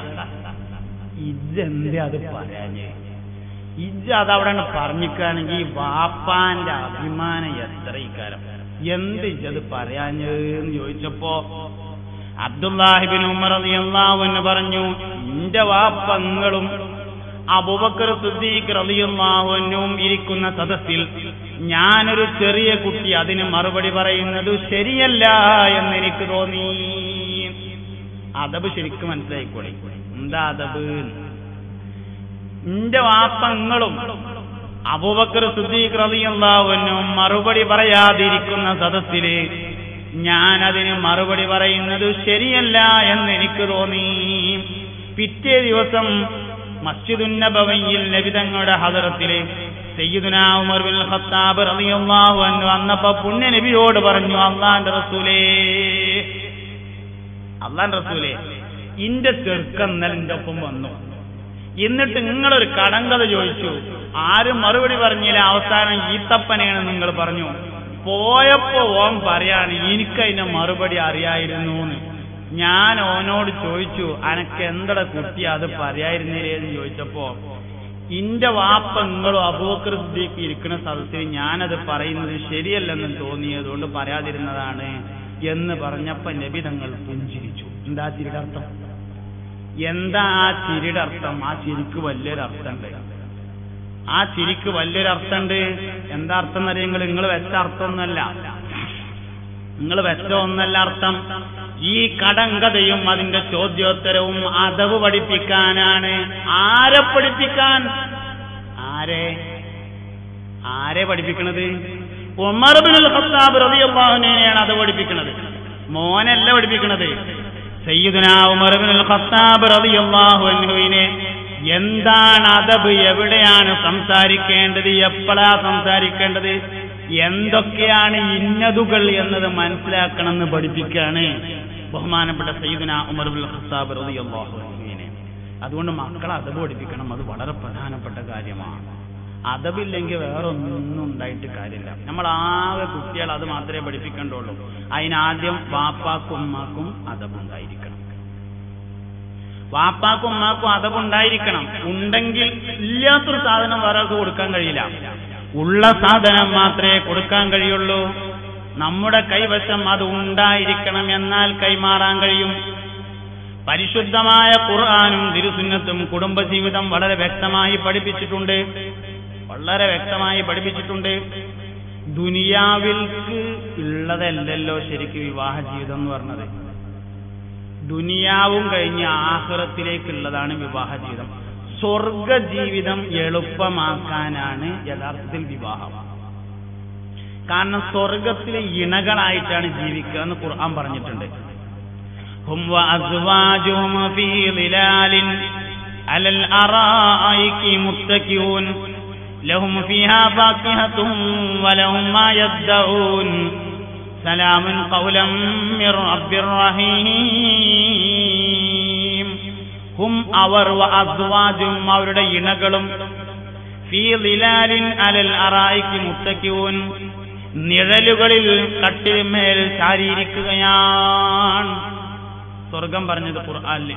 ഇതെന്തേ അത് പറയാഞ്ഞേ ഇജ്ജ് അതവിടെ പറഞ്ഞിക്കുകയാണെങ്കിൽ വാപ്പാന്റെ അഭിമാനം എത്ര ഇക്കാരം എന്ത് ഇജ്ജത് പറയാഞ്ഞെന്ന് ചോദിച്ചപ്പോ അബ്ദുല്ലാഹിബിൻ ഉമർ റളിയല്ലാഹുവിന് പറഞ്ഞു ഇന്റെ വാപ്പങ്ങളും അബൂബക്കർ സിദ്ദീഖ് റളിയല്ലാഹുവിനും ഇരിക്കുന്ന സദസ്സിൽ ഞാനൊരു ചെറിയ കുട്ടി അതിന് മറുപടി പറയുന്നത് ശരിയല്ല എന്ന് എനിക്ക് തോന്നി അതബ് ശരിക്കും മനസ്സിലായിക്കോളി എന്താ അതബ് നിന്റെ വാപ്പങ്ങളും അബൂബക്കർ സിദ്ദീഖ് റളിയല്ലാഹുവിനും മറുപടി പറയാതിരിക്കുന്ന സദസ്സില് ഞാൻ അതിന് മറുപടി പറയുന്നത് ശരിയല്ല എന്ന് എനിക്ക് തോന്നി പിറ്റേ ദിവസം മസ്ജിദുന്നബവയിൽ നബിതങ്ങളുടെ ഹദറത്തില് സയ്യിദുന ഉമർ ബിൻ ഖത്താബ് റളിയല്ലാഹു അൻഹു വന്നപ്പോ പുണ്യ നബിയോട് പറഞ്ഞു അള്ളാന്റെ റസൂലേ അള്ളാന്റെ റസൂലേ ഇന്റെ ചെറുക്കൻ ഇന്നലെ എന്റെ ഒപ്പം വന്നു എന്നിട്ട് നിങ്ങളൊരു കടങ്കഥ ചോദിച്ചു ആരും മറുപടി പറഞ്ഞില്ല അവസാനം ഈത്തപ്പനെയാണ് നിങ്ങൾ പറഞ്ഞു പോയപ്പോ ഓൻ പറയാണ് എനിക്കതിന്റെ മറുപടി അറിയായിരുന്നു എന്ന് ഞാൻ ഓനോട് ചോദിച്ചു അനക്ക് എന്തട കുട്ടി അത് പറയായിരുന്നില്ലേ എന്ന് ചോദിച്ചപ്പോ ഇന്റെ വാപ്പ നിങ്ങളും അബൂക്കർ സിദ്ദീഖ് ഇരിക്കുന്ന സ്ഥലത്തിൽ ഞാനത് പറയുന്നത് ശരിയല്ലെന്ന് തോന്നിയതുകൊണ്ട് പറയാതിരുന്നതാണ് എന്ന് പറഞ്ഞപ്പോ നബി തങ്ങൾ പുഞ്ചിരിച്ചു എന്താ ചിരിയുടെ അർത്ഥം എന്താ ആ ചിരിയുടെ അർത്ഥം ആ ചിരിക്ക് വലിയൊരു അർത്ഥമുണ്ട് ആ ചിരിക്ക് വലിയൊരു അർത്ഥമുണ്ട് എന്താ അർത്ഥം എന്നറിയെങ്കിൽ നിങ്ങൾ വെച്ച അർത്ഥമൊന്നുമല്ല നിങ്ങൾ വെച്ച ഒന്നല്ല അർത്ഥം ഈ കടങ്കഥയും അതിന്റെ ചോദ്യോത്തരവും അതവ് പഠിപ്പിക്കാനാണ് ആരെ പഠിപ്പിക്കാൻ ആരെ ആരെ പഠിപ്പിക്കണത് ഉമർ ബിൻ ഖത്താബ് റളിയല്ലാഹുവിനെയാണ് അത് പഠിപ്പിക്കുന്നത് മോനല്ല പഠിപ്പിക്കണത് സയ്യിദുന ഉമർ ബിൻ ഖത്താബ് റളിയല്ലാഹു അൻഹുവിനെ എന്താണ് അദബ് എവിടെയാണ് സംസാരിക്കേണ്ടത് എപ്പോഴാ സംസാരിക്കേണ്ടത് എന്തൊക്കെയാണ് ഇന്നതുകൾ എന്നത് മനസ്സിലാക്കണമെന്ന് പഠിപ്പിക്കാണ് ബഹുമാനപ്പെട്ട സയ്യിദുന ഉമർ ബിൻ ഖത്താബ് റളിയല്ലാഹു അൻഹുവിനെ അതുകൊണ്ട് മക്കളെ അദബ് പഠിപ്പിക്കണം അത് വളരെ പ്രധാനപ്പെട്ട കാര്യമാണ് അതബില്ലെങ്കിൽ വേറെ ഒന്നും ഉണ്ടായിട്ട് കാര്യമില്ല നമ്മൾ ആകെ കുട്ടികൾ അത് മാത്രമേ പഠിപ്പിക്കേണ്ടുള്ളൂ അതിനാദ്യം വാപ്പാക്കും ഉമ്മാക്കും അതബുണ്ടായിരിക്കണം വാപ്പാക്കും ഉമ്മാക്കും അതവുണ്ടായിരിക്കണം ഉണ്ടെങ്കിൽ ഇല്ലാത്തൊരു സാധനം വേറെ ആൾക്ക് കൊടുക്കാൻ കഴിയില്ല ഉള്ള സാധനം മാത്രമേ കൊടുക്കാൻ കഴിയുള്ളൂ നമ്മുടെ കൈവശം അത് ഉണ്ടായിരിക്കണം എന്നാൽ കൈമാറാൻ കഴിയും പരിശുദ്ധമായ ഖുർആാനും തിരുസുന്നത്തും കുടുംബജീവിതം വളരെ വ്യക്തമായി പഠിപ്പിച്ചിട്ടുണ്ട് വളരെ വ്യക്തമായി പഠിപ്പിച്ചിട്ടുണ്ട് ദുനിയാവിൽക്ക് ഉള്ളതല്ലല്ലോ ശരിക്ക് വിവാഹ ജീവിതം എന്ന് പറഞ്ഞത് ദുനിയാവും കഴിഞ്ഞ് ആഹ്റത്തിലേക്കുള്ളതാണ് വിവാഹ ജീവിതം സ്വർഗ ജീവിതം എളുപ്പമാക്കാനാണ് യഥാർത്ഥത്തിൽ വിവാഹം കാരണം സ്വർഗത്തിലെ ഇണകളായിട്ടാണ് ജീവിക്കുക എന്ന് ഖുർആൻ പറഞ്ഞിട്ടുണ്ട് هم وأزواجهم في ظلال على الأرائك متكئون لهم فيها فاكهة ولهم ما يدعون سلام قولا من رب رحيم ഹും അവർ അസ്വാജും അവരുടെ ഇണകളും ഫീ ലിലാലിൻ അലൽ അറായിക്ക് മുത്തയ്ക്കൂൻ നിഴലുകളിൽ കട്ടിന്മേൽ ചാരിയിരിക്കുകയാണ് സ്വർഗം പറഞ്ഞത് ഖുർആാനിൽ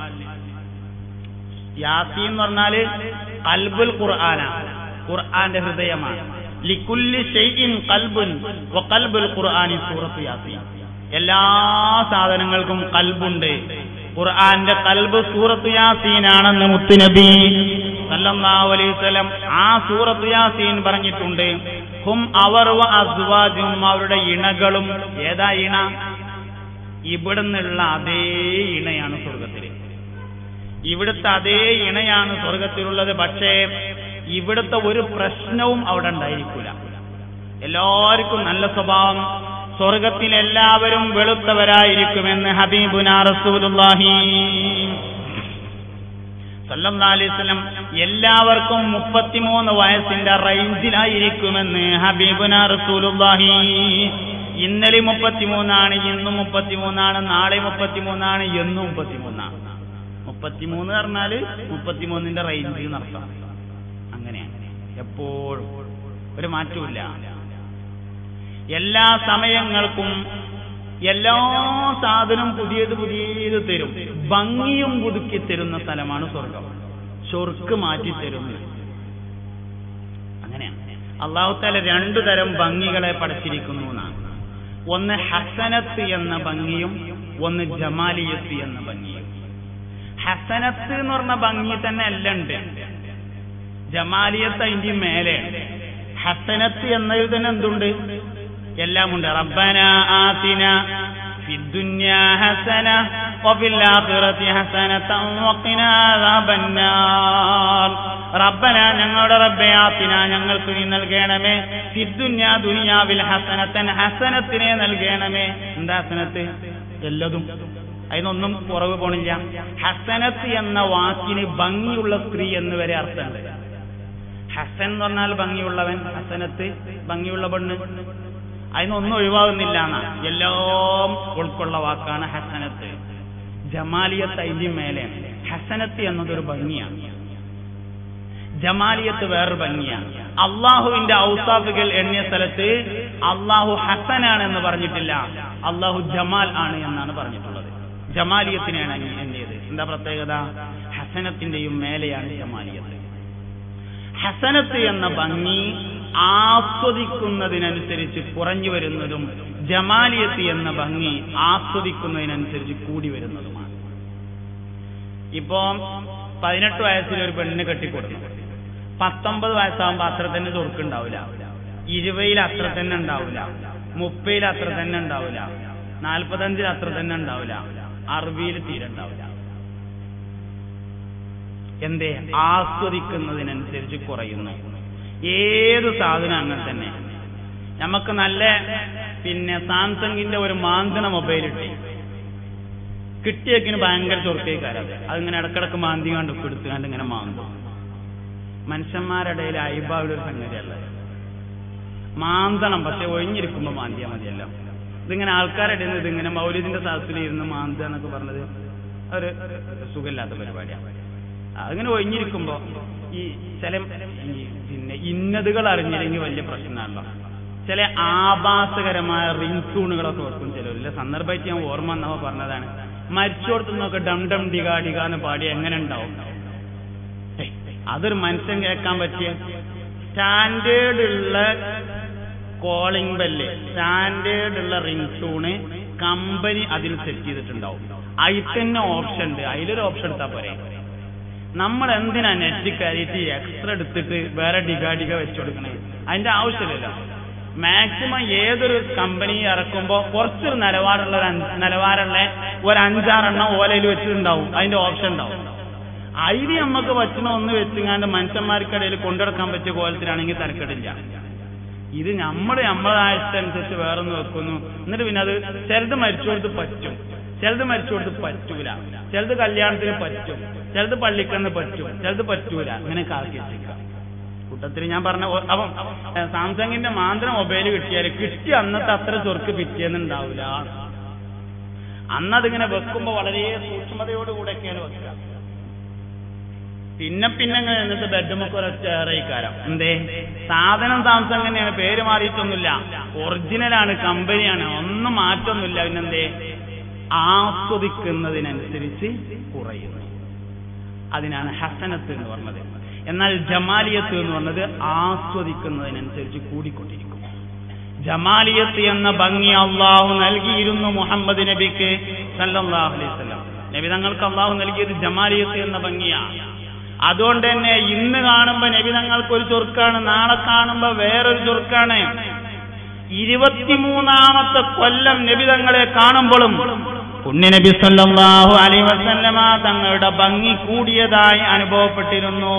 യാസീൻ എന്ന് പറഞ്ഞാല് കൽബുൽ ഖുർആനാണ് ഖുർആന്റെ ഹൃദയമാണ് ലിക്കുല്ലി ഷെയ്ഇൻ കൽബുൻ വ കൽബുൽ ഖുർആനി സൂറത്ത് യാസീൻ എല്ലാ സാധനങ്ങൾക്കും കൽബുണ്ട് ഖുർആന്റെ കൽബ് സൂറത്ത് യാസീനാണെന്ന് മുത്തുനബി സല്ലല്ലാഹു അലൈഹി വസല്ലം ആ സൂറത്ത് യാസീൻ പറഞ്ഞിട്ടുണ്ട് ഹും അവർ വ അസ്വാജും അവരുടെ ഇണകളും ഏതാ ഇണ ഇവിടുന്നുള്ള അതേ ഇണയാണ് സ്വർഗത്തിൽ ഇവിടുത്തെ അതേ ഇണയാണ് സ്വർഗത്തിലുള്ളത് പക്ഷേ ഇവിടുത്തെ ഒരു പ്രശ്നവും അവിടെ ഉണ്ടായിരിക്കില്ല എല്ലാവർക്കും നല്ല സ്വഭാവം സ്വർഗത്തിൽ എല്ലാവരും വെളുത്തവരായിരിക്കുമെന്ന് ഹബീബുന റസൂലുള്ളാഹി സല്ലല്ലാഹു അലൈഹി വസല്ലം എല്ലാവർക്കും മുപ്പത്തിമൂന്ന് വയസ്സിന്റെ റേഞ്ചിലായിരിക്കുമെന്ന് ഹബീബുന റസൂലുള്ളാഹി ഇന്നലെ മുപ്പത്തിമൂന്നാണ് ഇന്നും മുപ്പത്തിമൂന്നാണ് നാളെ മുപ്പത്തിമൂന്നാണ് എന്നും മുപ്പത്തിമൂന്നാണ് മുപ്പത്തിമൂന്ന് പറഞ്ഞാല് മുപ്പത്തിമൂന്നിന്റെ റേഞ്ച് നടത്താം അങ്ങനെയാണ് എപ്പോഴും ഒരു മാറ്റമില്ല എല്ലാ സമയങ്ങൾക്കും എല്ലാ സാധനവും പുതിയത് പുതിയത് തരും ഭംഗിയും പുതുക്കി തരുന്ന സ്ഥലമാണ് സ്വർഗം ചൊർക്ക് മാറ്റി തരുന്നു അങ്ങനെയാണ് അള്ളാഹുത്താല രണ്ടു തരം ഭംഗികളെ പഠിച്ചിരിക്കുന്നു എന്നാണ് ഒന്ന് ഹസനത്ത് എന്ന ഭംഗിയും ഒന്ന് ജമാലിയത്ത് എന്ന ഭംഗിയും ഹസനത്ത് എന്ന് പറഞ്ഞ ഭംഗി തന്നെ എല്ലാം ഉണ്ട് ജമാലിയത്ത് അതിന്റെ മേലെ ഹസനത്ത് എന്നതിൽ തന്നെ എന്തുണ്ട് എല്ലാം ഉണ്ട് റബ്ബന ആതിന ഫിദ്ദുന്യാ ഹസന വഫിൽ ആഖിറതി ഹസനതൻ വഖിനാ അദാബന്നാർ റബ്ബന ഞങ്ങളുടെ റബ്ബെ ആതിന ഞങ്ങൾക്ക് നീ നൽകണമേ ഫിദ്ദുന്യാ ദുനിയാവിൽ ഹസനത്തൻ ഹസനത്തിനെ നൽകണമേ എന്താ ഹസനത്ത് എല്ലതും അതിനൊന്നും കുറവ് പോണില്ല ഹസനത്ത് എന്ന വാക്കിന് ഭംഗിയുള്ള സ്ത്രീ എന്ന് വരെ അർത്ഥമുണ്ട് ഹസൻ എന്ന് പറഞ്ഞാൽ ഭംഗിയുള്ളവൻ ഹസനത്ത് ഭംഗിയുള്ള പെണ്ണ് അതിനൊന്നും ഒഴിവാകുന്നില്ല എന്നാ എല്ലാം ഉൾക്കൊള്ള വാക്കാണ് ഹസനത്ത് ജമാലിയത്ത് അതിന്റെ മേലെ ഹസനത്ത് എന്നതൊരു ഭംഗിയാണ് ജമാലിയത്ത് വേറൊരു ഭംഗിയാണ് അള്ളാഹുവിന്റെ ഔസാഫുകൾ എണ്ണിയ സ്ഥലത്ത് അള്ളാഹു ഹസനാണ് എന്ന് പറഞ്ഞിട്ടില്ല അള്ളാഹു ജമാൽ ആണ് എന്നാണ് പറഞ്ഞിട്ടുള്ളത് ജമാലിയത്തിനെയാണ് എണ്ണിയത് എന്താ പ്രത്യേകത ഹസനത്തിന്റെയും മേലെയാണ് ജമാലിയത്ത് ഹസനത്ത് എന്ന ഭംഗി ആസ്വദിക്കുന്നതിനനുസരിച്ച് കുറഞ്ഞു വരുന്നതും ജമാലിയത്ത് എന്ന ഭംഗി ആസ്വദിക്കുന്നതിനനുസരിച്ച് കൂടി വരുന്നതുമാണ് ഇപ്പോ പതിനെട്ട് വയസ്സിൽ ഒരു പെണ്ണിനെ കെട്ടിക്കൊടുക്കും പത്തൊമ്പത് വയസ്സാകുമ്പോ അത്ര തന്നെ ചൊറുക്കുണ്ടാവില്ല ഇരുപതിൽ അത്ര തന്നെ ഉണ്ടാവില്ല മുപ്പതിൽ അത്ര തന്നെ ഉണ്ടാവില്ല നാൽപ്പത്തഞ്ചിൽ അത്ര തന്നെ ഉണ്ടാവില്ല അറുപതിൽ തീരെ ഉണ്ടാവില്ല എന്തേ ആസ്വദിക്കുന്നതിനനുസരിച്ച് കുറയുന്നു ഏത് സാധനം അങ്ങനെ തന്നെ നമുക്ക് നല്ല പിന്നെ സാംസങ്ങിന്റെ ഒരു മാന്തണ മൊബൈൽ കിട്ടി കിട്ടിയേക്കിന് ഭയങ്കര ചൊറുക്കേക്കാരത് അതിങ്ങനെ ഇടക്കിടക്ക് മാന്തി കണ്ട് എടുത്തുകൊണ്ട് ഇങ്ങനെ മാന്തും മനുഷ്യന്മാരുടെ ഇടയിൽ അയിബാവിടെ ഒരു സംഗതിയല്ല മാന്തണം പക്ഷെ ഒഴിഞ്ഞിരിക്കുമ്പോ മാന്തിയാ മതിയല്ലോ ഇതിങ്ങനെ ആൾക്കാരുടെ ഇടയിൽ നിന്ന് ഇതിങ്ങനെ മൗലിദിന്റെ സാഹസത്തിൽ ഇരുന്ന് മാന്തുക എന്നൊക്കെ പറഞ്ഞത് ഒരു സുഖമില്ലാത്ത പരിപാടിയാണ് അങ്ങനെ ഒഴിഞ്ഞിരിക്കുമ്പോ ഈ ചില ഈ പിന്നെ ഇന്നതുകൾ അറിഞ്ഞില്ലെങ്കിൽ വലിയ പ്രശ്നമാണല്ലോ ചില ആഭാസകരമായ റിംഗ് ടൂണുകളൊക്കെ വെക്കും ചിലരില്ല സന്ദർഭമായിട്ട് ഞാൻ ഓർമ്മ വന്നപ്പോ പറഞ്ഞതാണ് മരിച്ചോടത്ത് നിന്നൊക്കെ ഡം ഡം ഡിഗ ഡിഗ എന്ന് പാടി എങ്ങനെ ഉണ്ടാവും ഏയ്, അതൊരു മനുഷ്യൻ കേൾക്കാൻ പറ്റിയ സ്റ്റാൻഡേർഡ് ഉള്ള കോളിംഗ് ബെല്ല് സ്റ്റാൻഡേർഡ് ഉള്ള റിംഗ് ടൂണ് കമ്പനി അതിൽ സെറ്റ് ചെയ്തിട്ടുണ്ടാവും അതിൽ തന്നെ ഓപ്ഷൻ ഉണ്ട് അതിലൊരു ഓപ്ഷൻ എടുത്താൽ പോരെ നമ്മൾ എന്തിനാ നെറ്റ് കയറിയിട്ട് എക്സ്ട്രാ എടുത്തിട്ട് വേറെ ഡിഗ ഡിഗ വെച്ചു കൊടുക്കണേ അതിന്റെ ആവശ്യമില്ലല്ലോ മാക്സിമം ഏതൊരു കമ്പനി ഇറക്കുമ്പോൾ കുറച്ചൊരു നിലവാരമുള്ള ഒരു അഞ്ച് നിലവാരമുള്ള ഒരു അഞ്ചാറെണ്ണം ഓലയിൽ വെച്ചിട്ടുണ്ടാവും അതിന്റെ ഓപ്ഷൻ ഉണ്ടാവും അതിൽ നമുക്ക് പറ്റുന്ന ഒന്ന് വെച്ചുങ്ങാണ്ട് മനുഷ്യന്മാർക്കിടയിൽ കൊണ്ടുനടക്കാൻ പറ്റിയ കോലത്തിലാണെങ്കിൽ തരക്കെടില്ല ഇത് നമ്മൾ നമ്മളെ ഇഷ്ടമനുസരിച്ച് വേറൊന്ന് വെക്കുന്നു എന്നിട്ട് പിന്നെ അത് ചിലത് മരിച്ചു കൊടുത്ത് പറ്റും ചിലത് മരിച്ചു കൊടുത്ത് പറ്റൂല ചിലത് കല്യാണത്തിന് പറ്റും ചിലത് പള്ളിക്കന്ന് പറ്റും ചിലത് പറ്റൂല അങ്ങനെയൊക്കെ ആക്കി വെച്ചേക്കാം കൂട്ടത്തിൽ ഞാൻ പറഞ്ഞ ഒ- അപ്പം ഏ, സാംസങ്ങിന്റെ മാന്ത്രം മൊബൈൽ കിട്ടിയാൽ കിട്ടി അന്നത്തെ അത്ര ചൊർക്ക് പിറ്റേന്നുണ്ടാവില്ല അന്നതിങ്ങനെ വെക്കുമ്പോ വളരെ സൂക്ഷ്മതയോടുകൂടെയൊക്കെയാണ് വെക്കുക പിന്നെ പിന്നെ ഇങ്ങനെ എന്നിട്ട് ബെഡ്മൊക്കെ ഒരൊറ്റ ഏറെക്കാരം എന്തേ സാധനം സാംസങ് തന്നെയാണ് പേര് മാറിയിട്ടൊന്നുമില്ല ഒറിജിനലാണ് കമ്പനിയാണ് ഒന്നും മാറ്റൊന്നുമില്ല പിന്നെന്തേ ആസ്വദിക്കുന്നതിനനുസരിച്ച് കുറയുന്നു അതിനാണ് ഹസനത്ത് എന്ന് പറഞ്ഞത് എന്നാൽ ജമാലിയത്ത് എന്ന് പറഞ്ഞത് ആസ്വദിക്കുന്നതിനനുസരിച്ച് കൂടിക്കൊണ്ടിരിക്കും ജമാലിയത്ത് എന്ന ഭംഗി അള്ളാഹു നൽകിയിരുന്നു മുഹമ്മദ് നബിക്ക് സല്ലല്ലാഹു അലൈഹി വസല്ലം നബി തങ്ങൾക്ക് അള്ളാഹു നൽകിയത് ജമാലിയത്ത് എന്ന ഭംഗിയാണ് അതുകൊണ്ട് തന്നെ ഇന്ന് കാണുമ്പോ നബി തങ്ങൾക്ക് ഒരു ചൊറുക്കാണ് നാളെ കാണുമ്പോ വേറൊരു ചൊറുക്കാണ് ഇരുപത്തിമൂന്നാമത്തെ കൊല്ലം നബി തങ്ങളെ കാണുമ്പോഴും പുണ്യനബി സല്ലല്ലാഹു അലൈഹി വസല്ലമ തങ്ങളുടെ ഭംഗി കൂടിയതായി അനുഭവപ്പെട്ടിരുന്നു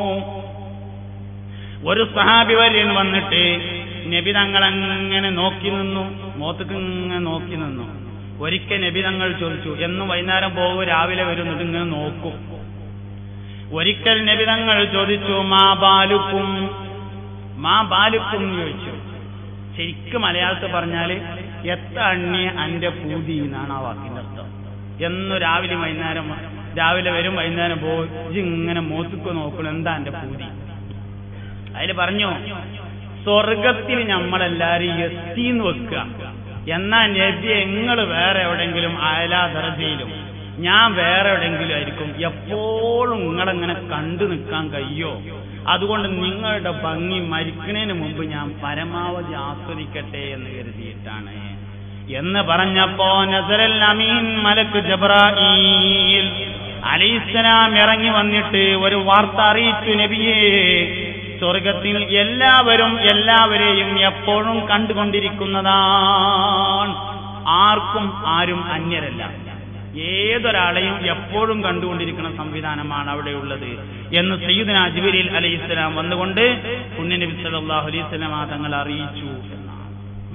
ഒരു സഹാബി വര്യൻ വന്നിട്ട് നബി തങ്ങൾ അങ്ങനെ നോക്കി നിന്നു മോത്തക്ക് ഇങ്ങനെ നോക്കി നിന്നു ഒരിക്കൽ നബി തങ്ങൾ ചോദിച്ചു എന്നും വൈകുന്നേരം പോകും രാവിലെ വരുന്നിട്ട് ഇങ്ങനെ നോക്കും ഒരിക്കൽ നബി തങ്ങൾ ചോദിച്ചു മാ ബാലുക്കും മാ ബാലുക്കും എന്ന് ചോദിച്ചു ശരിക്കും മലയാളത്തിൽ പറഞ്ഞാല് എത്ര അണ്യ അന്റെ പൂതി എന്നാണ് ആ വാക്കിന്റെ അർത്ഥം എന്നു രാവിലെ വൈകുന്നേരം രാവിലെ വരും വൈകുന്നേരം പോകും ഇങ്ങനെ മോത്തുക്ക് നോക്കണം എന്താ എന്റെ പൂതി അതിൽ പറഞ്ഞു സ്വർഗത്തിൽ നമ്മളെല്ലാരും എത്തിന്ന് വെക്കുക എന്നാ നബി നിങ്ങൾ വേറെ എവിടെങ്കിലും അയലാ ദർജയിലും ഞാൻ വേറെ എവിടെങ്കിലും ആയിരിക്കും എപ്പോഴും നിങ്ങളെങ്ങനെ കണ്ടു നിൽക്കാൻ കഴിയോ അതുകൊണ്ട് നിങ്ങളുടെ ഭംഗി മരിക്കുന്നതിന് മുമ്പ് ഞാൻ പരമാവധി ആസ്വദിക്കട്ടെ എന്ന് കരുതിയിട്ടാണ് എന്ന് പറഞ്ഞപ്പോ നസറൽ അമീൻ മലക്ക് ജബ്രായിൽ അലൈഹിസ്സലാം ഇറങ്ങി വന്നിട്ട് ഒരു വാർത്ത അറിയിച്ചു നബിയേ സ്വർഗത്തിൽ എല്ലാവരും എല്ലാവരെയും എപ്പോഴും കണ്ടുകൊണ്ടിരിക്കുന്നതാണ് ആർക്കും ആരും അന്യരല്ല ഏതൊരാളെയും എപ്പോഴും കണ്ടുകൊണ്ടിരിക്കുന്ന സംവിധാനമാണ് അവിടെയുള്ളത് എന്ന് സയ്യിദന ജിബിരിൽ അലൈഹിസ്സലാം വന്നുകൊണ്ട് പുണ്യനബി സല്ലല്ലാഹു അലൈഹി വസല്ലം തങ്ങൾ അറിയിച്ചു എന്നാണ്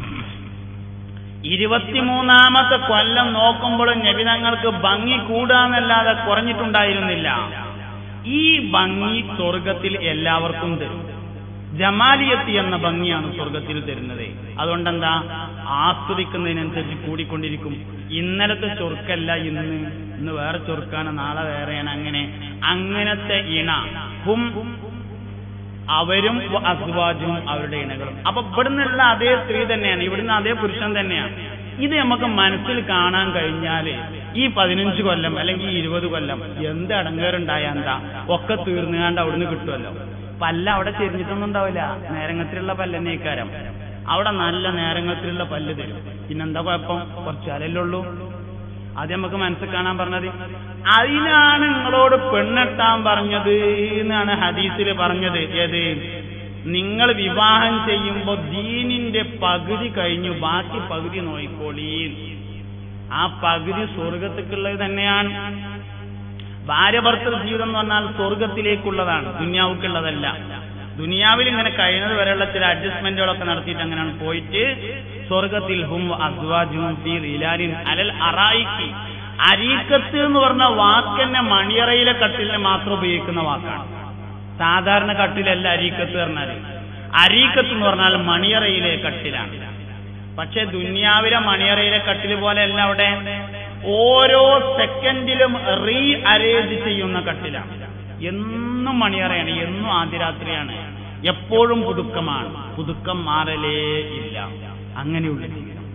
ഇരുപത്തിമൂന്നാമത്തെ കൊല്ലം നോക്കുമ്പോഴും നബി തങ്ങൾക്ക് ഭംഗി കൂടാന്നല്ലാതെ കുറഞ്ഞിട്ടുണ്ടായിരുന്നില്ല ഈ ഭംഗി സ്വർഗത്തിൽ എല്ലാവർക്കും തരും ജമാലിയത്തി എന്ന ഭംഗിയാണ് സ്വർഗത്തിൽ തരുന്നത് അതുകൊണ്ടെന്താ ആസ്വദിക്കുന്നതിനനുസരിച്ച് കൂടിക്കൊണ്ടിരിക്കും ഇന്നലത്തെ ചൊറുക്കല്ല ഇന്ന് ഇന്ന് വേറെ ചൊറുക്കാണ് നാളെ വേറെയാണ് അങ്ങനെ അങ്ങനത്തെ ഇണ ഹും അവരും അസ്വാജും അവരുടെ ഇണകളും അപ്പൊ ഇവിടുന്നുള്ള അതേ സ്ത്രീ തന്നെയാണ് ഇവിടുന്ന് അതേ പുരുഷൻ തന്നെയാണ് ഇത് നമുക്ക് മനസ്സിൽ കാണാൻ കഴിഞ്ഞാല് ഈ പതിനഞ്ച് കൊല്ലം അല്ലെങ്കിൽ ഈ ഇരുപത് കൊല്ലം എന്ത് അടങ്ങേറുണ്ടായ എന്താ ഒക്കെ തീർന്നുകാണ്ട് അവിടുന്ന് കിട്ടുമല്ലോ പല്ല അവിടെ ചെരിഞ്ഞിട്ടൊന്നും ഉണ്ടാവില്ല നേരങ്ങത്തിലുള്ള പല്ലന്നേക്കാരം അവിടെ നല്ല നേരങ്ങത്തിലുള്ള പല്ല് തരും പിന്നെന്താ കുഴപ്പം കുറച്ചാലല്ലേ ഉള്ളൂ അത് നമുക്ക് മനസ്സിൽ കാണാൻ പറഞ്ഞത് അതിനാണ് നിങ്ങളോട് പെണ്ണെട്ടാൻ പറഞ്ഞത് എന്നാണ് ഹദീസിൽ പറഞ്ഞത് ഏത് നിങ്ങൾ വിവാഹം ചെയ്യുമ്പോൾ ദീനിന്റെ പകുതി കഴിഞ്ഞു ബാക്കി പകുതി നോയിക്കോളീ ആ പകുതി സ്വർഗത്തേക്കുള്ളത് തന്നെയാണ് ഭാര്യ ഭർത്തൃ ജീവിതം എന്ന് പറഞ്ഞാൽ സ്വർഗത്തിലേക്കുള്ളതാണ് ദുനിയാവുക്കുള്ളതല്ല ദുനിയാവിൽ ഇങ്ങനെ കഴിയുന്നത് വരെയുള്ള ചില അഡ്ജസ്റ്റ്മെന്റുകളൊക്കെ നടത്തിയിട്ട് അങ്ങനെയാണ് പോയിട്ട് സ്വർഗത്തിൽ ഹും അസ്വാജും ഫീ റിലാലിൻ അലൽ അറായിക്ക് അരീക്കത്ത് എന്ന് പറഞ്ഞ വാക്കെന്നെ മണിയറയിലെ കട്ടിലിനെ മാത്രം ഉപയോഗിക്കുന്ന വാക്കാണ് സാധാരണ കട്ടിലല്ല അരീക്കത്ത് പറഞ്ഞാൽ അരീക്കത്ത് എന്ന് പറഞ്ഞാൽ മണിയറയിലെ കട്ടിലാണ് പക്ഷെ ദുനിയാവിലെ മണിയറയിലെ കട്ടിൽ പോലെയല്ല അവിടെ ഓരോ സെക്കൻഡിലും റീ അറേഞ്ച് ചെയ്യുന്ന കട്ടിലാണ് എന്നും മണിയറയാണ് എന്നും ആദ്യരാത്രിയാണ് എപ്പോഴും പുതുക്കമാണ് പുതുക്കം മാറലേ ഇല്ല അങ്ങനെയുള്ള ജീവിതം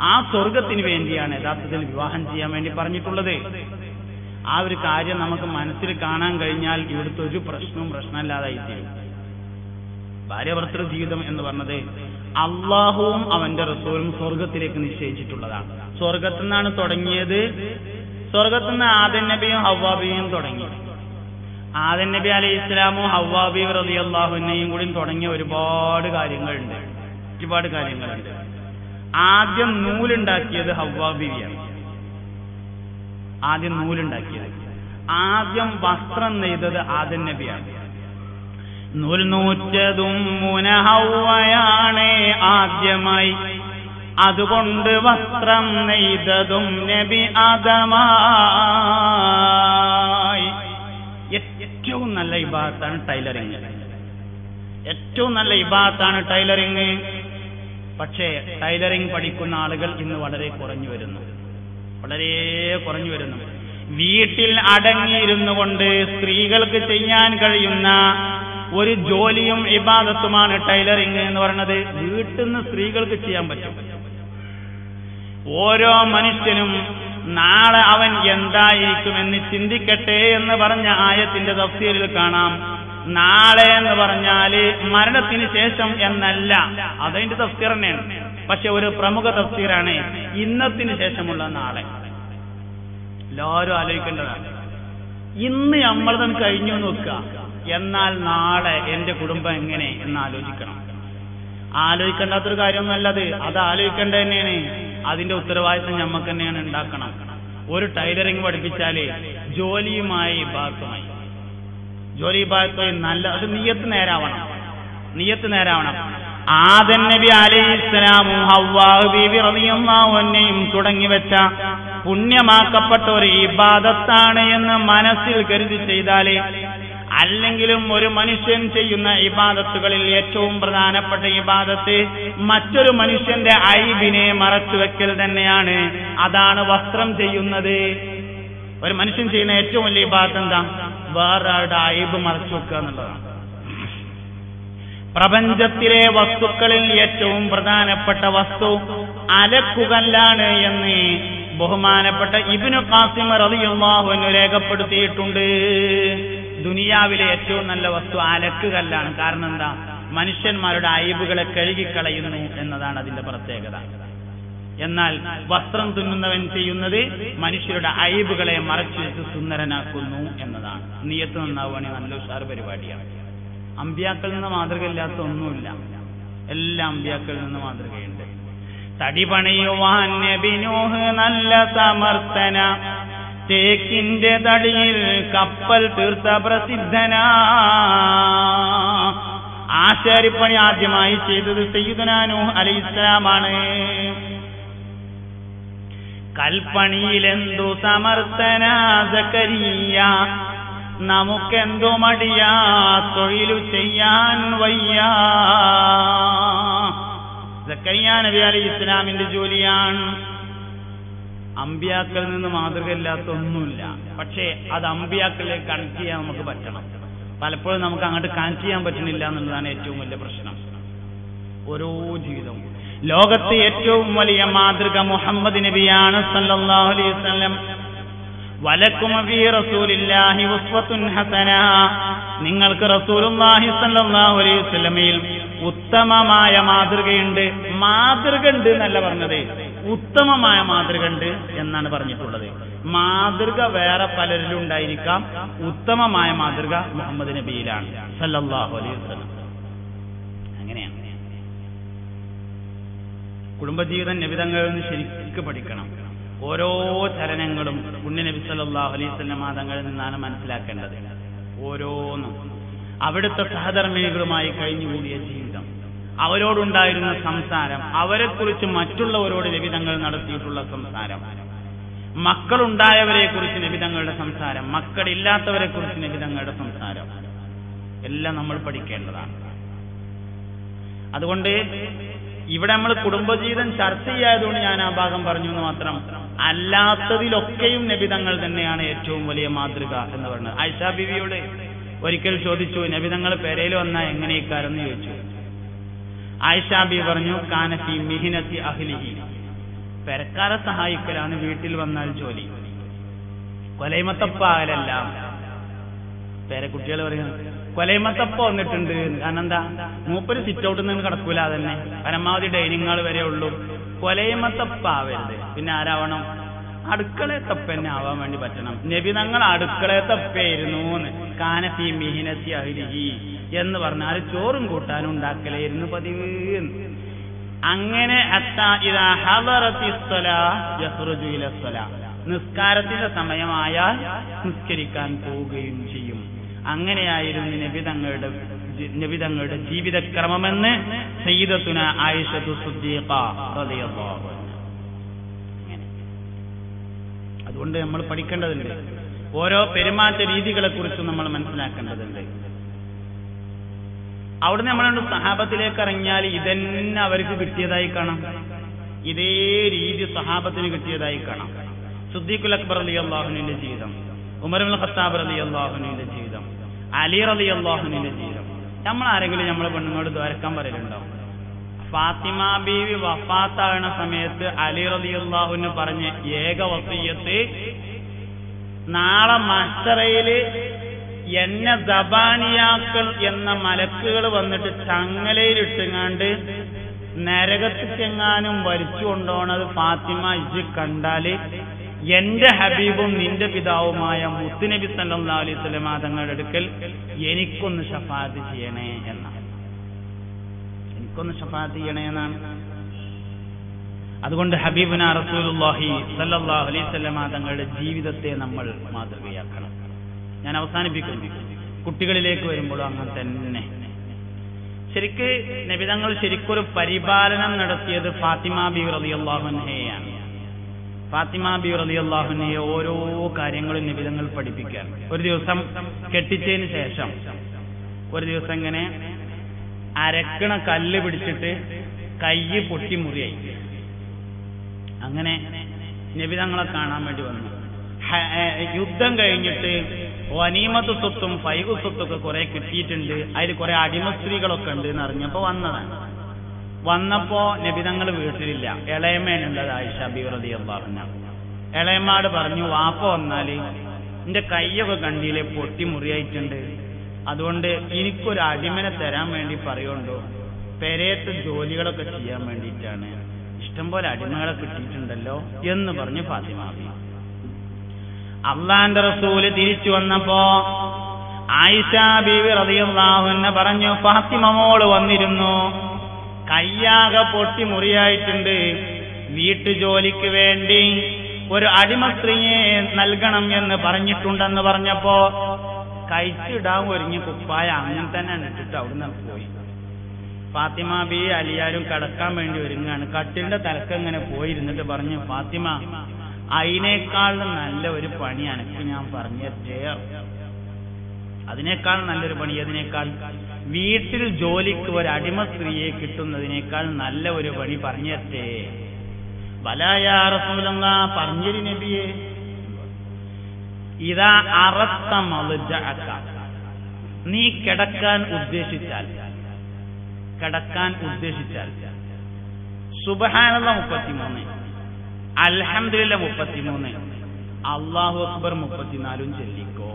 ആ സ്വർഗത്തിന് വേണ്ടിയാണ് യഥാർത്ഥത്തിൽ വിവാഹം ചെയ്യാൻ വേണ്ടി പറഞ്ഞിട്ടുള്ളത് ആ ഒരു കാര്യം നമുക്ക് മനസ്സിൽ കാണാൻ കഴിഞ്ഞാൽ ഇവിടുത്തെ ഒരു പ്രശ്നവും പ്രശ്നമല്ലാതായി തീരും ഭാര്യഭർത്തൃ ജീവിതം എന്ന് പറഞ്ഞത് അള്ളാഹുവും അവന്റെ റസൂലും സ്വർഗത്തിലേക്ക് നിശ്ചയിച്ചിട്ടുള്ളതാണ് സ്വർഗത്തിൽ നിന്നാണ് തുടങ്ങിയത് സ്വർഗത്തിൽ നിന്ന് ആദൻ നബിയും ഹവ്വാബിയും തുടങ്ങി ആദൻ നബി അലൈഹി ഇസ്ലാമും ഹവ്വാബി റതി അള്ളാഹുവിനെയും കൂടി തുടങ്ങിയ ഒരുപാട് കാര്യങ്ങളുണ്ട് ഒരുപാട് കാര്യങ്ങളുണ്ട് ആദ്യം നൂലുണ്ടാക്കിയത് ഹവ്വാബിയാണ് ആദ്യം നൂലുണ്ടാക്കിയത് ആദ്യം വസ്ത്രം നെയ്തത് ആദൻ നബിയാണ് നൂൽ നൂറ്റതും മുനഹവയാണ് ആദ്യമായി അതുകൊണ്ട് വസ്ത്രം നെയ്തതും നബി ആദമായി ഏറ്റവും നല്ല ഇബാത്താണ് ടൈലറിങ് ഏറ്റവും നല്ല ഇബാത്താണ് ടൈലറിങ് പക്ഷേ ടൈലറിങ് പഠിക്കുന്ന ആളുകൾ ഇന്ന് വളരെ കുറഞ്ഞു വരുന്നു വളരെ കുറഞ്ഞു വരുന്നു വീട്ടിൽ അടങ്ങിയിരുന്നു കൊണ്ട് സ്ത്രീകൾക്ക് ചെയ്യാൻ കഴിയുന്ന ഒരു ജോലിയും ഇബാദത്തുമാണ് ടൈലറിങ് എന്ന് പറയുന്നത് വീട്ടിൽ നിന്ന് സ്ത്രീകൾക്ക് ചെയ്യാൻ പറ്റും ഓരോ മനുഷ്യനും നാളെ അവൻ എന്തായിരിക്കുമെന്ന് ചിന്തിക്കട്ടെ എന്ന് പറഞ്ഞ ആയത്തിന്റെ തഫ്സീലിൽ കാണാം നാളെ എന്ന് പറഞ്ഞാല് മരണത്തിന് ശേഷം എന്നല്ല അതതിന്റെ തഫ്സീർ തന്നെയാണ് പക്ഷെ ഒരു പ്രമുഖ തഫ്സീറാണ് ഇന്നത്തിന് ശേഷമുള്ള നാളെ എല്ലാവരും ആലോചിക്കേണ്ടതാണ് ഇന്ന് നമ്മളതും കഴിഞ്ഞു നോക്കുക എന്നാൽ നാളെ എന്റെ കുടുംബം എങ്ങനെ എന്ന് ആലോചിക്കണം ആലോചിക്കേണ്ടാത്തൊരു കാര്യമൊന്നുമല്ല അത് അത് ആലോചിക്കേണ്ടത് തന്നെയാണ് അതിന്റെ ഉത്തരവാദിത്തം നമുക്ക് തന്നെയാണ് ഉണ്ടാക്കണം ഒരു ടൈലറിങ് പഠിപ്പിച്ചാല് ജോലിയുമായി ഭാഗത്തുമായി ജോലി ഭാഗത്തുമായി നല്ല അത് നീയത്ത് നേരാവണം നീയത്ത് നേരാവണം ആദൻ നബി അലൈഹി ഇസ്ലാമും ഹവ്വാഹ് ബീബി റളിയല്ലാഹുവിനെയും തുടങ്ങി വെച്ച പുണ്യമാക്കപ്പെട്ട ഒരു ഇബാദത്താണ് എന്ന് മനസ്സിൽ കരുതി ചെയ്താലേ അല്ലെങ്കിലും ഒരു മനുഷ്യൻ ചെയ്യുന്ന ഇബാദത്തുകളിൽ ഏറ്റവും പ്രധാനപ്പെട്ട ഇബാദത്ത് മറ്റൊരു മനുഷ്യന്റെ ഐബിനെ മറച്ചു വെക്കൽ തന്നെയാണ് അതാണ് വസ്ത്രം ചെയ്യുന്നത് ഒരു മനുഷ്യൻ ചെയ്യുന്ന ഏറ്റവും വലിയ ഇബാദത്ത് എന്താ വേറൊരാളുടെ ഐബ് മറച്ചു വെക്കുക എന്നുള്ളതാണ് പ്രപഞ്ചത്തിലെ വസ്തുക്കളിൽ ഏറ്റവും പ്രധാനപ്പെട്ട വസ്തു അലക്കുകല്ലാണ് എന്ന് ബഹുമാനപ്പെട്ട ഇബിനു കാസിം റളിയല്ലാഹു രേഖപ്പെടുത്തിയിട്ടുണ്ട് ദുനിയാവിലെ ഏറ്റവും നല്ല വസ്തു അലക്കുകല്ലാണ് കാരണം എന്താ മനുഷ്യന്മാരുടെ അയബുകളെ കഴുകിക്കളയുന്നു എന്നതാണ് അതിന്റെ പ്രത്യേകത എന്നാൽ വസ്ത്രം തുന്നുന്നവൻ ചെയ്യുന്നത് മനുഷ്യരുടെ അയബുകളെ മറച്ചു വെച്ച് സുന്ദരനാക്കുന്നു എന്നതാണ് നീയത്ത് നന്നാവുകയാണെങ്കിൽ നല്ല ഉഷാർ പരിപാടിയാണ് അമ്പ്യാക്കളിൽ നിന്ന് മാതൃകയില്ലാത്ത ഒന്നുമില്ല എല്ലാ അമ്പ്യാക്കളിൽ നിന്ന് മാതൃകയുണ്ട് തടി പണിയുവാൻ നബിനൂഹ് നല്ല സമർത്ഥന തേക്കിന്റെ തടിയിൽ കപ്പൽ തീർത്ത പ്രസിദ്ധനാ ആശാരിപ്പണി ആദ്യമായി ചെയ്തത് സയ്യിദുനാനു അലൈഹിസ്സലാമാണ് കൽപ്പണിയിലെന്തു സമർത്ഥന സക്കരിയ നമുക്കെന്തു മടിയാ തൊഴിലു ചെയ്യാൻ വയ്യ സക്കരിയ നബി അലി ഇസ്ലാമിന്റെ ജോലിയാണ് അമ്പിയാക്കളിൽ നിന്ന് മാതൃകയില്ലാത്ത ഒന്നുമില്ല പക്ഷേ അത് അമ്പിയാക്കളിലേക്ക് കണക്ട് ചെയ്യാൻ നമുക്ക് പറ്റണം പലപ്പോഴും നമുക്ക് അങ്ങോട്ട് കണക്ട് ചെയ്യാൻ പറ്റുന്നില്ല എന്നുള്ളതാണ് ഏറ്റവും വലിയ പ്രശ്നം ഓരോ ജീവിതവും ലോകത്തെ ഏറ്റവും വലിയ മാതൃക മുഹമ്മദ് നബിയാണ് സല്ലല്ലാഹു അലൈഹി വസല്ലം വലക്കും ഫീ റസൂലില്ലാഹി ഉസ്വത്തുൻ ഹസന നിങ്ങൾക്ക് റസൂലുള്ളാഹി സല്ലല്ലാഹു അലൈഹി വസല്ലമയിൽ ഉത്തമമായ മാതൃകയുണ്ട് മാതൃക ഉണ്ട് എന്നല്ല പറഞ്ഞത് ഉത്തമമായ മാതൃക ഉണ്ട് എന്നാണ് പറഞ്ഞിട്ടുള്ളത് മാതൃക വേറെ പലരിലും ഉണ്ടായിരിക്കാം ഉത്തമമായ മാതൃക മുഹമ്മദ് നബിയിലാണ് സല്ലല്ലാഹു അലൈഹി വസല്ലം അങ്ങനെയാണ് കുടുംബജീവിതം നബിതങ്ങളിൽ നിന്ന് ശരിക്കും പഠിക്കണം ഓരോ ചലനങ്ങളും പുണ്യ നബി സല്ലല്ലാഹു അലൈഹി വസല്ലം തങ്ങളിൽ നിന്നാണ് മനസ്സിലാക്കേണ്ടത് ഓരോന്നും അവിടുത്തെ സഹധർമ്മിണികളുമായി കഴിഞ്ഞുകൂടിയ ജീവിതം അവരോടുണ്ടായിരുന്ന സംസാരം അവരെക്കുറിച്ച് മറ്റുള്ളവരോട് നബിതങ്ങൾ നടത്തിയിട്ടുള്ള സംസാരം മക്കളുണ്ടായവരെ കുറിച്ച് നബിതങ്ങളുടെ സംസാരം മക്കളില്ലാത്തവരെ കുറിച്ച് നബിതങ്ങളുടെ സംസാരം എല്ലാം നമ്മൾ പഠിക്കേണ്ടതാണ് അതുകൊണ്ട് ഇവിടെ നമ്മൾ കുടുംബജീവിതം ചർച്ച ചെയ്യായതുകൊണ്ട് ഞാൻ ആ ഭാഗം പറഞ്ഞു എന്ന് മാത്രം അല്ലാത്തതിലൊക്കെയും നബിതങ്ങൾ തന്നെയാണ് ഏറ്റവും വലിയ മാതൃക എന്ന് പറയുന്നത് ആയിഷ ബിവിയോട് ഒരിക്കൽ ചോദിച്ചു നബിതങ്ങൾ പെരയിൽ വന്നാൽ എങ്ങനെയൊക്കാരെന്ന് ചോദിച്ചു ആയിഷ ബി പറഞ്ഞു കാനഫി മിഹിനത്തി അഹ്ലിഹി പെരക്കാരെ സഹായിക്കലാണ് വീട്ടിൽ വന്നാൽ ജോലി കൊലൈമത്തപ്പാകലല്ല പേരക്കുട്ടികൾ പറയുന്നത് കൊലൈമത്തപ്പ വന്നിട്ടുണ്ട് കാരണം എന്താ മൂപ്പര് സിറ്റ് ഔട്ടിൽ നിന്ന് കിടക്കൂല തന്നെ പരമാവധി ഡൈനിങ് ഹാൾ വരെ ഉള്ളൂ കൊലൈമത്തപ്പാവരുത് പിന്നെ ആരാവണം അടുക്കളയത്തപ്പ തന്നെ ആവാൻ വേണ്ടി പറ്റണം നബി തങ്ങൾ അടുക്കളയത്തപ്പായിരുന്നു കാനഫി മിഹിനത്തി അഹിലിഹി എന്ന് പറഞ്ഞാൽ ചോറും കൂട്ടാനും ഉണ്ടാക്കലായിരുന്നു പതിവ് അങ്ങനെ ഹത്താ ഇദാ ഹദറത്തി സ്വലാ യഖ്റുജു ഇല സ്വലാ നിസ്കാരത്തിന്റെ സമയമായാൽ നിസ്കരിക്കാൻ പോവുകയും ചെയ്യും അങ്ങനെയായിരുന്നു നബി തങ്ങളുടെ ജി- നബി തങ്ങളുടെ ജീവിതക്രമമെന്ന് സയ്യിദത്തുന ആയിഷത്തു സുദ്ദീഖ റളിയല്ലാഹു അൻഹ. അങ്ങനെ. അതുകൊണ്ട് നമ്മൾ പഠിക്കേണ്ടതുണ്ട് ഓരോ പെരുമാറ്റ രീതികളെ കുറിച്ചും നമ്മൾ മനസ്സിലാക്കേണ്ടതുണ്ട് അവിടുന്ന് നമ്മളോട് സഹാബത്തിലേക്ക് ഇറങ്ങിയാൽ ഇതന്നെ അവർക്ക് കിട്ടിയതായി കാണാം ഇതേ രീതി സഹാബത്തിന് കിട്ടിയതായി കാണാം സുദ്ദീഖുൽ അക്ബർ അലി അള്ളാഹുവിന്റെ ജീവിതം ഉമർ ഖത്താബ് അലി അള്ളാഹുവിന്റെ ജീവിതം അലി അലി അള്ളാഹുവിന്റെ ജീവിതം നമ്മൾ ആരെങ്കിലും നമ്മളെ പെണ്ണുങ്ങളോട് ദ്വാരക്കാൻ പറയലുണ്ടാവും ഫാത്തിമ ബീവി വഫാത്താകുന്ന സമയത്ത് അലി റലി അള്ളാഹുവിന് പറഞ്ഞ ഏക വസീയത്ത് നാളെ മസ്തറയില് എന്നെ ദബാനിയാക്കൾ എന്ന മലക്കുകൾ വന്നിട്ട് ചങ്ങലയിലിട്ടുങ്ങാണ്ട് നരകത്തിക്കെങ്ങാനും വലിച്ചു കൊണ്ടുപോണത് ഫാത്തിമ ഇജ് കണ്ടാല് എന്റെ ഹബീബും നിന്റെ പിതാവുമായ മുത്തുനബി സല്ലാ അലൈഹി സ്വലമ തങ്ങളുടെ അടുക്കൽ എനിക്കൊന്ന് ഷഫാത്ത് ചെയ്യണേ എന്നാണ് എനിക്കൊന്ന് ഷഫാത്ത് ചെയ്യണേ എന്നാണ് അതുകൊണ്ട് ഹബീബുന റസൂലുള്ളാഹി സല്ലല്ലാഹു അലൈഹി വസല്ലമ തങ്ങളുടെ ജീവിതത്തെ നമ്മൾ മാതൃകയാക്കണം ഞാൻ അവസാനിപ്പിക്കുന്നു കുട്ടികളിലേക്ക് വരുമ്പോഴും അങ്ങനെ തന്നെ ശരിക്ക് നബിതങ്ങൾ ശരിക്കൊരു പരിപാലനം നടത്തിയത് ഫാത്തിമ ബി റളിയല്ലാഹുൻഹയാണ് ഫാത്തിമ ബി റളിയല്ലാഹുൻഹയെ ഓരോ കാര്യങ്ങളും നബിതങ്ങൾ പഠിപ്പിക്കാൻ ഒരു ദിവസം കെട്ടിച്ചതിന് ശേഷം ഒരു ദിവസം ഇങ്ങനെ അരക്കണ കല്ല് പിടിച്ചിട്ട് കൈ പൊട്ടി മുറിയായി അങ്ങനെ നബിതങ്ങളെ കാണാൻ വേണ്ടി വന്നു ഹ- ഏ, യുദ്ധം കഴിഞ്ഞിട്ട് വനീമത്ത് സ്വത്തും ഫൈഗു സ്വത്തൊക്കെ കുറെ കിട്ടിയിട്ടുണ്ട് അതിൽ കുറെ അടിമ സ്ത്രീകളൊക്കെ ഉണ്ട് എന്ന് അറിഞ്ഞപ്പോ വന്നതാണ് വന്നപ്പോ നബിതങ്ങൾ വീട്ടിലില്ല ഇളയമ്മേനുള്ളത് ആയിഷ ബിറതി പറഞ്ഞ ഇളയമ്മാട് പറഞ്ഞു വാപ്പ വന്നാല് എന്റെ കൈയൊക്കെ കണ്ടിയിലെ പൊട്ടി മുറിയായിട്ടുണ്ട് അതുകൊണ്ട് എനിക്കൊരു അടിമനെ തരാൻ വേണ്ടി പറയുണ്ടോ പെരയത്തെ ജോലികളൊക്കെ ചെയ്യാൻ വേണ്ടിയിട്ടാണ് ഇഷ്ടംപോലെ അടിമകളെ കിട്ടിയിട്ടുണ്ടല്ലോ എന്ന് പറഞ്ഞു ഫാത്തിമ ബി അള്ളാന്റെ റസൂല് തിരിച്ചു വന്നപ്പോ ആയിഷ ബീവി റളിയല്ലാഹുവിനെ പറഞ്ഞു ഫാത്തിമ മോള് വന്നിരുന്നു കയ്യാകെ പൊട്ടി മുറിയായിട്ടുണ്ട് വീട്ടുജോലിക്ക് വേണ്ടി ഒരു അടിമ സ്ത്രീയെ നൽകണം എന്ന് പറഞ്ഞിട്ടുണ്ടെന്ന് പറഞ്ഞപ്പോ കഴിച്ചിടാൻ ഒരുങ്ങി കുപ്പായ അങ്ങനെ തന്നെ ഇട്ടിട്ട് അവിടുന്ന് പോയി ഫാത്തിമ ബി അലിയാരും കടക്കാൻ വേണ്ടി ഒരുങ്ങാണ് കട്ടിലിന്റെ തലക്ക് ഇങ്ങനെ പോയിരുന്നിട്ട് പറഞ്ഞു ഫാത്തിമ അതിനേക്കാൾ നല്ല ഒരു പണി അനക്ക് ഞാൻ പറഞ്ഞേ അതിനേക്കാൾ നല്ലൊരു പണി അതിനേക്കാൾ വീട്ടിൽ ജോലിക്ക് ഒരു അടിമ സ്ത്രീയെ കിട്ടുന്നതിനേക്കാൾ നല്ല ഒരു പണി പറഞ്ഞേ ബലായാ റസൂലല്ല പറഞ്ഞൊരു നബിയെ ഇതാ അറത്ത മളുജഅക. നീ കിടക്കാൻ ഉദ്ദേശിച്ചാൽ കിടക്കാൻ ഉദ്ദേശിച്ചാൽ സുബഹാനല്ല മുപ്പത്തിമൂന്ന് അൽഹംദുലില്ല മുപ്പത്തിമൂന്ന് അള്ളാഹു അക്ബർ മുപ്പത്തിനാലും ചൊല്ലിക്കോ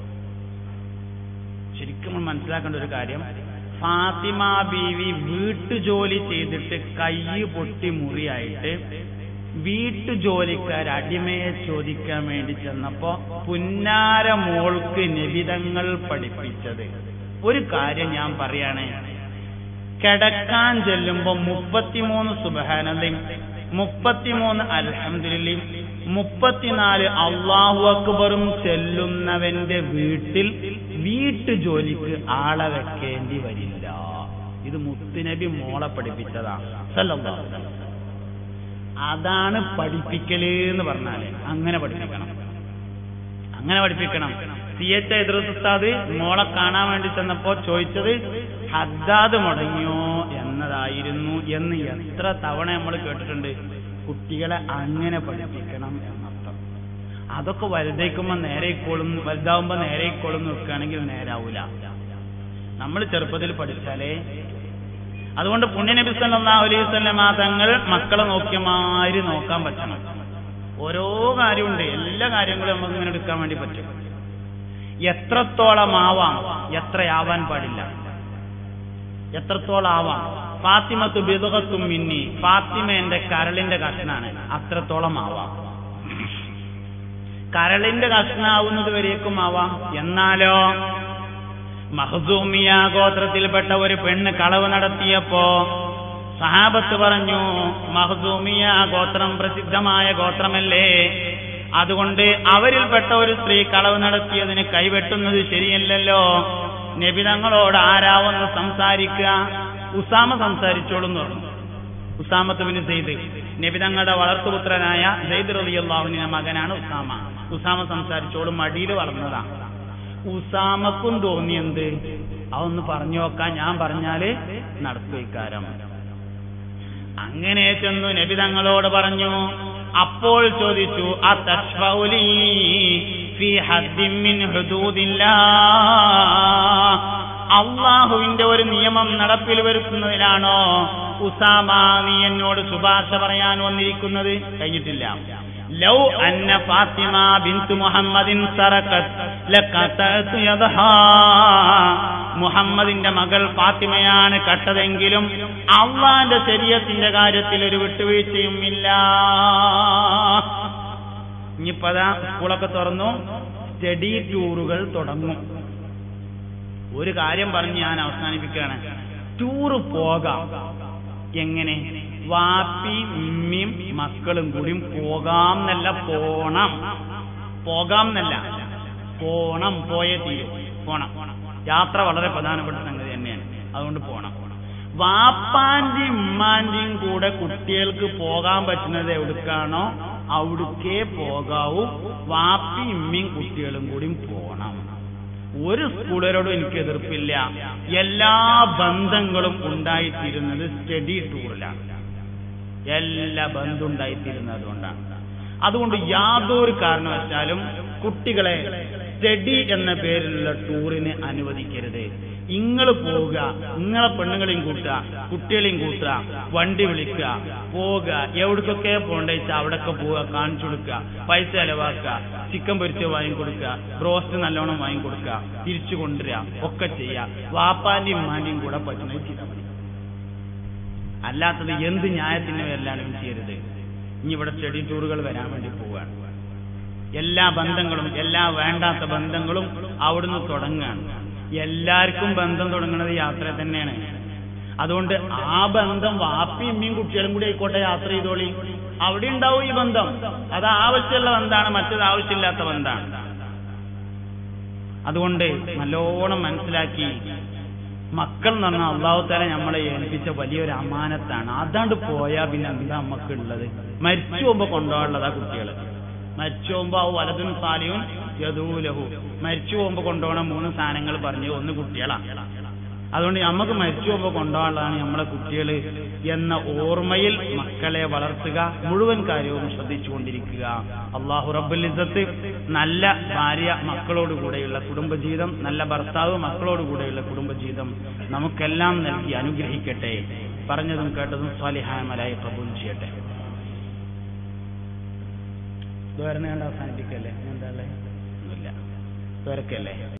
ശരിക്കും നമ്മൾ മനസ്സിലാക്കേണ്ട ഒരു കാര്യം ഫാത്തിമ ബീവി വീട്ടുജോലി ചെയ്തിട്ട് കൈ പൊട്ടി മുറിയായിട്ട് വീട്ടുജോലിക്കാർ അടിമയെ ചോദിക്കാൻ വേണ്ടി ചെന്നപ്പോ പുന്നാര മോൾക്ക് നിബിതങ്ങൾ പഠിപ്പിച്ചത് ഒരു കാര്യം ഞാൻ പറയാണ് കിടക്കാൻ ചെല്ലുമ്പോ മുപ്പത്തിമൂന്ന് സുബഹാനന്ദയും മുപ്പത്തിമൂന്ന് അൽഹംദുലില്ലയും മുപ്പത്തിനാല് അള്ളാഹു അക്ബറും ചെല്ലുന്നവന്റെ വീട്ടിൽ വീട്ടുജോലിക്ക് ആളെ വെക്കേണ്ടി വരില്ല ഇത് മുത്തുനബി മോളെ പഠിപ്പിച്ചതാണ് സല്ലല്ലാഹു അലൈഹി വസല്ലം. അതാണ് പഠിപ്പിക്കല് എന്ന് പറഞ്ഞാല് അങ്ങനെ പഠിപ്പിക്കണം അങ്ങനെ പഠിപ്പിക്കണം സി എച്ച് ഇദ്രസ് ഉസ്താദ് മോളെ കാണാൻ വേണ്ടി ചെന്നപ്പോ ചോദിച്ചത് ഹദ്ദാദ് മുടങ്ങിയോ എന്നതായിരുന്നു എന്ന് എത്ര തവണ നമ്മൾ കേട്ടിട്ടുണ്ട് കുട്ടികളെ അങ്ങനെ പഠിപ്പിക്കണം എന്നർത്ഥം അതൊക്കെ വലുതേക്കുമ്പോ നേരെക്കോളും വലുതാവുമ്പോ നേരെക്കോളും നിൽക്കുകയാണെങ്കിൽ നേരാവൂല നമ്മൾ ചെറുപ്പത്തിൽ പഠിച്ചാലേ അതുകൊണ്ട് പുണ്യനബി സല്ലല്ലാഹു അലൈഹി വസല്ലമ തങ്ങൾ മക്കളെ നോക്കിയ മാതിരി നോക്കാൻ പറ്റണം ഓരോ കാര്യമുണ്ട് എല്ലാ കാര്യങ്ങളും നമുക്ക് ഇങ്ങനെ എടുക്കാൻ വേണ്ടി പറ്റും എത്രത്തോളം ആവാം എത്രയാവാൻ പാടില്ല എത്രത്തോളം ആവാം ഫാത്തിമത്ത് ബിദുഖത്തും മിന്നി ഫാത്തിമ എന്റെ കരളിന്റെ കഷ്ണാണ് അത്രത്തോളം ആവാം കരളിന്റെ കഷ്ണാവുന്നത് വരേക്കും ആവാം എന്നാലോ മഹസൂമിയ ഗോത്രത്തിൽപ്പെട്ട ഒരു പെണ്ണ് കളവ് നടത്തിയപ്പോ സഹാബത്ത് പറഞ്ഞു മഹസൂമിയ ഗോത്രം പ്രസിദ്ധമായ ഗോത്രമല്ലേ അതുകൊണ്ട് അവരിൽപ്പെട്ട ഒരു സ്ത്രീ കളവ് നടത്തിയതിന് കൈവെട്ടുന്നത് ശരിയല്ലല്ലോ നബി തങ്ങളോട് ആരാവെന്ന് സംസാരിക്കുക ഉസാമ സംസാരിച്ചോളും എന്ന് പറഞ്ഞു ഉസാമത്ത് ബിൻ സെയ്ദ് നബി തങ്ങളുടെ വളർത്തുപുത്രനായ സെയ്ദ് റളിയല്ലാഹുവിന്റെ മകനാണ് ഉസാമ ഉസാമ സംസാരിച്ചോളും മടിയിൽ വളർന്നതാണ് ഉസാമക്കും തോന്നിയെന്ത് അതൊന്ന് പറഞ്ഞു നോക്കാൻ ഞാൻ പറഞ്ഞാല് നടത്തുവയ്ക്കാരം അങ്ങനെ ചെന്നു നബി തങ്ങളോട് പറഞ്ഞു അപ്പോൾ ചോദിച്ചു അത്തശ്ഫൗലി ഫി ഹദ്ദിൻ മിൻ ഹുദൂദില്ലാ അള്ളാഹുവിന്റെ ഒരു നിയമം നടപ്പിൽ വരുത്തുന്നതിലാണോ ഉസാമ നീ എന്നോട് ശുപാർശ പറയാൻ വന്നിരിക്കുന്നത് കഴിഞ്ഞിട്ടില്ല ലൗ അന്ന ഫാത്തിമ ബിന്തു മുഹമ്മദിൻ സറഖത്ത് ലഖതഅതു യദഹാ മുഹമ്മദിന്റെ മകൾ ഫാത്തിമയാണ് കട്ടതെങ്കിലും അള്ളാന്റെ ശരീരത്തിന്റെ കാര്യത്തിൽ ഒരു വിട്ടുവീഴ്ചയും ഇല്ല ഇനിയിപ്പതാ സ്കൂളൊക്കെ തുറന്നു സ്റ്റഡി ടൂറുകൾ തുടങ്ങും ഒരു കാര്യം പറഞ്ഞ് ഞാൻ അവസാനിപ്പിക്കുകയാണ് ടൂറ് പോകാം എങ്ങനെ വാപ്പി ഉമ്മയും മക്കളും കൂടിയും പോകാം എന്നല്ല പോണം പോകാം എന്നല്ല പോണം പോയേ തീരും പോണം യാത്ര വളരെ പ്രധാനപ്പെട്ട സംഗതി തന്നെയാണ് അതുകൊണ്ട് പോണം വാപ്പാന്റെയും ഉമ്മാന്റെയും കൂടെ കുട്ടികൾക്ക് പോകാൻ പറ്റുന്നത് എവിടുക്കാണോ അവിടുക്കേ പോകാവൂ വാപ്പി ഉമ്മയും കുട്ടികളും കൂടിയും പോണം ഒരു സ്കൂളുകാരോടും എനിക്ക് എതിർപ്പില്ല എല്ലാ ബന്ധങ്ങളും ഉണ്ടായിത്തീരുന്നത് സ്റ്റഡി ടൂറിലാണ് എല്ലാ ബന്ധം ഉണ്ടായിത്തീരുന്നത് അതുകൊണ്ടാണ് അതുകൊണ്ട് യാതൊരു കാരണവശാലും കുട്ടികളെ സ്റ്റഡി എന്ന പേരിലുള്ള ടൂറിന് അനുവദിക്കരുത് നിങ്ങൾ പോവുക നിങ്ങളെ പെണ്ണുങ്ങളെയും കൂട്ടുക കുട്ടികളെയും കൂട്ടുക വണ്ടി വിളിക്കുക പോവുക എവിടേക്കൊക്കെ പോകണ്ടെച്ചാൽ അവിടെയൊക്കെ പോവുക കാണിച്ചു കൊടുക്കുക പൈസ ചെലവാക്കുക ചിക്കൻ പൊരിച്ച് വാങ്ങിക്കൊടുക്കുക ബ്രോസ്റ്റ് നല്ലോണം വാങ്ങിക്കൊടുക്കുക തിരിച്ചു കൊണ്ടുവരിക ഒക്കെ ചെയ്യുക വാപ്പാന്റെയും ഉമ്മാന്റെയും കൂടെ പറ്റുന്നത് ചെയ്താൽ മതി അല്ലാത്തത് എന്ത് ന്യായത്തിന് പേരിലാണ് ചെയ്യരുത് ഇനി ഇവിടെ സ്റ്റഡി ടൂറുകൾ വരാൻ വേണ്ടി പോവുകയാണ് എല്ലാ ബന്ധങ്ങളും എല്ലാ വേണ്ടാത്ത ബന്ധങ്ങളും അവിടുന്ന് തുടങ്ങുകയാണ് എല്ലാവർക്കും ബന്ധം തുടങ്ങുന്നത് യാത്ര തന്നെയാണ് അതുകൊണ്ട് ആ ബന്ധം വാപ്പി ഉമ്മയും കുട്ടികളും കൂടി ആയിക്കോട്ടെ യാത്ര ചെയ്തോളി അവിടെ ഉണ്ടാവും ഈ ബന്ധം അത് ആവശ്യമുള്ള ബന്ധമാണ് മറ്റത് ആവശ്യമില്ലാത്ത ബന്ധമാണ് അതുകൊണ്ട് നല്ലോണം മനസ്സിലാക്കി മക്കൾ എന്ന് പറഞ്ഞാൽ അള്ളാഹുത്താല നമ്മളെ ഏൽപ്പിച്ച വലിയൊരു അമാനത്താണ് അതാണ്ട് പോയാൽ പിന്നെ എന്താ നമുക്ക് ഉള്ളത് മരിച്ചു പോകുമ്പോ കൊണ്ടുപോകാനുള്ളതാ കുട്ടികൾ മരിച്ചു പോകുമ്പോ ആ വലതും സാലിയും യദൂലഹു മരിച്ചു പോകുമ്പോ കൊണ്ടുപോകണ മൂന്ന് സാധനങ്ങൾ പറഞ്ഞു ഒന്ന് കുട്ടികളാണ് അതുകൊണ്ട് നമുക്ക് മരിച്ചു പോകുമ്പോൾ കൊണ്ടുപോകാനുള്ളതാണ് നമ്മളെ കുട്ടികൾ എന്ന ഓർമ്മയിൽ മക്കളെ വളർത്തുക മുഴുവൻ കാര്യവും ശ്രദ്ധിച്ചുകൊണ്ടിരിക്കുക അള്ളാഹു റബ്ബുൽ ഇസ്സത്ത് നല്ല ഭാര്യ മക്കളോടുകൂടെയുള്ള കുടുംബജീവിതം നല്ല ഭർത്താവ് മക്കളോടുകൂടെയുള്ള കുടുംബജീവിതം നമുക്കെല്ലാം നൽകി അനുഗ്രഹിക്കട്ടെ പറഞ്ഞതും കേട്ടതും സ്വാലിഹാമലായി കബൂൽ ചെയ്യട്ടെ ദ്വാരണ കണ്ട് അവസാനിപ്പിക്കല്ലേ എന്താ ഒന്നുമില്ല ദ്വാരക്കല്ലേ